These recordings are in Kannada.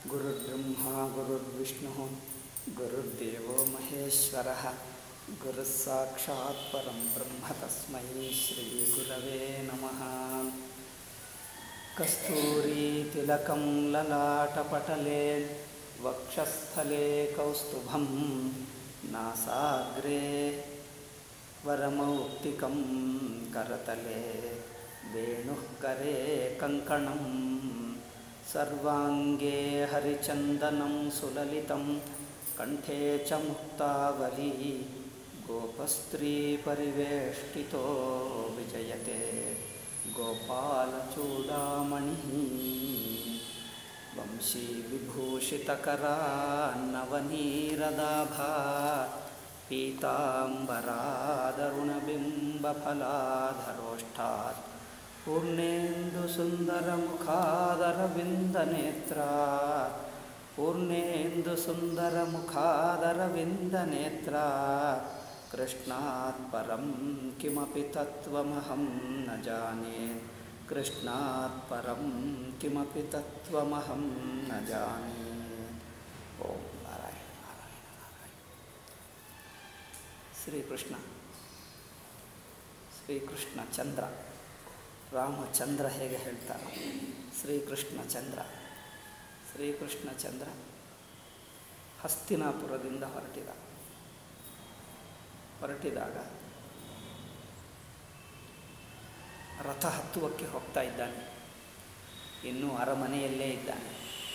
गुरुर्ब्रह्मा गुरुर्विष्णुः गुरुर्देवो महेश्वरः गुरुः साक्षात् परं ब्रह्म तस्मै श्रीगुरवे नमः कस्तूरीतिलकं ललाटपटले वक्षस्थले कौस्तुभं नासाग्रे वरमौक्तिकं करतले वेणुः करे कङ्कणं सर्वाङ्गे हरिचन्दनं सुललितं कण्ठे च मुक्तावली गोपस्त्रीपरिवेष्टितो विजयते गोपालचूडामणिः वंशीविभूषितकरान्नवनीरदाभा पीताम्बरादरुणबिम्बफलाधरोष्ठात् पूर्णेन्दुसुन्दरमुखादरविन्दनेत्रा पूर्णेन्दुसुन्दरमुखादरविन्दनेत्रा कृष्णात् परं किमपि तत्त्वमहं न जाने कृष्णात् परं किमपि तत्त्वमहं न जाने ॐ नारायण नारायण नारायण ಶ್ರೀಕೃಷ್ಣ ಶ್ರೀಕೃಷ್ಣ ಚಂದ್ರ ರಾಮಚಂದ್ರ ಹೇಗೆ ಹೇಳ್ತಾರೆ ಶ್ರೀಕೃಷ್ಣ ಚಂದ್ರ ಶ್ರೀಕೃಷ್ಣ ಚಂದ್ರ ಹಸ್ತಿನಾಪುರದಿಂದ ಹೊರಟಿದ ಹೊರಟಿದಾಗ ರಥ ಹತ್ತುವಕ್ಕೆ ಹೋಗ್ತಾ ಇದ್ದಾನೆ ಇನ್ನೂ ಅರಮನೆಯಲ್ಲೇ ಇದ್ದಾನೆ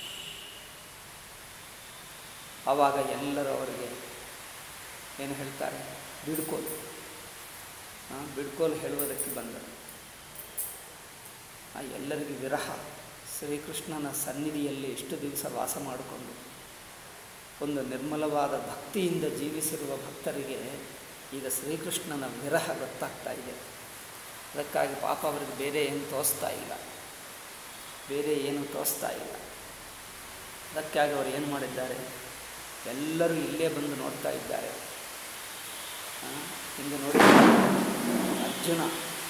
ಆವಾಗ ಎಲ್ಲರೂ ಅವರಿಗೆ ಏನು ಹೇಳ್ತಾರೆ ಬಿಡ್ಕೋಲು ಬಿಡ್ಕೋಲು ಹೇಳುವುದಕ್ಕೆ ಬಂದರು ಆ ಎಲ್ಲರಿಗೂ ವಿರಹ ಶ್ರೀಕೃಷ್ಣನ ಸನ್ನಿಧಿಯಲ್ಲಿ ಇಷ್ಟು ದಿವಸ ವಾಸ ಮಾಡಿಕೊಂಡು ಒಂದು ನಿರ್ಮಲವಾದ ಭಕ್ತಿಯಿಂದ ಜೀವಿಸಿರುವ ಭಕ್ತರಿಗೆ ಈಗ ಶ್ರೀಕೃಷ್ಣನ ವಿರಹ ಗೊತ್ತಾಗ್ತಾ ಇದೆ ಅದಕ್ಕಾಗಿ ಪಾಪ ಅವರಿಗೆ ಬೇರೆ ಏನು ತೋರಿಸ್ತಾ ಇಲ್ಲ ಬೇರೆ ಏನು ತೋರಿಸ್ತಾ ಇಲ್ಲ ಅದಕ್ಕಾಗಿ ಅವರು ಏನು ಮಾಡಿದ್ದಾರೆ ಎಲ್ಲರೂ ಇಲ್ಲೇ ಬಂದು ನೋಡ್ತಾ ಇದ್ದಾರೆ ಇಂದು ನೋಡಿ ಅರ್ಜುನ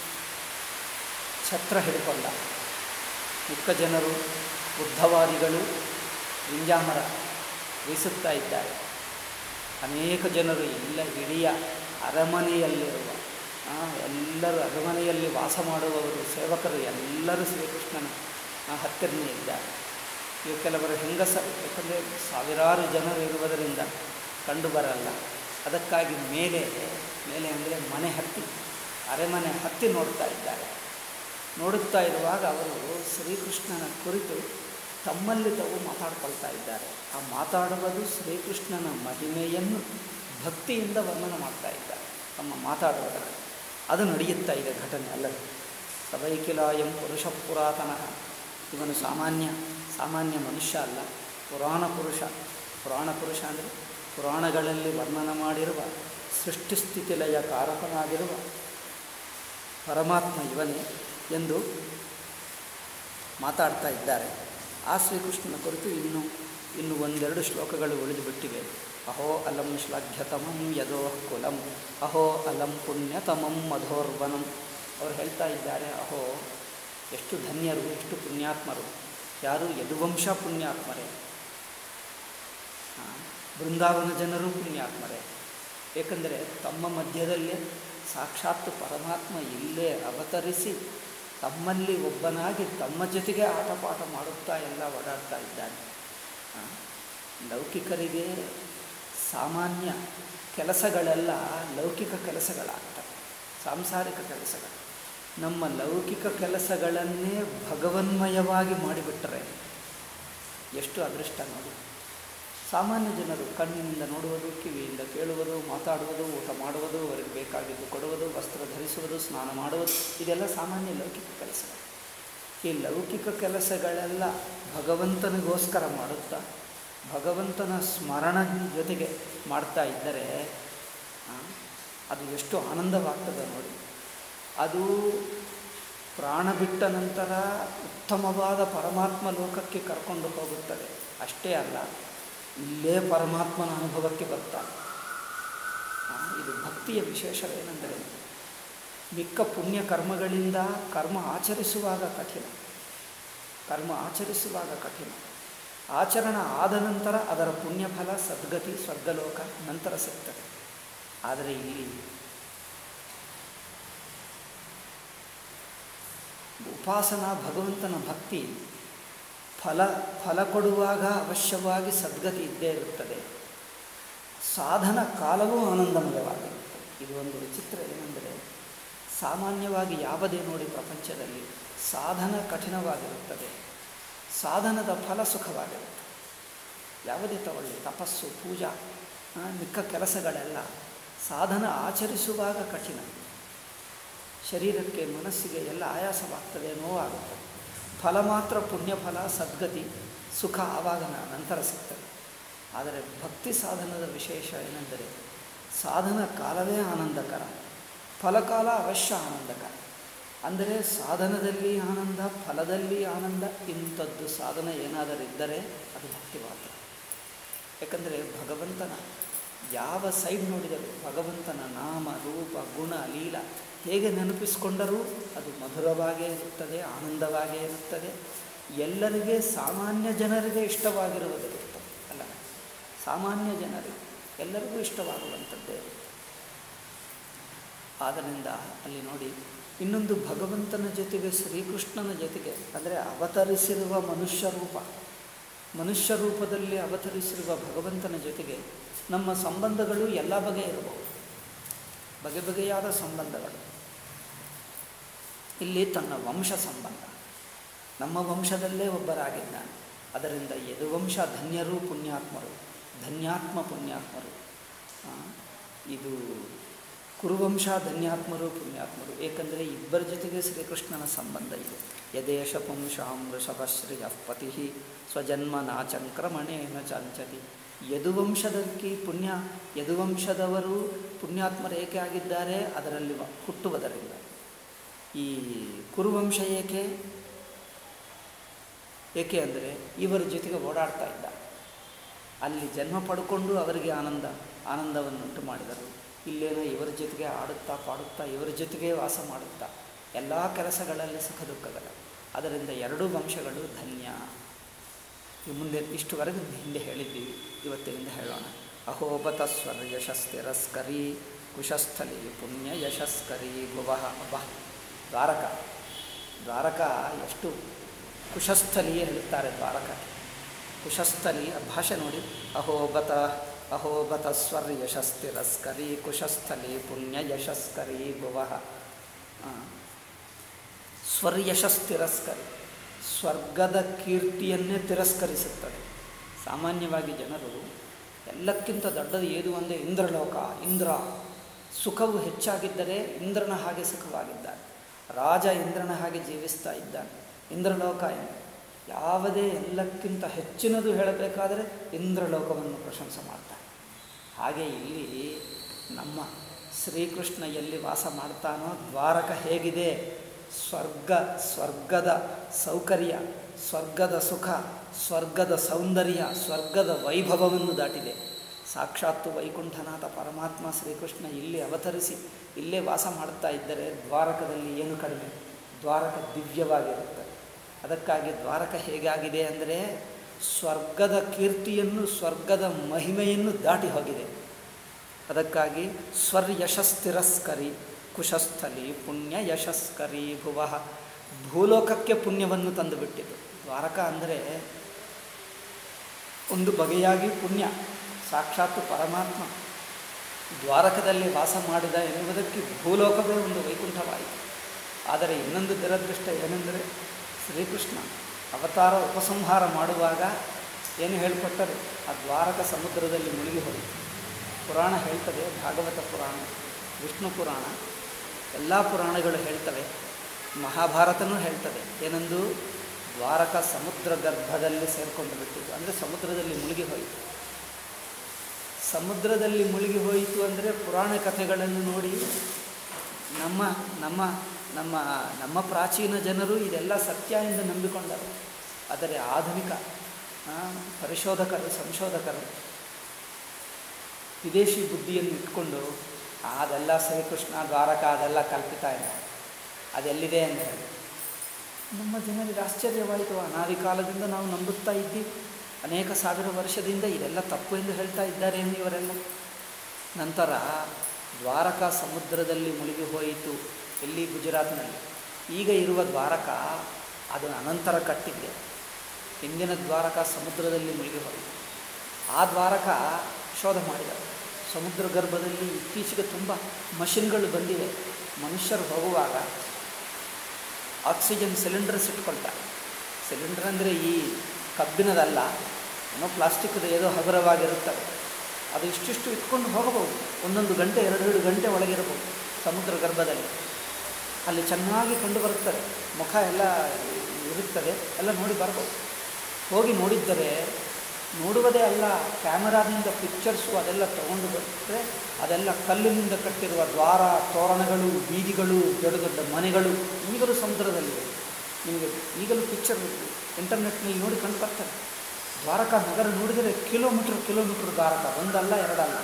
ಛತ್ರ ಹಿಡ್ಕೊಂಡ ಮಿಕ್ಕ ಜನರು ಬುದ್ಧವಾದಿಗಳು ವಿಂಜಾಮರ ಬೀಸುತ್ತಾ ಇದ್ದಾರೆ ಅನೇಕ ಜನರು ಎಲ್ಲ ಇಡೀ ಅರಮನೆಯಲ್ಲಿರುವ ಎಲ್ಲರೂ ಅರಮನೆಯಲ್ಲಿ ವಾಸ ಮಾಡುವವರು ಸೇವಕರು ಎಲ್ಲರೂ ಶ್ರೀಕೃಷ್ಣನ ಹತ್ತಿರನೇ ಇದ್ದಾರೆ ಇವು ಕೆಲವರು ಹೆಂಗಸರು ಯಾಕಂದರೆ ಸಾವಿರಾರು ಜನರು ಇರುವುದರಿಂದ ಕಂಡು ಬರಲ್ಲ ಅದಕ್ಕಾಗಿ ಮೇಲೆ ಮೇಲೆ ಅಂದರೆ ಮನೆ ಹತ್ತಿ ಅರೆಮನೆ ಹತ್ತಿ ನೋಡ್ತಾ ಇದ್ದಾರೆ ನೋಡುತ್ತಾ ಇರುವಾಗ ಅವರು ಶ್ರೀಕೃಷ್ಣನ ಕುರಿತು ತಮ್ಮಲ್ಲಿ ತಾವು ಮಾತಾಡ್ಕೊಳ್ತಾ ಇದ್ದಾರೆ ಆ ಮಾತಾಡುವುದು ಶ್ರೀಕೃಷ್ಣನ ಮಹಿಮೆಯನ್ನು ಭಕ್ತಿಯಿಂದ ವರ್ಣನೆ ಮಾಡ್ತಾ ಇದ್ದಾರೆ ತಮ್ಮ ಮಾತಾಡುವುದರಲ್ಲಿ ಅದು ನಡೆಯುತ್ತಾ ಇದೆ ಘಟನೆ ಅಲ್ಲದೆ ಸಬೈಕಿಲಾಯಂ ಪುರುಷ ಪುರಾತನಃ ಇವನು ಸಾಮಾನ್ಯ ಸಾಮಾನ್ಯ ಮನುಷ್ಯ ಅಲ್ಲ ಪುರಾಣ ಪುರುಷ ಪುರಾಣ ಪುರುಷ ಅಂದರೆ ಪುರಾಣಗಳಲ್ಲಿ ವರ್ಣನೆ ಮಾಡಿರುವ ಸೃಷ್ಟಿಸ್ಥಿತಿಲಯ ಕಾರಕನಾಗಿರುವ ಪರಮಾತ್ಮ ಇವನೇ ಎಂದು ಮಾತಾಡ್ತಾ ಇದ್ದಾರೆ ಆ ಶ್ರೀಕೃಷ್ಣನ ಕುರಿತು ಇನ್ನು ಇನ್ನು ಒಂದೆರಡು ಶ್ಲೋಕಗಳು ಉಳಿದು ಬಿಟ್ಟಿವೆ ಅಹೋ ಅಲಂ ಶ್ಲಾಘ್ಯತಮಂ ಯದೋ ಕುಲಂ ಅಹೋ ಅಲಂ ಪುಣ್ಯತಮಂ ಮಧೋರ್ವನಂ ಅವರು ಹೇಳ್ತಾ ಇದ್ದಾರೆ ಅಹೋ ಎಷ್ಟು ಧನ್ಯರು ಎಷ್ಟು ಪುಣ್ಯಾತ್ಮರು ಯಾರು ಯದುವಂಶ ಪುಣ್ಯಾತ್ಮರೇ ಬೃಂದಾವನ ಜನರು ಪುಣ್ಯಾತ್ಮರೇ ಏಕೆಂದರೆ ತಮ್ಮ ಮಧ್ಯದಲ್ಲೇ ಸಾಕ್ಷಾತ್ ಪರಮಾತ್ಮ ಇಲ್ಲೇ ಅವತರಿಸಿ ತಮ್ಮಲ್ಲಿ ಒಬ್ಬನಾಗಿ ತಮ್ಮ ಜೊತೆಗೆ ಆಟಪಾಠ ಮಾಡುತ್ತಾ ಎಲ್ಲ ಓಡಾಡ್ತಾ ಇದ್ದಾನೆ ಲೌಕಿಕರಿಗೆ ಸಾಮಾನ್ಯ ಕೆಲಸಗಳೆಲ್ಲ ಲೌಕಿಕ ಕೆಲಸಗಳಾಗ್ತವೆ ಸಾಂಸಾರಿಕ ಕೆಲಸಗಳು ನಮ್ಮ ಲೌಕಿಕ ಕೆಲಸಗಳನ್ನೇ ಭಗವನ್ಮಯವಾಗಿ ಮಾಡಿಬಿಟ್ಟರೆ ಎಷ್ಟು ಅದೃಷ್ಟ ನೋಡಿ ಸಾಮಾನ್ಯ ಜನರು ಕಣ್ಣಿನಿಂದ ನೋಡುವುದು ಕಿವಿಯಿಂದ ಕೇಳುವುದು ಮಾತಾಡುವುದು ಊಟ ಮಾಡುವುದು ಅವರಿಗೆ ಬೇಕಾಗಿದ್ದು ಕೊಡುವುದು ವಸ್ತ್ರ ಧರಿಸುವುದು ಸ್ನಾನ ಮಾಡುವುದು ಇದೆಲ್ಲ ಸಾಮಾನ್ಯ ಲೌಕಿಕ ಕೆಲಸಗಳು ಈ ಲೌಕಿಕ ಕೆಲಸಗಳೆಲ್ಲ ಭಗವಂತನಿಗೋಸ್ಕರ ಮಾಡುತ್ತಾ ಭಗವಂತನ ಸ್ಮರಣ ಜೊತೆಗೆ ಮಾಡ್ತಾ ಇದ್ದರೆ ಅದು ಎಷ್ಟು ಆನಂದವಾಗ್ತದೆ ನೋಡಿ ಅದು ಪ್ರಾಣ ಬಿಟ್ಟ ನಂತರ ಉತ್ತಮವಾದ ಪರಮಾತ್ಮ ಲೋಕಕ್ಕೆ ಕರ್ಕೊಂಡು ಹೋಗುತ್ತದೆ ಅಷ್ಟೇ ಅಲ್ಲ ಇಲ್ಲೇ ಪರಮಾತ್ಮನ ಅನುಭವಕ್ಕೆ ಬರ್ತಾನೆ ಇದು ಭಕ್ತಿಯ ವಿಶೇಷವೇನೆಂದರೆ ಮಿಕ್ಕ ಪುಣ್ಯ ಕರ್ಮಗಳಿಂದ ಕರ್ಮ ಆಚರಿಸುವಾಗ ಕಠಿಣ ಕರ್ಮ ಆಚರಿಸುವಾಗ ಕಠಿಣ ಆಚರಣ ಆದ ನಂತರ ಅದರ ಪುಣ್ಯಫಲ ಸದ್ಗತಿ ಸ್ವರ್ಗಲೋಕ ನಂತರ ಸಿಗ್ತದೆ ಆದರೆ ಇಲ್ಲಿ ಉಪಾಸನಾ ಭಗವಂತನ ಭಕ್ತಿ ಫಲ ಫಲ ಕೊಡುವಾಗ ಅವಶ್ಯವಾಗಿ ಸದ್ಗತಿ ಇದ್ದೇ ಇರುತ್ತದೆ ಸಾಧನ ಕಾಲವೂ ಆನಂದಮಯವಾಗಿರುತ್ತದೆ ಇದು ಒಂದು ವಿಚಿತ್ರ ಏನೆಂದರೆ ಸಾಮಾನ್ಯವಾಗಿ ಯಾವುದೇ ನೋಡಿ ಪ್ರಪಂಚದಲ್ಲಿ ಸಾಧನ ಕಠಿಣವಾಗಿರುತ್ತದೆ ಸಾಧನದ ಫಲ ಸುಖವಾಗಿರುತ್ತೆ ಯಾವುದೇ ತಗೊಳ್ಳಿ ತಪಸ್ಸು ಪೂಜಾ ಆ, ಮಿಕ್ಕ ಕೆಲಸಗಳೆಲ್ಲ ಸಾಧನ ಆಚರಿಸುವಾಗ ಕಠಿಣ ಶರೀರಕ್ಕೆ ಮನಸ್ಸಿಗೆ ಎಲ್ಲ ಆಯಾಸವಾಗ್ತದೆ ನೋವಾಗುತ್ತದೆ ಫಲ ಮಾತ್ರ ಪುಣ್ಯಫಲ ಸದ್ಗತಿ ಸುಖ ಆವಾಗ ನ- ನಂತರ ಸಿಗ್ತದೆ ಆದರೆ ಭಕ್ತಿ ಸಾಧನದ ವಿಶೇಷ ಏನೆಂದರೆ ಸಾಧನ ಕಾಲವೇ ಆನಂದಕರ ಫಲಕಾಲ ಅವಶ್ಯ ಆನಂದಕರ ಅಂದರೆ ಸಾಧನದಲ್ಲಿ ಆನಂದ ಫಲದಲ್ಲಿ ಆನಂದ ಇಂಥದ್ದು ಸಾಧನ ಏನಾದರೂ ಇದ್ದರೆ ಅದು ಭಕ್ತಿ ಮಾತ್ರ ಯಾಕಂದರೆ ಭಗವಂತನ ಯಾವ ಸೈಡ್ ನೋಡಿದರೂ ಭಗವಂತನ ನಾಮ ರೂಪ ಗುಣ ಲೀಲ ಹೇಗೆ ನೆನಪಿಸಿಕೊಂಡರೂ ಅದು ಮಧುರವಾಗೇ ಇರುತ್ತದೆ ಆನಂದವಾಗೇ ಇರುತ್ತದೆ ಎಲ್ಲರಿಗೆ ಸಾಮಾನ್ಯ ಜನರಿಗೆ ಇಷ್ಟವಾಗಿರುವುದಿರುತ್ತದೆ ಅಲ್ಲ ಸಾಮಾನ್ಯ ಜನರಿಗೆ ಎಲ್ಲರಿಗೂ ಇಷ್ಟವಾಗುವಂಥದ್ದೇ ಇರುತ್ತೆ ಆದ್ದರಿಂದ ಅಲ್ಲಿ ನೋಡಿ ಇನ್ನೊಂದು ಭಗವಂತನ ಜೊತೆಗೆ ಶ್ರೀಕೃಷ್ಣನ ಜೊತೆಗೆ ಅಂದರೆ ಅವತರಿಸಿರುವ ಮನುಷ್ಯ ರೂಪ ಮನುಷ್ಯ ರೂಪದಲ್ಲಿ ಅವತರಿಸಿರುವ ಭಗವಂತನ ಜೊತೆಗೆ ನಮ್ಮ ಸಂಬಂಧಗಳು ಎಲ್ಲ ಬಗೆ ಇರಬಹುದು ಬಗೆ ಬಗೆಯಾದ ಸಂಬಂಧಗಳು ಇಲ್ಲಿ ತನ್ನ ವಂಶ ಸಂಬಂಧ ನಮ್ಮ ವಂಶದಲ್ಲೇ ಒಬ್ಬರಾಗಿದ್ದಾನೆ ಅದರಿಂದ ಯದುವಂಶ ಧನ್ಯರು ಪುಣ್ಯಾತ್ಮರು ಧನ್ಯಾತ್ಮ ಪುಣ್ಯಾತ್ಮರು ಆ, ಇದು ಕುರುವಂಶ ಧನ್ಯಾತ್ಮರು ಪುಣ್ಯಾತ್ಮರು ಏಕೆಂದರೆ ಇಬ್ಬರ ಜೊತೆಗೆ ಶ್ರೀಕೃಷ್ಣನ ಸಂಬಂಧ ಇದೆ ಯದೇಶ ಪುಂಸಾಂ ವೃಷಭಶ್ರಿಯ ಪತಿ ಸ್ವಜನ್ಮ ನಾಚಂಕ್ರಮಣೇನ ಚಾಂಚತಿ ಯದುವಂಶದಕ್ಕೆ ಪುಣ್ಯ ಯದುವಂಶದವರು ಪುಣ್ಯಾತ್ಮರು ಏಕೆ ಆಗಿದ್ದಾರೆ ಅದರಲ್ಲಿ ವ- ಹುಟ್ಟುವುದರಿಂದ ಈ ಕುರುವಂಶ ಏಕೆ ಏಕೆ ಅಂದರೆ ಇವರ ಜೊತೆಗೆ ಓಡಾಡ್ತಾ ಇದ್ದ ಅಲ್ಲಿ ಜನ್ಮ ಪಡ್ಕೊಂಡು ಅವರಿಗೆ ಆನಂದ ಆನಂದವನ್ನುಂಟು ಮಾಡಿದರು ಇಲ್ಲೇನೋ ಇವರ ಜೊತೆಗೆ ಆಡುತ್ತಾ ಪಾಡುತ್ತಾ ಇವರ ಜೊತೆಗೆ ವಾಸ ಮಾಡುತ್ತಾ ಎಲ್ಲ ಕೆಲಸಗಳಲ್ಲಿ ಸುಖ ದುಃಖಗಳ ಅದರಿಂದ ಎರಡೂ ವಂಶಗಳು ಧನ್ಯ ಈ ಮುಂದೆ ಇಷ್ಟುವರೆಗೆ ಹಿಂದೆ ಹೇಳಿದ್ದೀವಿ ಇವತ್ತಿನಿಂದ ಹೇಳೋಣ ಅಹೋಬತ ಸ್ವರ್ ಯಶಸ್ತಿರಸ್ಕರಿ ಕುಶಸ್ಥಲಿ ಪುಣ್ಯ ಯಶಸ್ಕರಿ ಭುವಃ ಅಬ್ಬ ದ್ವಾರಕ ದ್ವಾರಕ ಎಷ್ಟು ಕುಶಸ್ಥಲಿ ಹೇಳುತ್ತಾರೆ ದ್ವಾರಕ ಕುಶಸ್ಥಲಿ ಆ ಭಾಷೆ ನೋಡಿ ಅಹೋಬತ ಅಹೋಬತ ಸ್ವರ್ ಯಶಸ್ತಿರಸ್ಕರಿ ಕುಶಸ್ಥಲಿ ಪುಣ್ಯ ಯಶಸ್ಕರಿ ಭುವಃ ಆ. ಸ್ವರ್ಯಶಸ್ ತಿರಸ್ಕರಿ ಸ್ವರ್ಗದ ಕೀರ್ತಿಯನ್ನೇ ತಿರಸ್ಕರಿಸುತ್ತದೆ ಸಾಮಾನ್ಯವಾಗಿ ಜನರು ಎಲ್ಲಕ್ಕಿಂತ ದೊಡ್ಡದು ಏದು ಅಂದರೆ ಇಂದ್ರಲೋಕ ಇಂದ್ರ ಸುಖವು ಹೆಚ್ಚಾಗಿದ್ದರೆ ಇಂದ್ರನ ಹಾಗೆ ಸುಖವಾಗಿದ್ದಾನೆ ರಾಜ ಇಂದ್ರನ ಹಾಗೆ ಜೀವಿಸ್ತಾ ಇದ್ದಾನೆ ಇಂದ್ರಲೋಕ ಏನು ಯಾವುದೇ ಎಲ್ಲಕ್ಕಿಂತ ಹೆಚ್ಚಿನದು ಹೇಳಬೇಕಾದರೆ ಇಂದ್ರಲೋಕವನ್ನು ಪ್ರಶಂಸೆ ಮಾಡ್ತಾನೆ ಹಾಗೆ ಇಲ್ಲಿ ನಮ್ಮ ಶ್ರೀಕೃಷ್ಣ ಎಲ್ಲಿ ವಾಸ ಮಾಡ್ತಾನೋ ದ್ವಾರಕ ಹೇಗಿದೆ ಸ್ವರ್ಗ ಸ್ವರ್ಗದ ಸೌಕರ್ಯ ಸ್ವರ್ಗದ ಸುಖ ಸ್ವರ್ಗದ ಸೌಂದರ್ಯ ಸ್ವರ್ಗದ ವೈಭವವನ್ನು ದಾಟಿದೆ ಸಾಕ್ಷಾತ್ತು ವೈಕುಂಠನಾಥ ಪರಮಾತ್ಮ ಶ್ರೀಕೃಷ್ಣ ಇಲ್ಲಿ ಅವತರಿಸಿ ಇಲ್ಲೇ ವಾಸ ಮಾಡ್ತಾ ಇದ್ದರೆ ದ್ವಾರಕದಲ್ಲಿ ಏನು ಕಡಿಮೆ ದ್ವಾರಕ ದಿವ್ಯವಾಗಿರುತ್ತದೆ ಅದಕ್ಕಾಗಿ ದ್ವಾರಕ ಹೇಗಾಗಿದೆ ಅಂದರೆ ಸ್ವರ್ಗದ ಕೀರ್ತಿಯನ್ನು ಸ್ವರ್ಗದ ಮಹಿಮೆಯನ್ನು ದಾಟಿ ಹೋಗಿದೆ ಅದಕ್ಕಾಗಿ ಸ್ವರ್ಯಶಸ್ತಿರಸ್ಕರಿ ಕುಶಸ್ಥಲಿ ಪುಣ್ಯ ಯಶಸ್ಕರಿ ಭುವಃ ಭೂಲೋಕಕ್ಕೆ ಪುಣ್ಯವನ್ನು ತಂದುಬಿಟ್ಟಿತು ದ್ವಾರಕ ಅಂದರೆ ಒಂದು ಬಗೆಯಾಗಿ ಪುಣ್ಯ ಸಾಕ್ಷಾತ್ತು ಪರಮಾತ್ಮ ದ್ವಾರಕದಲ್ಲಿ ವಾಸ ಮಾಡಿದ ಎನ್ನುವುದಕ್ಕೆ ಭೂಲೋಕವೇ ಒಂದು ವೈಕುಂಠವಾಯಿತು ಆದರೆ ಇನ್ನೊಂದು ದುರದೃಷ್ಟ ಏನೆಂದರೆ ಶ್ರೀಕೃಷ್ಣ ಅವತಾರ ಉಪಸಂಹಾರ ಮಾಡುವಾಗ ಏನು ಹೇಳಿಕೊಟ್ಟರು ಆ ದ್ವಾರಕ ಸಮುದ್ರದಲ್ಲಿ ಮುಳುಗಿ ಹೋಯಿತು ಪುರಾಣ ಹೇಳ್ತದೆ ಭಾಗವತ ಪುರಾಣ ವಿಷ್ಣು ಪುರಾಣ ಎಲ್ಲ ಪುರಾಣಗಳು ಹೇಳ್ತವೆ ಮಹಾಭಾರತನೂ ಹೇಳ್ತದೆ ಏನೆಂದು ದ್ವಾರಕ ಸಮುದ್ರ ಗರ್ಭದಲ್ಲಿ ಸೇರಿಕೊಂಡು ಬಿಟ್ಟಿದ್ದು ಅಂದರೆ ಸಮುದ್ರದಲ್ಲಿ ಮುಳುಗಿ ಹೋಯಿತು ಸಮುದ್ರದಲ್ಲಿ ಮುಳುಗಿ ಹೋಯಿತು ಅಂದರೆ ಪುರಾಣ ಕಥೆಗಳನ್ನು ನೋಡಿ ನಮ್ಮ ನಮ್ಮ ನಮ್ಮ ನಮ್ಮ ಪ್ರಾಚೀನ ಜನರು ಇದೆಲ್ಲ ಸತ್ಯ ಎಂದು ನಂಬಿಕೊಂಡರು ಆದರೆ ಆಧುನಿಕ ಆ, ಪರಿಶೋಧಕರು ಸಂಶೋಧಕರು ವಿದೇಶಿ ಬುದ್ಧಿಯನ್ನು ಇಟ್ಕೊಂಡು ಅದೆಲ್ಲ ಶ್ರೀಕೃಷ್ಣ ದ್ವಾರಕ ಅದೆಲ್ಲ ಕಲ್ಪಿತ ಇಲ್ಲ ಅದೆಲ್ಲಿದೆ ಅಂತ ಹೇಳಿ ನಮ್ಮ ಜನರಿಗೆ ಆಶ್ಚರ್ಯವಾಯಿತು ಅನಾದಿ ಕಾಲದಿಂದ ನಾವು ನಂಬುತ್ತಾ ಇದ್ದೀವಿ ಅನೇಕ ಸಾವಿರ ವರ್ಷದಿಂದ ಇದೆಲ್ಲ ತಪ್ಪು ಎಂದು ಹೇಳ್ತಾ ಇದ್ದಾರೆ ಎಂದು ಇವರೆಲ್ಲ ನಂತರ ದ್ವಾರಕಾ ಸಮುದ್ರದಲ್ಲಿ ಮುಳುಗಿ ಹೋಯಿತು ಎಲ್ಲಿ ಗುಜರಾತ್ನಲ್ಲಿ ಈಗ ಇರುವ ದ್ವಾರಕ ಅದು ಅನಂತರ ಕಟ್ಟಿದ್ದೆ ಹಿಂದಿನ ದ್ವಾರಕ ಸಮುದ್ರದಲ್ಲಿ ಮುಳುಗಿ ಹೋಯಿತು ಆ ದ್ವಾರಕ ಶೋಧ ಮಾಡಿದರು ಸಮುದ್ರ ಗರ್ಭದಲ್ಲಿ ಇತ್ತೀಚೆಗೆ ತುಂಬ ಮಷಿನ್ಗಳು ಬಂದಿವೆ ಮನುಷ್ಯರು ಹೋಗುವಾಗ ಆಕ್ಸಿಜನ್ ಸಿಲಿಂಡರ್ಸ್ ಇಟ್ಕೊಳ್ತಾರೆ ಸಿಲಿಂಡರ್ ಅಂದರೆ ಈ ಕಬ್ಬಿಣದಲ್ಲ ಏನೋ ಪ್ಲಾಸ್ಟಿಕ್ದು ಏನೋ ಹಗುರವಾಗಿರುತ್ತವೆ ಅದು ಇಷ್ಟಿಷ್ಟು ಇಟ್ಕೊಂಡು ಹೋಗಬಹುದು ಒಂದೊಂದು ಗಂಟೆ ಎರಡೆರಡು ಗಂಟೆ ಒಳಗಿರಬಹುದು ಸಮುದ್ರ ಗರ್ಭದಲ್ಲಿ ಅಲ್ಲಿ ಚೆನ್ನಾಗಿ ಕಂಡು ಬರುತ್ತದೆ ಮುಖ ಎಲ್ಲ ಇರುತ್ತದೆ ಎಲ್ಲ ನೋಡಿ ಬರ್ಬೋದು ಹೋಗಿ ನೋಡಿದ್ದರೆ ನೋಡುವುದೇ ಅಲ್ಲ ಕ್ಯಾಮರಾದಿಂದ ಪಿಕ್ಚರ್ಸು ಅದೆಲ್ಲ ತಗೊಂಡು ಬರ್ತರೆ ಅದೆಲ್ಲ ಕಲ್ಲಿನಿಂದ ಕಟ್ಟಿರುವ ದ್ವಾರ ತೋರಣಗಳು ಬೀದಿಗಳು ದೊಡ್ಡ ದೊಡ್ಡ ಮನೆಗಳು ಈಗಲೂ ಸಮುದ್ರದಲ್ಲಿವೆ ನಿಮಗೆ ಈಗಲೂ ಪಿಕ್ಚರ್ ಇಂಟರ್ನೆಟ್ನಲ್ಲಿ ನೋಡಿ ಕಂಡು ಬರ್ತಾರೆ ದ್ವಾರಕಾ ನಗರ ನೋಡಿದರೆ ಕಿಲೋಮೀಟ್ರ್ ಕಿಲೋಮೀಟ್ರ್ ದ್ವಾರಕ ಒಂದಲ್ಲ ಎರಡಲ್ಲ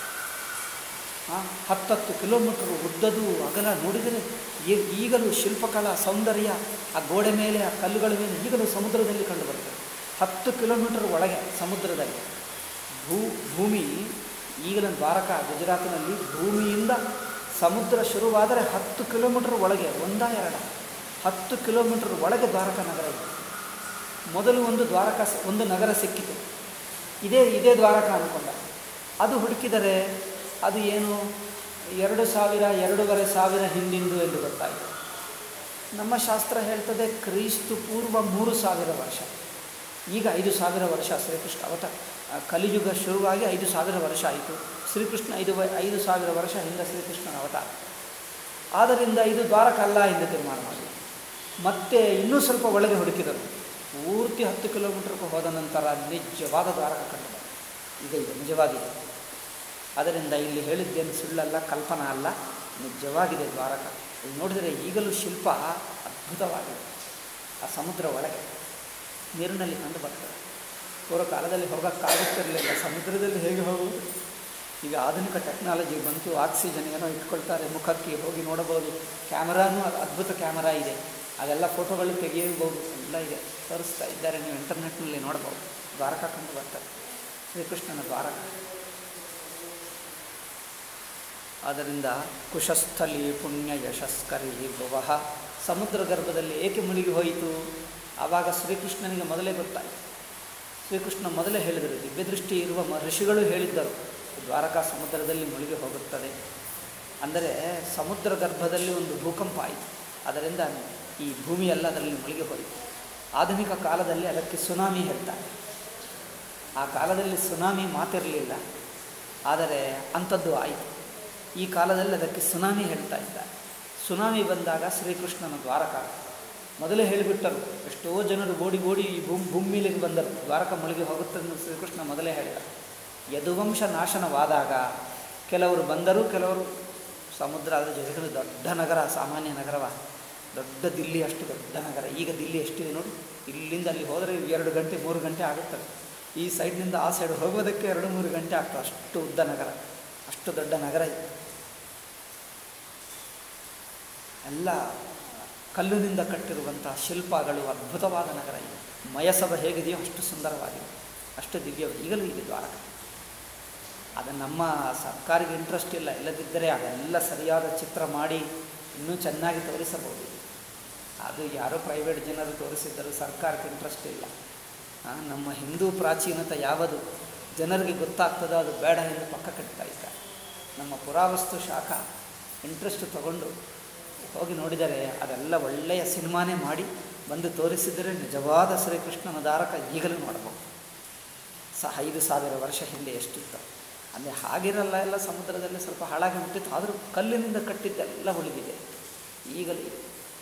ಹಾಂ ಹತ್ತತ್ತು ಕಿಲೋಮೀಟ್ರ್ ಉದ್ದದು ಅಗಲ ನೋಡಿದರೆ ಈ- ಈಗಲೂ ಶಿಲ್ಪಕಲಾ ಸೌಂದರ್ಯ ಆ ಗೋಡೆ ಮೇಲೆ ಆ ಕಲ್ಲುಗಳ ಮೇಲೆ ಈಗಲೂ ಸಮುದ್ರದಲ್ಲಿ ಕಂಡು ಬರ್ತದೆ ಹತ್ತು ಕಿಲೋಮೀಟರ್ ಒಳಗೆ ಸಮುದ್ರದಲ್ಲಿ ಭೂ ಭೂಮಿ ಈಗಲೂ ದ್ವಾರಕ ಗುಜರಾತಿನಲ್ಲಿ ಭೂಮಿಯಿಂದ ಸಮುದ್ರ ಶುರುವಾದರೆ ಹತ್ತು ಕಿಲೋಮೀಟರ್ ಒಳಗೆ ಒಂದ ಎರಡ ಹತ್ತು ಕಿಲೋಮೀಟರ್ ಒಳಗೆ ದ್ವಾರಕ ನಗರ ಇದೆ ಮೊದಲು ಒಂದು ದ್ವಾರಕ ಸ- ಒಂದು ನಗರ ಸಿಕ್ಕಿತು ಇದೇ ಇದೇ ದ್ವಾರಕ ಅಂದ್ಕೊಂಡ ಅದು ಹುಡುಕಿದರೆ ಅದು ಏನು ಎರಡು ಸಾವಿರ ಎರಡೂವರೆ ಸಾವಿರ ಹಿಂದಿಂದು ಎಂದು ಗೊತ್ತಾಯಿತು ನಮ್ಮ ಶಾಸ್ತ್ರ ಹೇಳ್ತದೆ ಕ್ರಿಸ್ತು ಪೂರ್ವ ಮೂರು ಸಾವಿರ ವರ್ಷ ಈಗ ಐದು ಸಾವಿರ ವರ್ಷ ಶ್ರೀಕೃಷ್ಣ ಅವತ ಆ, ಕಲಿಯುಗ ಶುರುವಾಗಿ ಐದು ಸಾವಿರ ವರ್ಷ ಆಯಿತು ಶ್ರೀಕೃಷ್ಣ ಐದು ವ- ಐದು ಸಾವಿರ ವರ್ಷ ಹಿಂದೆ ಶ್ರೀಕೃಷ್ಣನ ಅವತಾರ ಆದ್ದರಿಂದ ಇದು ದ್ವಾರಕ ಅಲ್ಲ ಎಂದು ತೀರ್ಮಾನ ಮಾಡಿ ಮತ್ತೆ ಇನ್ನೂ ಸ್ವಲ್ಪ ಒಳಗೆ ಹುಡುಕಿದರು ಪೂರ್ತಿ ಹತ್ತು ಕಿಲೋಮೀಟರ್ಗೆ ಹೋದ ನಂತರ ನಿಜವಾದ ದ್ವಾರಕ ಕಂಡು ಬಂತು. ಈಗ ಇದು ನಿಜವಾಗಿದೆ ಅದರಿಂದ ಇಲ್ಲಿ ಹೇಳಿದ್ದೇನು ಸುಳ್ಳಲ್ಲ ಕಲ್ಪನಾ ಅಲ್ಲ ನಿಜವಾಗಿದೆ ದ್ವಾರಕ ಇಲ್ಲಿ ನೋಡಿದರೆ ಈಗಲೂ ಶಿಲ್ಪ ಅದ್ಭುತವಾಗಿದೆ ಆ ಸಮುದ್ರ ಒಳಗೆ ನೀರಿನಲ್ಲಿ ಕಂಡು ಬರ್ತದೆ ಪೂರ್ವ ಕಾಲದಲ್ಲಿ ಹೋಗೋಕ್ಕಾಗುತ್ತಿರಲಿಲ್ಲ ಸಮುದ್ರದಲ್ಲಿ ಹೇಗೆ ಹೋಗುವುದು ಈಗ ಆಧುನಿಕ ಟೆಕ್ನಾಲಜಿ ಬಂತು ಆಕ್ಸಿಜನ್ ಏನೋ ಇಟ್ಕೊಳ್ತಾರೆ ಮುಖಕ್ಕೆ ಹೋಗಿ ನೋಡಬಹುದು ಕ್ಯಾಮರಾನೂ ಅದ್- ಅದ್ಭುತ ಕ್ಯಾಮರಾ ಇದೆ ಅದೆಲ್ಲ ಫೋಟೋಗಳು ತೆಗೆಯಬಹುದು ಎಲ್ಲ ಇದೆ ತೋರಿಸ್ತಾ ಇದ್ದಾರೆ ನೀವು ಇಂಟರ್ನೆಟ್ನಲ್ಲಿ ನೋಡ್ಬೋದು ದ್ವಾರಕ ಕಂಡು ಬರ್ತದೆ ಶ್ರೀಕೃಷ್ಣನ ದ್ವಾರಕ ಆದ್ದರಿಂದ ಕುಶಸ್ಥಲಿ ಪುಣ್ಯ ಯಶಸ್ಕರಿ ಭುವಃ ಸಮುದ್ರ ಗರ್ಭದಲ್ಲಿ ಏಕೆ ಮುಳುಗಿ ಹೋಯಿತು ಆವಾಗ ಶ್ರೀಕೃಷ್ಣನಿಗೆ ಮೊದಲೇ ಗೊತ್ತಾಯಿತು ಶ್ರೀಕೃಷ್ಣ ಮೊದಲೇ ಹೇಳಿದರು ದಿವ್ಯದೃಷ್ಟಿ ಇರುವ ಮ ಋಷಿಗಳು ಹೇಳಿದ್ದರು ದ್ವಾರಕಾ ಸಮುದ್ರದಲ್ಲಿ ಮುಳುಗಿ ಹೋಗುತ್ತದೆ ಅಂದರೆ ಸಮುದ್ರ ಗರ್ಭದಲ್ಲಿ ಒಂದು ಭೂಕಂಪ ಆಯಿತು ಅದರಿಂದ ಈ ಭೂಮಿಯೆಲ್ಲ ಅದರಲ್ಲಿ ಮುಳುಗಿ ಹೋಯಿತು ಆಧುನಿಕ ಕಾಲದಲ್ಲಿ ಅದಕ್ಕೆ ಸುನಾಮಿ ಹೇಳ್ತಾರೆ ಆ ಕಾಲದಲ್ಲಿ ಸುನಾಮಿ ಮಾತಿರಲಿಲ್ಲ ಆದರೆ ಅಂಥದ್ದು ಆಯಿತು ಈ ಕಾಲದಲ್ಲಿ ಅದಕ್ಕೆ ಸುನಾಮಿ ಹೇಳ್ತಾ ಇದ್ದಾರೆ ಸುನಾಮಿ ಬಂದಾಗ ಶ್ರೀಕೃಷ್ಣನ ದ್ವಾರಕ ಮೊದಲೇ ಹೇಳಿಬಿಟ್ಟರು ಎಷ್ಟೋ ಜನರು ಓಡಿ ಓಡಿ ಈ ಭೂಮಿ ಭೂಮಿಲಿಗೆ ಬಂದರು ದ್ವಾರಕ ಮುಳುಗಿ ಹೋಗುತ್ತೆ ಎಂದು ಶ್ರೀಕೃಷ್ಣ ಮೊದಲೇ ಹೇಳಿದ ಯದುವಂಶ ನಾಶನವಾದಾಗ ಕೆಲವರು ಬಂದರು ಕೆಲವರು ಸಮುದ್ರ ಅದರ ಜೊತೆಗೆ ದೊಡ್ಡ ನಗರ ಸಾಮಾನ್ಯ ನಗರವ ದೊಡ್ಡ ದಿಲ್ಲಿ ಅಷ್ಟು ದೊಡ್ಡ ನಗರ ಈಗ ದಿಲ್ಲಿ ಎಷ್ಟಿದೆ ನೋಡಿ ಇಲ್ಲಿಂದ ಅಲ್ಲಿ ಹೋದರೆ ಎರಡು ಗಂಟೆ ಮೂರು ಗಂಟೆ ಆಗುತ್ತದೆ ಈ ಸೈಡ್ನಿಂದ ಆ ಸೈಡ್ ಹೋಗೋದಕ್ಕೆ ಎರಡು ಮೂರು ಗಂಟೆ ಆಗ್ತದೆ ಅಷ್ಟು ಉದ್ದ ನಗರ ಅಷ್ಟು ದೊಡ್ಡ ನಗರ ಇದೆ ಎಲ್ಲ ಕಲ್ಲಿನಿಂದ ಕಟ್ಟಿರುವಂಥ ಶಿಲ್ಪಗಳು ಅದ್ಭುತವಾದ ನಗರ ಇದೆ ಮಯಸಭ ಹೇಗಿದೆಯೋ ಅಷ್ಟು ಸುಂದರವಾಗಿದೆ ಅಷ್ಟು ದಿವ್ಯ ಈಗಲೂ ಇದೆ ದ್ವಾರಕ ಅದು ನಮ್ಮ ಸರ್ಕಾರಿಗೆ ಇಂಟ್ರೆಸ್ಟ್ ಇಲ್ಲ ಇಲ್ಲದಿದ್ದರೆ ಅದೆಲ್ಲ ಸರಿಯಾದ ಚಿತ್ರ ಮಾಡಿ ಇನ್ನೂ ಚೆನ್ನಾಗಿ ತೋರಿಸಬಹುದು ಅದು ಯಾರೋ ಪ್ರೈವೇಟ್ ಜನರು ತೋರಿಸಿದ್ದರು ಸರ್ಕಾರಕ್ಕೆ ಇಂಟ್ರೆಸ್ಟ್ ಇಲ್ಲ ಆ, ನಮ್ಮ ಹಿಂದೂ ಪ್ರಾಚೀನತೆ ಯಾವುದು ಜನರಿಗೆ ಗೊತ್ತಾಗ್ತದೋ ಅದು ಬೇಡ ಎಂದು ಪಕ್ಕ ಕಟ್ತಾ ಇದ್ದಾರೆ ನಮ್ಮ ಪುರಾವಸ್ತು ಶಾಖ ಇಂಟ್ರೆಸ್ಟ್ ತಗೊಂಡು ಹೋಗಿ ನೋಡಿದರೆ ಅದೆಲ್ಲ ಒಳ್ಳೆಯ ಸಿನಿಮಾನೇ ಮಾಡಿ ಬಂದು ತೋರಿಸಿದರೆ ನಿಜವಾದ ಶ್ರೀಕೃಷ್ಣನ ದಾರಕ ಈಗಲೂ ನೋಡಬಹುದು ಸಹ ಐದು ಸಾವಿರ ವರ್ಷ ಹಿಂದೆ ಎಷ್ಟಿತ್ತು ಅಂದರೆ ಹಾಗಿರಲ್ಲ ಎಲ್ಲ ಸಮುದ್ರದಲ್ಲಿ ಸ್ವಲ್ಪ ಹಾಳಾಗಿ ಬಿಟ್ಟಿತ್ತು ಆದರೂ ಕಲ್ಲಿನಿಂದ ಕಟ್ಟಿದ್ದೆಲ್ಲ ಉಳಿದಿದೆ ಈಗಲೂ ಇದೆ.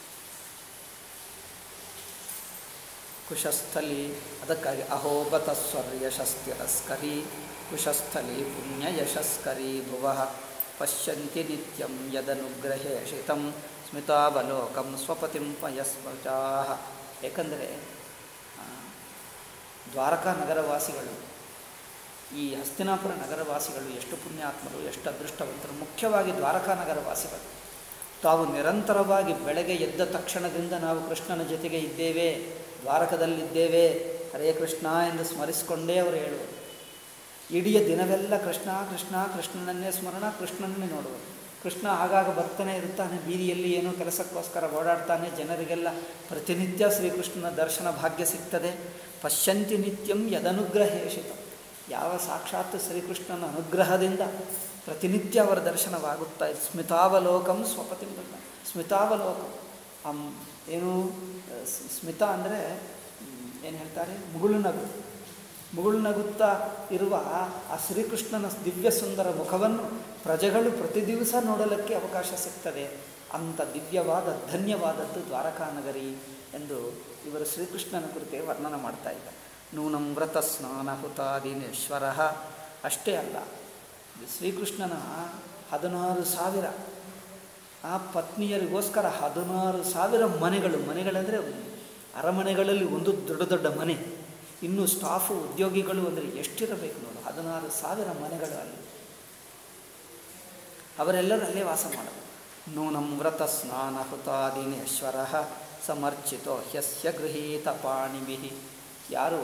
ಕುಶಸ್ಥಲಿ ಅದಕ್ಕಾಗಿ ಅಹೋಬತ ಸ್ವರ್ಯಶಸ್ತಿರಸ್ಕರಿ ಕುಶಸ್ಥಲಿ ಪುಣ್ಯ ಯಶಸ್ಕರಿ ಭುವಃ ಪಶ್ಯಂತಿ ನಿತ್ಯಂ ಯದನುಗ್ರಹೇ ಶಿತಂ ಸ್ಮಿತಾವಲೋಕಂ ಸ್ವಪತಿಂ ಪಯಸ್ಮಚಾಹ ಏಕೆಂದರೆ ಆ, ದ್ವಾರಕಾ ನಗರವಾಸಿಗಳು ಈ ಹಸ್ತಿನಾಪುರ ನಗರವಾಸಿಗಳು ಎಷ್ಟು ಪುಣ್ಯಾತ್ಮರು ಎಷ್ಟು ಅದೃಷ್ಟವಂತರು ಮುಖ್ಯವಾಗಿ ದ್ವಾರಕಾ ನಗರವಾಸಿಗಳು ತಾವು ನಿರಂತರವಾಗಿ ಬೆಳಗ್ಗೆ ಎದ್ದ ತಕ್ಷಣದಿಂದ ನಾವು ಕೃಷ್ಣನ ಜೊತೆಗೆ ಇದ್ದೇವೆ ದ್ವಾರಕದಲ್ಲಿದ್ದೇವೆ ಹರೇ ಕೃಷ್ಣ ಎಂದು ಸ್ಮರಿಸಿಕೊಂಡೇ ಅವರು ಹೇಳುವರು ಇಡೀ ದಿನವೆಲ್ಲ ಕೃಷ್ಣ ಕೃಷ್ಣ ಕೃಷ್ಣನನ್ನೇ ಸ್ಮರಣ ಕೃಷ್ಣನನ್ನೇ ನೋಡುವರು ಕೃಷ್ಣ ಆಗಾಗ ಬರ್ತಾನೆ ಇರ್ತಾನೆ ಬೀದಿಯಲ್ಲಿ ಏನೋ ಕೆಲಸಕ್ಕೋಸ್ಕರ ಓಡಾಡ್ತಾನೆ ಜನರಿಗೆಲ್ಲ ಪ್ರತಿನಿತ್ಯ ಶ್ರೀಕೃಷ್ಣನ ದರ್ಶನ ಭಾಗ್ಯ ಸಿಗ್ತದೆ ಪಶ್ಯಂತಿ ನಿತ್ಯಂ ಯದನುಗ್ರಹೇಷಿತ ಯಾವ ಸಾಕ್ಷಾತ್ ಶ್ರೀಕೃಷ್ಣನ ಅನುಗ್ರಹದಿಂದ ಪ್ರತಿನಿತ್ಯ ಅವರ ದರ್ಶನವಾಗುತ್ತಾ ಇದೆ ಸ್ಮಿತಾವಲೋಕಂ ಸ್ವಪತಿಂ ಬಂದ ಸ್ಮಿತಾವಲೋಕಂ ಅಂ ಏನು ಸ್- ಸ್ಮಿತ ಅಂದರೆ ಏನು ಹೇಳ್ತಾರೆ ಮುಗುಳು ನಗು ಮುಗುಳು ನಗುತ್ತಾ ಇರುವ ಆ ಶ್ರೀಕೃಷ್ಣನ ದಿವ್ಯ ಸುಂದರ ಮುಖವನ್ನು ಪ್ರಜೆಗಳು ಪ್ರತಿ ದಿವಸ ನೋಡಲಿಕ್ಕೆ ಅವಕಾಶ ಸಿಗ್ತದೆ ಅಂಥ ದಿವ್ಯವಾದ ಧನ್ಯವಾದದ್ದು ದ್ವಾರಕಾ ನಗರಿ ಎಂದು ಇವರು ಶ್ರೀಕೃಷ್ಣನ ಕುರಿತೇ ವರ್ಣನ ಮಾಡ್ತಾ ಇದ್ದಾರೆ ನೂನಂ ವ್ರತ ಸ್ನಾನ ಹುತಾದಿನೇಶ್ವರ ಅಷ್ಟೇ ಅಲ್ಲ ಇದು ಶ್ರೀಕೃಷ್ಣನ ಹದಿನಾರು ಸಾವಿರ ಆ ಪತ್ನಿಯರಿಗೋಸ್ಕರ ಹದಿನಾರು ಸಾವಿರ ಮನೆಗಳು ಮನೆಗಳಂದರೆ ಅರಮನೆಗಳಲ್ಲಿ ಒಂದು ದೊಡ್ಡ ದೊಡ್ಡ ಮನೆ ಇನ್ನು ಸ್ಟಾಫು ಉದ್ಯೋಗಿಗಳು ಅಂದರೆ ಎಷ್ಟಿರಬೇಕು ನೋಡು ಹದಿನಾರು ಸಾವಿರ ಮನೆಗಳು ಅಲ್ಲಿ ಅವರೆಲ್ಲರೂ ಅಲ್ಲೇ ವಾಸ ಮಾಡೋದು ನೂನಂ ವ್ರತ ಸ್ನಾನ ಹುತಾದಿನೇಶ್ವರ ಸಮರ್ಚಿತೋ ಹ್ಯಸ್ಯ ಗೃಹೀತ ಪಾಣಿಭಿ ಯಾರು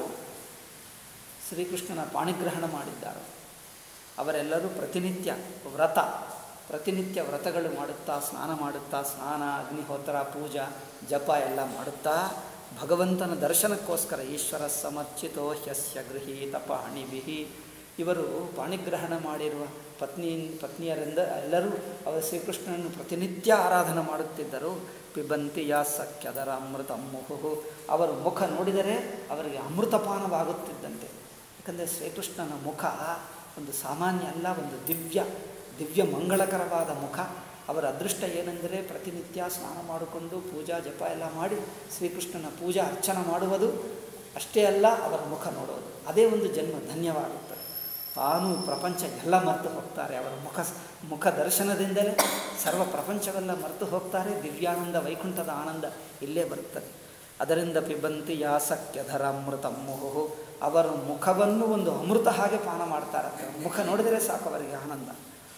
ಶ್ರೀಕೃಷ್ಣನ ಪಾಣಿಗ್ರಹಣ ಮಾಡಿದ್ದಾರೋ ಅವರೆಲ್ಲರೂ ಪ್ರತಿನಿತ್ಯ ವ್ರತ ಪ್ರತಿನಿತ್ಯ ವ್ರತಗಳು ಮಾಡುತ್ತಾ ಸ್ನಾನ ಮಾಡುತ್ತಾ ಸ್ನಾನ ಅಗ್ನಿಹೋತ್ರ ಪೂಜಾ ಜಪ ಎಲ್ಲ ಮಾಡುತ್ತಾ ಭಗವಂತನ ದರ್ಶನಕ್ಕೋಸ್ಕರ ಈಶ್ವರ ಸಮರ್ಚಿತೋ ಹ್ಯಸ್ಯ ಗೃಹೀತ ಪಾಣಿಭಿ ಇವರು ಪಾಣಿಗ್ರಹಣ ಮಾಡಿರುವ ಪತ್ನಿ ಪತ್ನಿಯರಿಂದ ಎಲ್ಲರೂ ಅವರ ಶ್ರೀಕೃಷ್ಣನನ್ನು ಪ್ರತಿನಿತ್ಯ ಆರಾಧನೆ ಮಾಡುತ್ತಿದ್ದರು ಪಿಬಂತಿ ಯಾ ಸಖ್ಯದರ ಅಮೃತ ಮುಹು ಅವರ ಮುಖ ನೋಡಿದರೆ ಅವರಿಗೆ ಅಮೃತಪಾನವಾಗುತ್ತಿದ್ದಂತೆ ಯಾಕಂದರೆ ಶ್ರೀಕೃಷ್ಣನ ಮುಖ ಒಂದು ಸಾಮಾನ್ಯ ಅಲ್ಲ ಒಂದು ದಿವ್ಯ ದಿವ್ಯ ಮಂಗಳಕರವಾದ ಮುಖ ಅವರ ಅದೃಷ್ಟ ಏನೆಂದರೆ ಪ್ರತಿನಿತ್ಯ ಸ್ನಾನ ಮಾಡಿಕೊಂಡು ಪೂಜಾ ಜಪ ಎಲ್ಲ ಮಾಡಿ ಶ್ರೀಕೃಷ್ಣನ ಪೂಜಾ ಅರ್ಚನೆ ಮಾಡುವುದು ಅಷ್ಟೇ ಅಲ್ಲ ಅವರ ಮುಖ ನೋಡೋದು ಅದೇ ಒಂದು ಜನ್ಮ ಧನ್ಯವಾಗುತ್ತದೆ ತಾನು ಪ್ರಪಂಚ ಎಲ್ಲ ಮರೆತು ಹೋಗ್ತಾರೆ ಅವರ ಮುಖ ಮುಖ ದರ್ಶನದಿಂದಲೇ ಸರ್ವ ಪ್ರಪಂಚವೆಲ್ಲ ಮರೆತು ಹೋಗ್ತಾರೆ ದಿವ್ಯಾನಂದ ವೈಕುಂಠದ ಆನಂದ ಇಲ್ಲೇ ಬರುತ್ತದೆ ಅದರಿಂದ ಪಿಬಂತಿ ಯಾಸಕ್ಯಧರ ಅಮೃತ ಮುಹು ಅವರ ಮುಖವನ್ನು ಒಂದು ಅಮೃತ ಹಾಗೆ ಪಾನ ಮಾಡ್ತಾರಂತೆ ಮುಖ ನೋಡಿದರೆ ಸಾಕು ಅವರಿಗೆ ಆನಂದ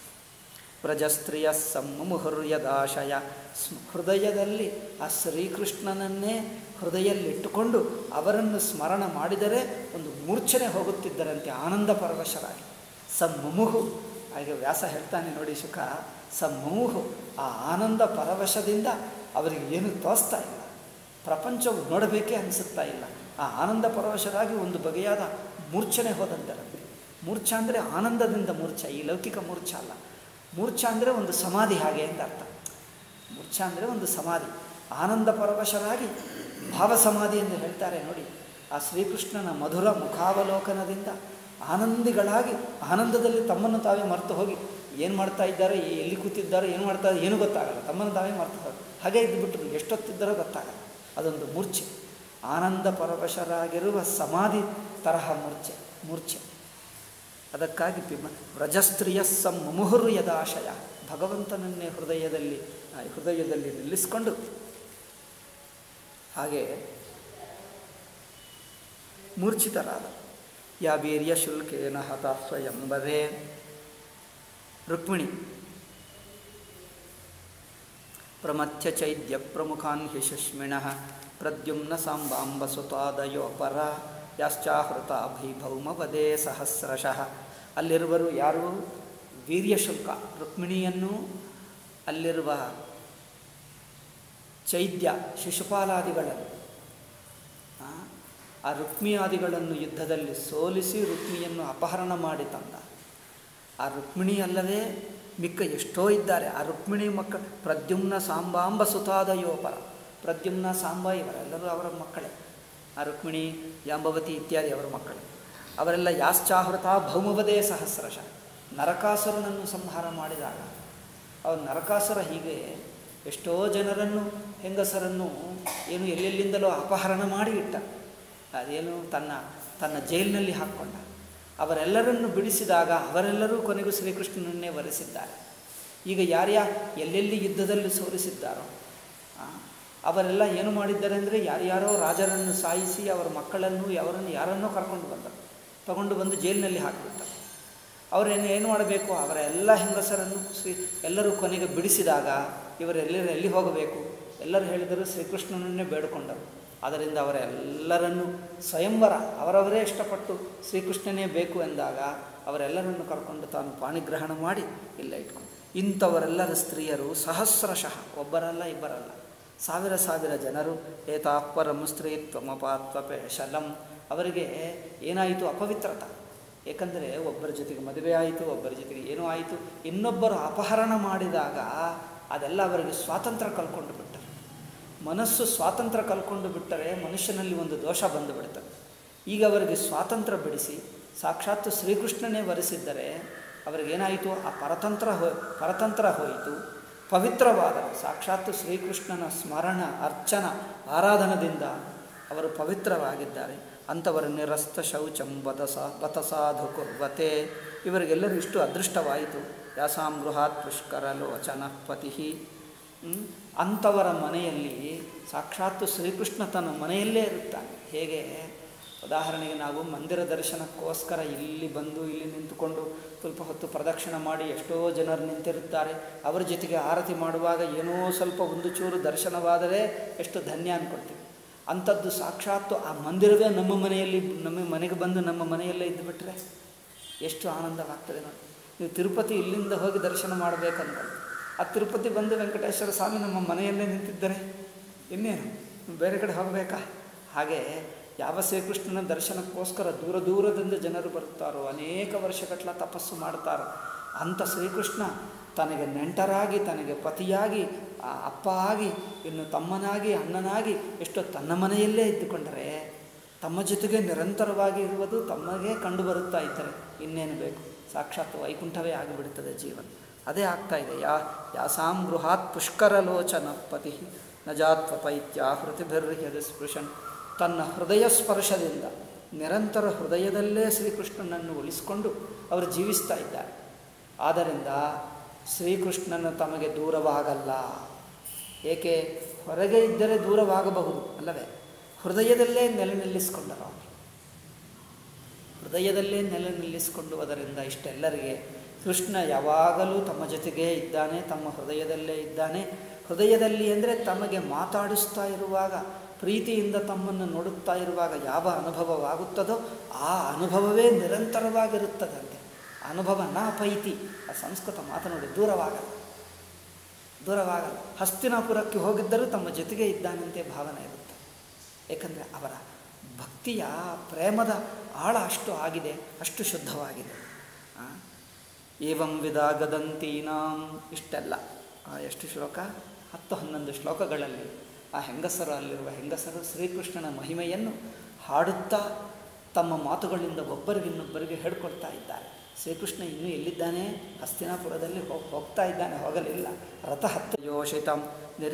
ವ್ರಜಸ್ತ್ರೀಯ ಸಮ್ಮುಹುರ್ಯದಾಶಯ ಸ್ಮ- ಹೃದಯದಲ್ಲಿ ಆ ಶ್ರೀಕೃಷ್ಣನನ್ನೇ ಹೃದಯಲ್ಲಿಟ್ಟುಕೊಂಡು ಅವರನ್ನು ಸ್ಮರಣ ಮಾಡಿದರೆ ಒಂದು ಮೂರ್ಛನೆ ಹೋಗುತ್ತಿದ್ದರಂತೆ ಆನಂದ ಪರವಶರಾಗಿ ಸಮ್ಮುಹು ಹಾಗೆ ವ್ಯಾಸ ಹೇಳ್ತಾನೆ ನೋಡಿ ಸುಖ ಸಮ್ಮುಹು ಆ ಆನಂದ ಪರವಶದಿಂದ ಅವರಿಗೆ ಏನು ತೋಸ್ತಾ ಇಲ್ಲ ಪ್ರಪಂಚವು ನೋಡಬೇಕೇ ಅನಿಸುತ್ತಾ ಇಲ್ಲ ಆ ಆನಂದ ಪರವಶರಾಗಿ ಒಂದು ಬಗೆಯಾದ ಮೂರ್ಛನೆ ಹೋದಂತರಂತೆ ಮೂರ್ಛ ಅಂದರೆ ಆನಂದದಿಂದ ಮೂರ್ಛ ಈ ಲೌಕಿಕ ಮೂರ್ಛ ಅಲ್ಲ ಮೂರ್ಛ ಅಂದರೆ ಒಂದು ಸಮಾಧಿ ಹಾಗೆ ಅಂತ ಅರ್ಥ ಮೂರ್ಛ ಅಂದರೆ ಒಂದು ಸಮಾಧಿ ಆನಂದ ಪರವಶರಾಗಿ ಭಾವ ಸಮಾಧಿ ಎಂದು ಹೇಳ್ತಾರೆ ನೋಡಿ ಆ ಶ್ರೀಕೃಷ್ಣನ ಮಧುರ ಮುಖಾವಲೋಕನದಿಂದ ಆನಂದಿಗಳಾಗಿ ಆನಂದದಲ್ಲಿ ತಮ್ಮನ್ನು ತಾವೇ ಮರೆತು ಹೋಗಿ ಏನು ಮಾಡ್ತಾ ಇದ್ದಾರೆ ಎಲ್ಲಿ ಕೂತಿದ್ದಾರೆ ಏನು ಮಾಡ್ತಾ ಇದ್ದಾರೆ ಏನೂ ಗೊತ್ತಾಗಲ್ಲ ತಮ್ಮನ್ನು ತಾವೇ ಮರೆತು ಹೋಗಿ ಹಾಗೆ ಇದ್ದುಬಿಟ್ರು ಎಷ್ಟೊತ್ತಿದ್ದಾರೋ ಗೊತ್ತಾಗಲ್ಲ ಅದೊಂದು ಮೂರ್ಛೆ ಆನಂದ ಪರವಶರಾಗಿರುವ ಸಮಾಧಿ ತರಹ ಮೂರ್ಛೆ ಮೂರ್ಛೆ ಅದಕ್ಕಾಗಿ ಪಿಮ ವ್ರಜಸ್ತ್ರೀಯ ಸಮ್ಮುಹುರು ಯದಾಶಯ ಭಗವಂತನನ್ನೇ ಹೃದಯದಲ್ಲಿ ಆ, ಹೃದಯದಲ್ಲಿ ನಿಲ್ಲಿಸಿಕೊಂಡು ಹಾಗೆ ಮೂರ್ಛಿತರಾದ ಯಾ ವೀರ್ಯ ಶುಲ್ಕೇನ ಹತ ಸ್ವಯಂಬರೇ ರುಕ್ಮಿಣಿ ಪ್ರಮಥ್ಯ ಚೈದ್ಯ ಪ್ರಮುಖಾನ್ ಹಿ ಶುಷ್ಮಿಣ ಪ್ರದ್ಯುಮ್ನ ಸಾಂಬಾಂಬ ಸುತಾದಯೋ ಪರ ಯಾಶ್ಚಾಹೃತ ಭೈಭೌಮವದೇ ಸಹಸ್ರಶಃ ಅಲ್ಲಿರುವರು ಯಾರು ವೀರ್ಯಶುಲ್ಕ ರುಕ್ಮಿಣಿಯನ್ನು ಅಲ್ಲಿರುವ ಚೈದ್ಯ ಶಿಶುಪಾಲಾದಿಗಳನ್ನು ಆ, ಆ ರುಕ್ಮಿಯಾದಿಗಳನ್ನು ಯುದ್ಧದಲ್ಲಿ ಸೋಲಿಸಿ ರುಕ್ಮಿಯನ್ನು ಅಪಹರಣ ಮಾಡಿ ತಂದ ಆ ರುಕ್ಮಿಣಿ ಅಲ್ಲದೆ ಮಿಕ್ಕ ಎಷ್ಟೋ ಇದ್ದಾರೆ ಆ ರುಕ್ಮಿಣಿ ಮಕ್ಕ ಪ್ರದ್ಯುಮ್ನ ಸಾಂಬಾಂಬ ಸುತಾದಯೋಪರ ಪ್ರದ್ಯುಮ್ನ ಸಾಂಬ ಇವರೆಲ್ಲರೂ ಅವರ ಮಕ್ಕಳೇ ಆ ರುಕ್ಮಿಣಿ ಜಾಂಬವತಿ ಇತ್ಯಾದಿ ಅವರ ಮಕ್ಕಳು ಅವರೆಲ್ಲ ಯಾಶ್ಚಾಹೃತ ಭೌಮವದೇ ಸಹಸ್ರಶ ನರಕಾಸುರನನ್ನು ಸಂಹಾರ ಮಾಡಿದಾಗ ಅವನು ನರಕಾಸುರ ಹೀಗೆ ಎಷ್ಟೋ ಜನರನ್ನು ಹೆಂಗಸರನ್ನು ಏನು ಎಲ್ಲೆಲ್ಲಿಂದಲೋ ಅಪಹರಣ ಮಾಡಿ ಇಟ್ಟ ಅದೇನು ತನ್ನ ತನ್ನ ಜೈಲಿನಲ್ಲಿ ಹಾಕ್ಕೊಂಡ ಅವರೆಲ್ಲರನ್ನು ಬಿಡಿಸಿದಾಗ ಅವರೆಲ್ಲರೂ ಕೊನೆಗೂ ಶ್ರೀಕೃಷ್ಣನನ್ನೇ ವರಿಸಿದ್ದಾರೆ ಈಗ ಯಾರ್ಯಾ ಎಲ್ಲೆಲ್ಲಿ ಯುದ್ಧದಲ್ಲಿ ಸೋಲಿಸಿದ್ದಾರೋ ಆ, ಅವರೆಲ್ಲ ಏನು ಮಾಡಿದ್ದಾರೆ ಅಂದರೆ ಯಾರ್ಯಾರೋ ರಾಜರನ್ನು ಸಾಯಿಸಿ ಅವರ ಮಕ್ಕಳನ್ನು ಅವರನ್ನು ಯಾರನ್ನೋ ಕರ್ಕೊಂಡು ಬಂದರು ತಗೊಂಡು ಬಂದು ಜೈಲಿನಲ್ಲಿ ಹಾಕಿಬಿಟ್ಟ ಅವರೇನು ಏನು ಮಾಡಬೇಕು ಅವರ ಎಲ್ಲ ಹೆಂಗಸರನ್ನು ಶ್ರೀ ಎಲ್ಲರೂ ಕೊನೆಗೆ ಬಿಡಿಸಿದಾಗ ಇವರೆಲ್ಲರೂ ಎಲ್ಲಿ ಹೋಗಬೇಕು ಎಲ್ಲರೂ ಹೇಳಿದರು ಶ್ರೀಕೃಷ್ಣನನ್ನೇ ಬೇಡಿಕೊಂಡರು ಆದ್ದರಿಂದ ಅವರೆಲ್ಲರನ್ನು ಸ್ವಯಂವರ ಅವರವರೇ ಇಷ್ಟಪಟ್ಟು ಶ್ರೀಕೃಷ್ಣನೇ ಬೇಕು ಎಂದಾಗ ಅವರೆಲ್ಲರನ್ನು ಕರ್ಕೊಂಡು ತಾನು ಪಾಣಿಗ್ರಹಣ ಮಾಡಿ ಇಲ್ಲ ಇಟ್ಕೊಂಡು ಇಂಥವರೆಲ್ಲರ ಸ್ತ್ರೀಯರು ಸಹಸ್ರಶಃ ಒಬ್ಬರಲ್ಲ ಇಬ್ಬರಲ್ಲ ಸಾವಿರ ಸಾವಿರ ಜನರು ಏತಾಪರಂ ಸ್ತ್ರೀತ್ವಮಪಾತ್ವಪೆ ಶಲಂ ಅವರಿಗೆ ಏನಾಯಿತು ಅಪವಿತ್ರತ ಏಕೆಂದರೆ ಒಬ್ಬರ ಜೊತೆಗೆ ಮದುವೆ ಆಯಿತು ಒಬ್ಬರ ಜೊತೆಗೆ ಏನೋ ಆಯಿತು ಇನ್ನೊಬ್ಬರು ಅಪಹರಣ ಮಾಡಿದಾಗ ಅದೆಲ್ಲ ಅವರಿಗೆ ಸ್ವಾತಂತ್ರ್ಯ ಕಳ್ಕೊಂಡು ಬಿಟ್ಟರು ಮನಸ್ಸು ಸ್ವಾತಂತ್ರ್ಯ ಕಳ್ಕೊಂಡು ಬಿಟ್ಟರೆ ಮನುಷ್ಯನಲ್ಲಿ ಒಂದು ದೋಷ ಬಂದು ಬಿಡ್ತದೆ ಈಗ ಅವರಿಗೆ ಸ್ವಾತಂತ್ರ್ಯ ಬಿಡಿಸಿ ಸಾಕ್ಷಾತ್ ಶ್ರೀಕೃಷ್ಣನೇ ವರಿಸಿದ್ದರೆ ಅವರಿಗೇನಾಯಿತು ಆ ಪರತಂತ್ರ ಹೋ ಪರತಂತ್ರ ಹೋಯಿತು ಪವಿತ್ರವಾದ ಸಾಕ್ಷಾತ್ ಶ್ರೀಕೃಷ್ಣನ ಸ್ಮರಣ ಅರ್ಚನ ಆರಾಧನದಿಂದ ಅವರು ಪವಿತ್ರವಾಗಿದ್ದಾರೆ ಅಂಥವರ ನಿರಸ್ತ ಶೌಚಂ ಬತಸ ಬತಸಾಧು ಕುರ್ವತೆ ಇವರಿಗೆಲ್ಲರೂ ಇಷ್ಟು ಅದೃಷ್ಟವಾಯಿತು ಯಾಸಾಂ ಗೃಹಾತ್ ಪುಷ್ಕರ ಲೋಚನ ಪತಿ ಅಂಥವರ ಮನೆಯಲ್ಲಿ ಸಾಕ್ಷಾತ್ ಶ್ರೀಕೃಷ್ಣ ತನ್ನ ಮನೆಯಲ್ಲೇ ಇರುತ್ತಾನೆ ಹೇಗೆ ಉದಾಹರಣೆಗೆ ನಾವು ಮಂದಿರ ದರ್ಶನಕ್ಕೋಸ್ಕರ ಇಲ್ಲಿ ಬಂದು ಇಲ್ಲಿ ನಿಂತುಕೊಂಡು ಸ್ವಲ್ಪ ಹೊತ್ತು ಪ್ರದಕ್ಷಿಣೆ ಮಾಡಿ ಎಷ್ಟೋ ಜನರು ನಿಂತಿರುತ್ತಾರೆ ಅವರ ಜೊತೆಗೆ ಆರತಿ ಮಾಡುವಾಗ ಏನೋ ಸ್ವಲ್ಪ ಒಂದು ಚೂರು ದರ್ಶನವಾದರೆ ಎಷ್ಟು ಧನ್ಯ ಅಂದ್ಕೊಳ್ತೀವಿ ಅಂಥದ್ದು ಸಾಕ್ಷಾತ್ತು ಆ ಮಂದಿರವೇ ನಮ್ಮ ಮನೆಯಲ್ಲಿ ನಮ್ಮ ಮನೆಗೆ ಬಂದು ನಮ್ಮ ಮನೆಯಲ್ಲೇ ಇದ್ದುಬಿಟ್ರೆ ಎಷ್ಟು ಆನಂದವಾಗ್ತದೆ ನೋಡಿ ನೀವು ತಿರುಪತಿ ಇಲ್ಲಿಂದ ಹೋಗಿ ದರ್ಶನ ಮಾಡಬೇಕಂದ್ಕೊಳ್ಳಿ ಆ ತಿರುಪತಿ ಬಂದು ವೆಂಕಟೇಶ್ವರ ಸ್ವಾಮಿ ನಮ್ಮ ಮನೆಯಲ್ಲೇ ನಿಂತಿದ್ದರೆ ಇನ್ನೇನು ಬೇರೆ ಕಡೆ ಹೋಗಬೇಕಾ ಹಾಗೆ ಯಾವ ಶ್ರೀಕೃಷ್ಣನ ದರ್ಶನಕ್ಕೋಸ್ಕರ ದೂರ ದೂರದಿಂದ ಜನರು ಬರುತ್ತಾರೋ ಅನೇಕ ವರ್ಷಗಟ್ಟಲ ತಪಸ್ಸು ಮಾಡ್ತಾರೋ ಅಂಥ ಶ್ರೀಕೃಷ್ಣ ತನಗೆ ನೆಂಟರಾಗಿ ತನಗೆ ಪತಿಯಾಗಿ ಆ ಅಪ್ಪ ಆಗಿ ಇನ್ನು ತಮ್ಮನಾಗಿ ಅಣ್ಣನಾಗಿ ಎಷ್ಟೋ ತನ್ನ ಮನೆಯಲ್ಲೇ ಇದ್ದುಕೊಂಡರೆ ತಮ್ಮ ಜೊತೆಗೆ ನಿರಂತರವಾಗಿ ಇರುವುದು ತಮಗೆ ಕಂಡು ಬರುತ್ತಾ ಇದ್ದರೆ ಇನ್ನೇನು ಬೇಕು ಸಾಕ್ಷಾತ್ ವೈಕುಂಠವೇ ಆಗಿಬಿಡುತ್ತದೆ ಜೀವನ ಅದೇ ಆಗ್ತಾ ಇದೆ ಯಾ ಯಾಸಾಂ ಗೃಹಾತ್ ಪುಷ್ಕರಲೋಚನ ಪತಿ ನಜಾತ್ವ ಪೈತ್ಯ ಹೃತಿಭಿರ್ಹ್ಯದ ಸ್ಪೃಶನ್ ತನ್ನ ಹೃದಯ ಸ್ಪರ್ಶದಿಂದ ನಿರಂತರ ಹೃದಯದಲ್ಲೇ ಶ್ರೀಕೃಷ್ಣನನ್ನು ಉಳಿಸಿಕೊಂಡು ಅವರು ಜೀವಿಸ್ತಾ ಇದ್ದಾರೆ ಆದ್ದರಿಂದ ಶ್ರೀಕೃಷ್ಣನು ತಮಗೆ ದೂರವಾಗಲ್ಲ ಏಕೆ ಹೊರಗೆ ಇದ್ದರೆ ದೂರವಾಗಬಹುದು ಅಲ್ಲವೇ ಹೃದಯದಲ್ಲೇ ನೆಲೆ ನಿಲ್ಲಿಸಿಕೊಂಡರು ಅವರು ಹೃದಯದಲ್ಲೇ ನೆಲೆ ನಿಲ್ಲಿಸಿಕೊಂಡು ಅದರಿಂದ ಇಷ್ಟೆಲ್ಲರಿಗೆ ಕೃಷ್ಣ ಯಾವಾಗಲೂ ತಮ್ಮ ಜೊತೆಗೇ ಇದ್ದಾನೆ ತಮ್ಮ ಹೃದಯದಲ್ಲೇ ಇದ್ದಾನೆ ಹೃದಯದಲ್ಲಿ ಅಂದರೆ ತಮಗೆ ಮಾತಾಡಿಸ್ತಾ ಇರುವಾಗ ಪ್ರೀತಿಯಿಂದ ತಮ್ಮನ್ನು ನೋಡುತ್ತಾ ಇರುವಾಗ ಯಾವ ಅನುಭವವಾಗುತ್ತದೋ ಆ ಅನುಭವವೇ ನಿರಂತರವಾಗಿರುತ್ತದಂತೆ ಅನುಭವ ನ ಪೈತಿ ಆ ಸಂಸ್ಕೃತ ಮಾತನಾಡಿ ದೂರವಾಗಲ್ಲ ದೂರವಾಗಲ್ಲ ಹಸ್ತಿನಾಪುರಕ್ಕೆ ಹೋಗಿದ್ದರೂ ತಮ್ಮ ಜೊತೆಗೆ ಇದ್ದಾನಂತೆ ಭಾವನೆ ಇರುತ್ತೆ ಏಕೆಂದರೆ ಅವರ ಭಕ್ತಿಯ ಪ್ರೇಮದ ಆಳ ಅಷ್ಟು ಆಗಿದೆ ಅಷ್ಟು ಶುದ್ಧವಾಗಿದೆ ಆ? ಏವಂ ವಿಧಾಗದಂತೀನಾಂ ಇಷ್ಟೆಲ್ಲ ಆ, ಎಷ್ಟು ಶ್ಲೋಕ ಹತ್ತು ಹನ್ನೊಂದು ಶ್ಲೋಕಗಳಲ್ಲಿ ಆ ಹೆಂಗಸರು ಅಲ್ಲಿರುವ ಹೆಂಗಸರು ಶ್ರೀಕೃಷ್ಣನ ಮಹಿಮೆಯನ್ನು ಹಾಡುತ್ತಾ ತಮ್ಮ ಮಾತುಗಳಿಂದ ಒಬ್ಬರಿಗಿನ್ನೊಬ್ಬರಿಗೆ ಹೇಳ್ಕೊಳ್ತಾ ಇದ್ದಾರೆ ಶ್ರೀಕೃಷ್ಣ ಇನ್ನೂ ಎಲ್ಲಿದ್ದಾನೆ ಹಸ್ತಿನಾಪುರದಲ್ಲಿ ಹೋಗ್ ಹೋಗ್ತಾ ಇದ್ದಾನೆ ಹೋಗಲಿಲ್ಲ ರಥ ಹತ್ತು ಯೋಷಿತಂ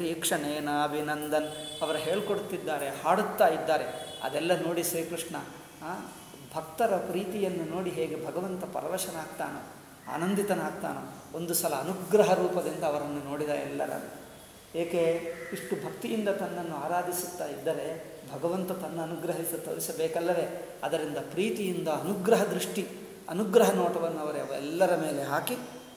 ನಿರೀಕ್ಷಣೇನಾಭಿನಂದನ್ ಅವರು ಹೇಳ್ಕೊಡ್ತಿದ್ದಾರೆ ಹಾಡುತ್ತಾ ಇದ್ದಾರೆ ಅದೆಲ್ಲ ನೋಡಿ ಶ್ರೀಕೃಷ್ಣ ಆ, ಭಕ್ತರ ಪ್ರೀತಿಯನ್ನು ನೋಡಿ ಹೇಗೆ ಭಗವಂತ ಪರವಶನಾಗ್ತಾನೋ ಆನಂದಿತನಾಗ್ತಾನೋ ಒಂದು ಸಲ ಅನುಗ್ರಹ ರೂಪದಿಂದ ಅವರನ್ನು ನೋಡಿದ ಎಲ್ಲರನ್ನು ಏಕೆ ಇಷ್ಟು ಭಕ್ತಿಯಿಂದ ತನ್ನನ್ನು ಆರಾಧಿಸುತ್ತಾ ಇದ್ದರೆ ಭಗವಂತ ತನ್ನ ಅನುಗ್ರಹಿಸ ತೋರಿಸಬೇಕಲ್ಲವೇ ಅದರಿಂದ ಪ್ರೀತಿಯಿಂದ ಅನುಗ್ರಹ ದೃಷ್ಟಿ ಅನುಗ್ರಹ ನೋಟವನ್ನು ಅವರ ಎಲ್ಲರ ಮೇಲೆ ಹಾಕಿ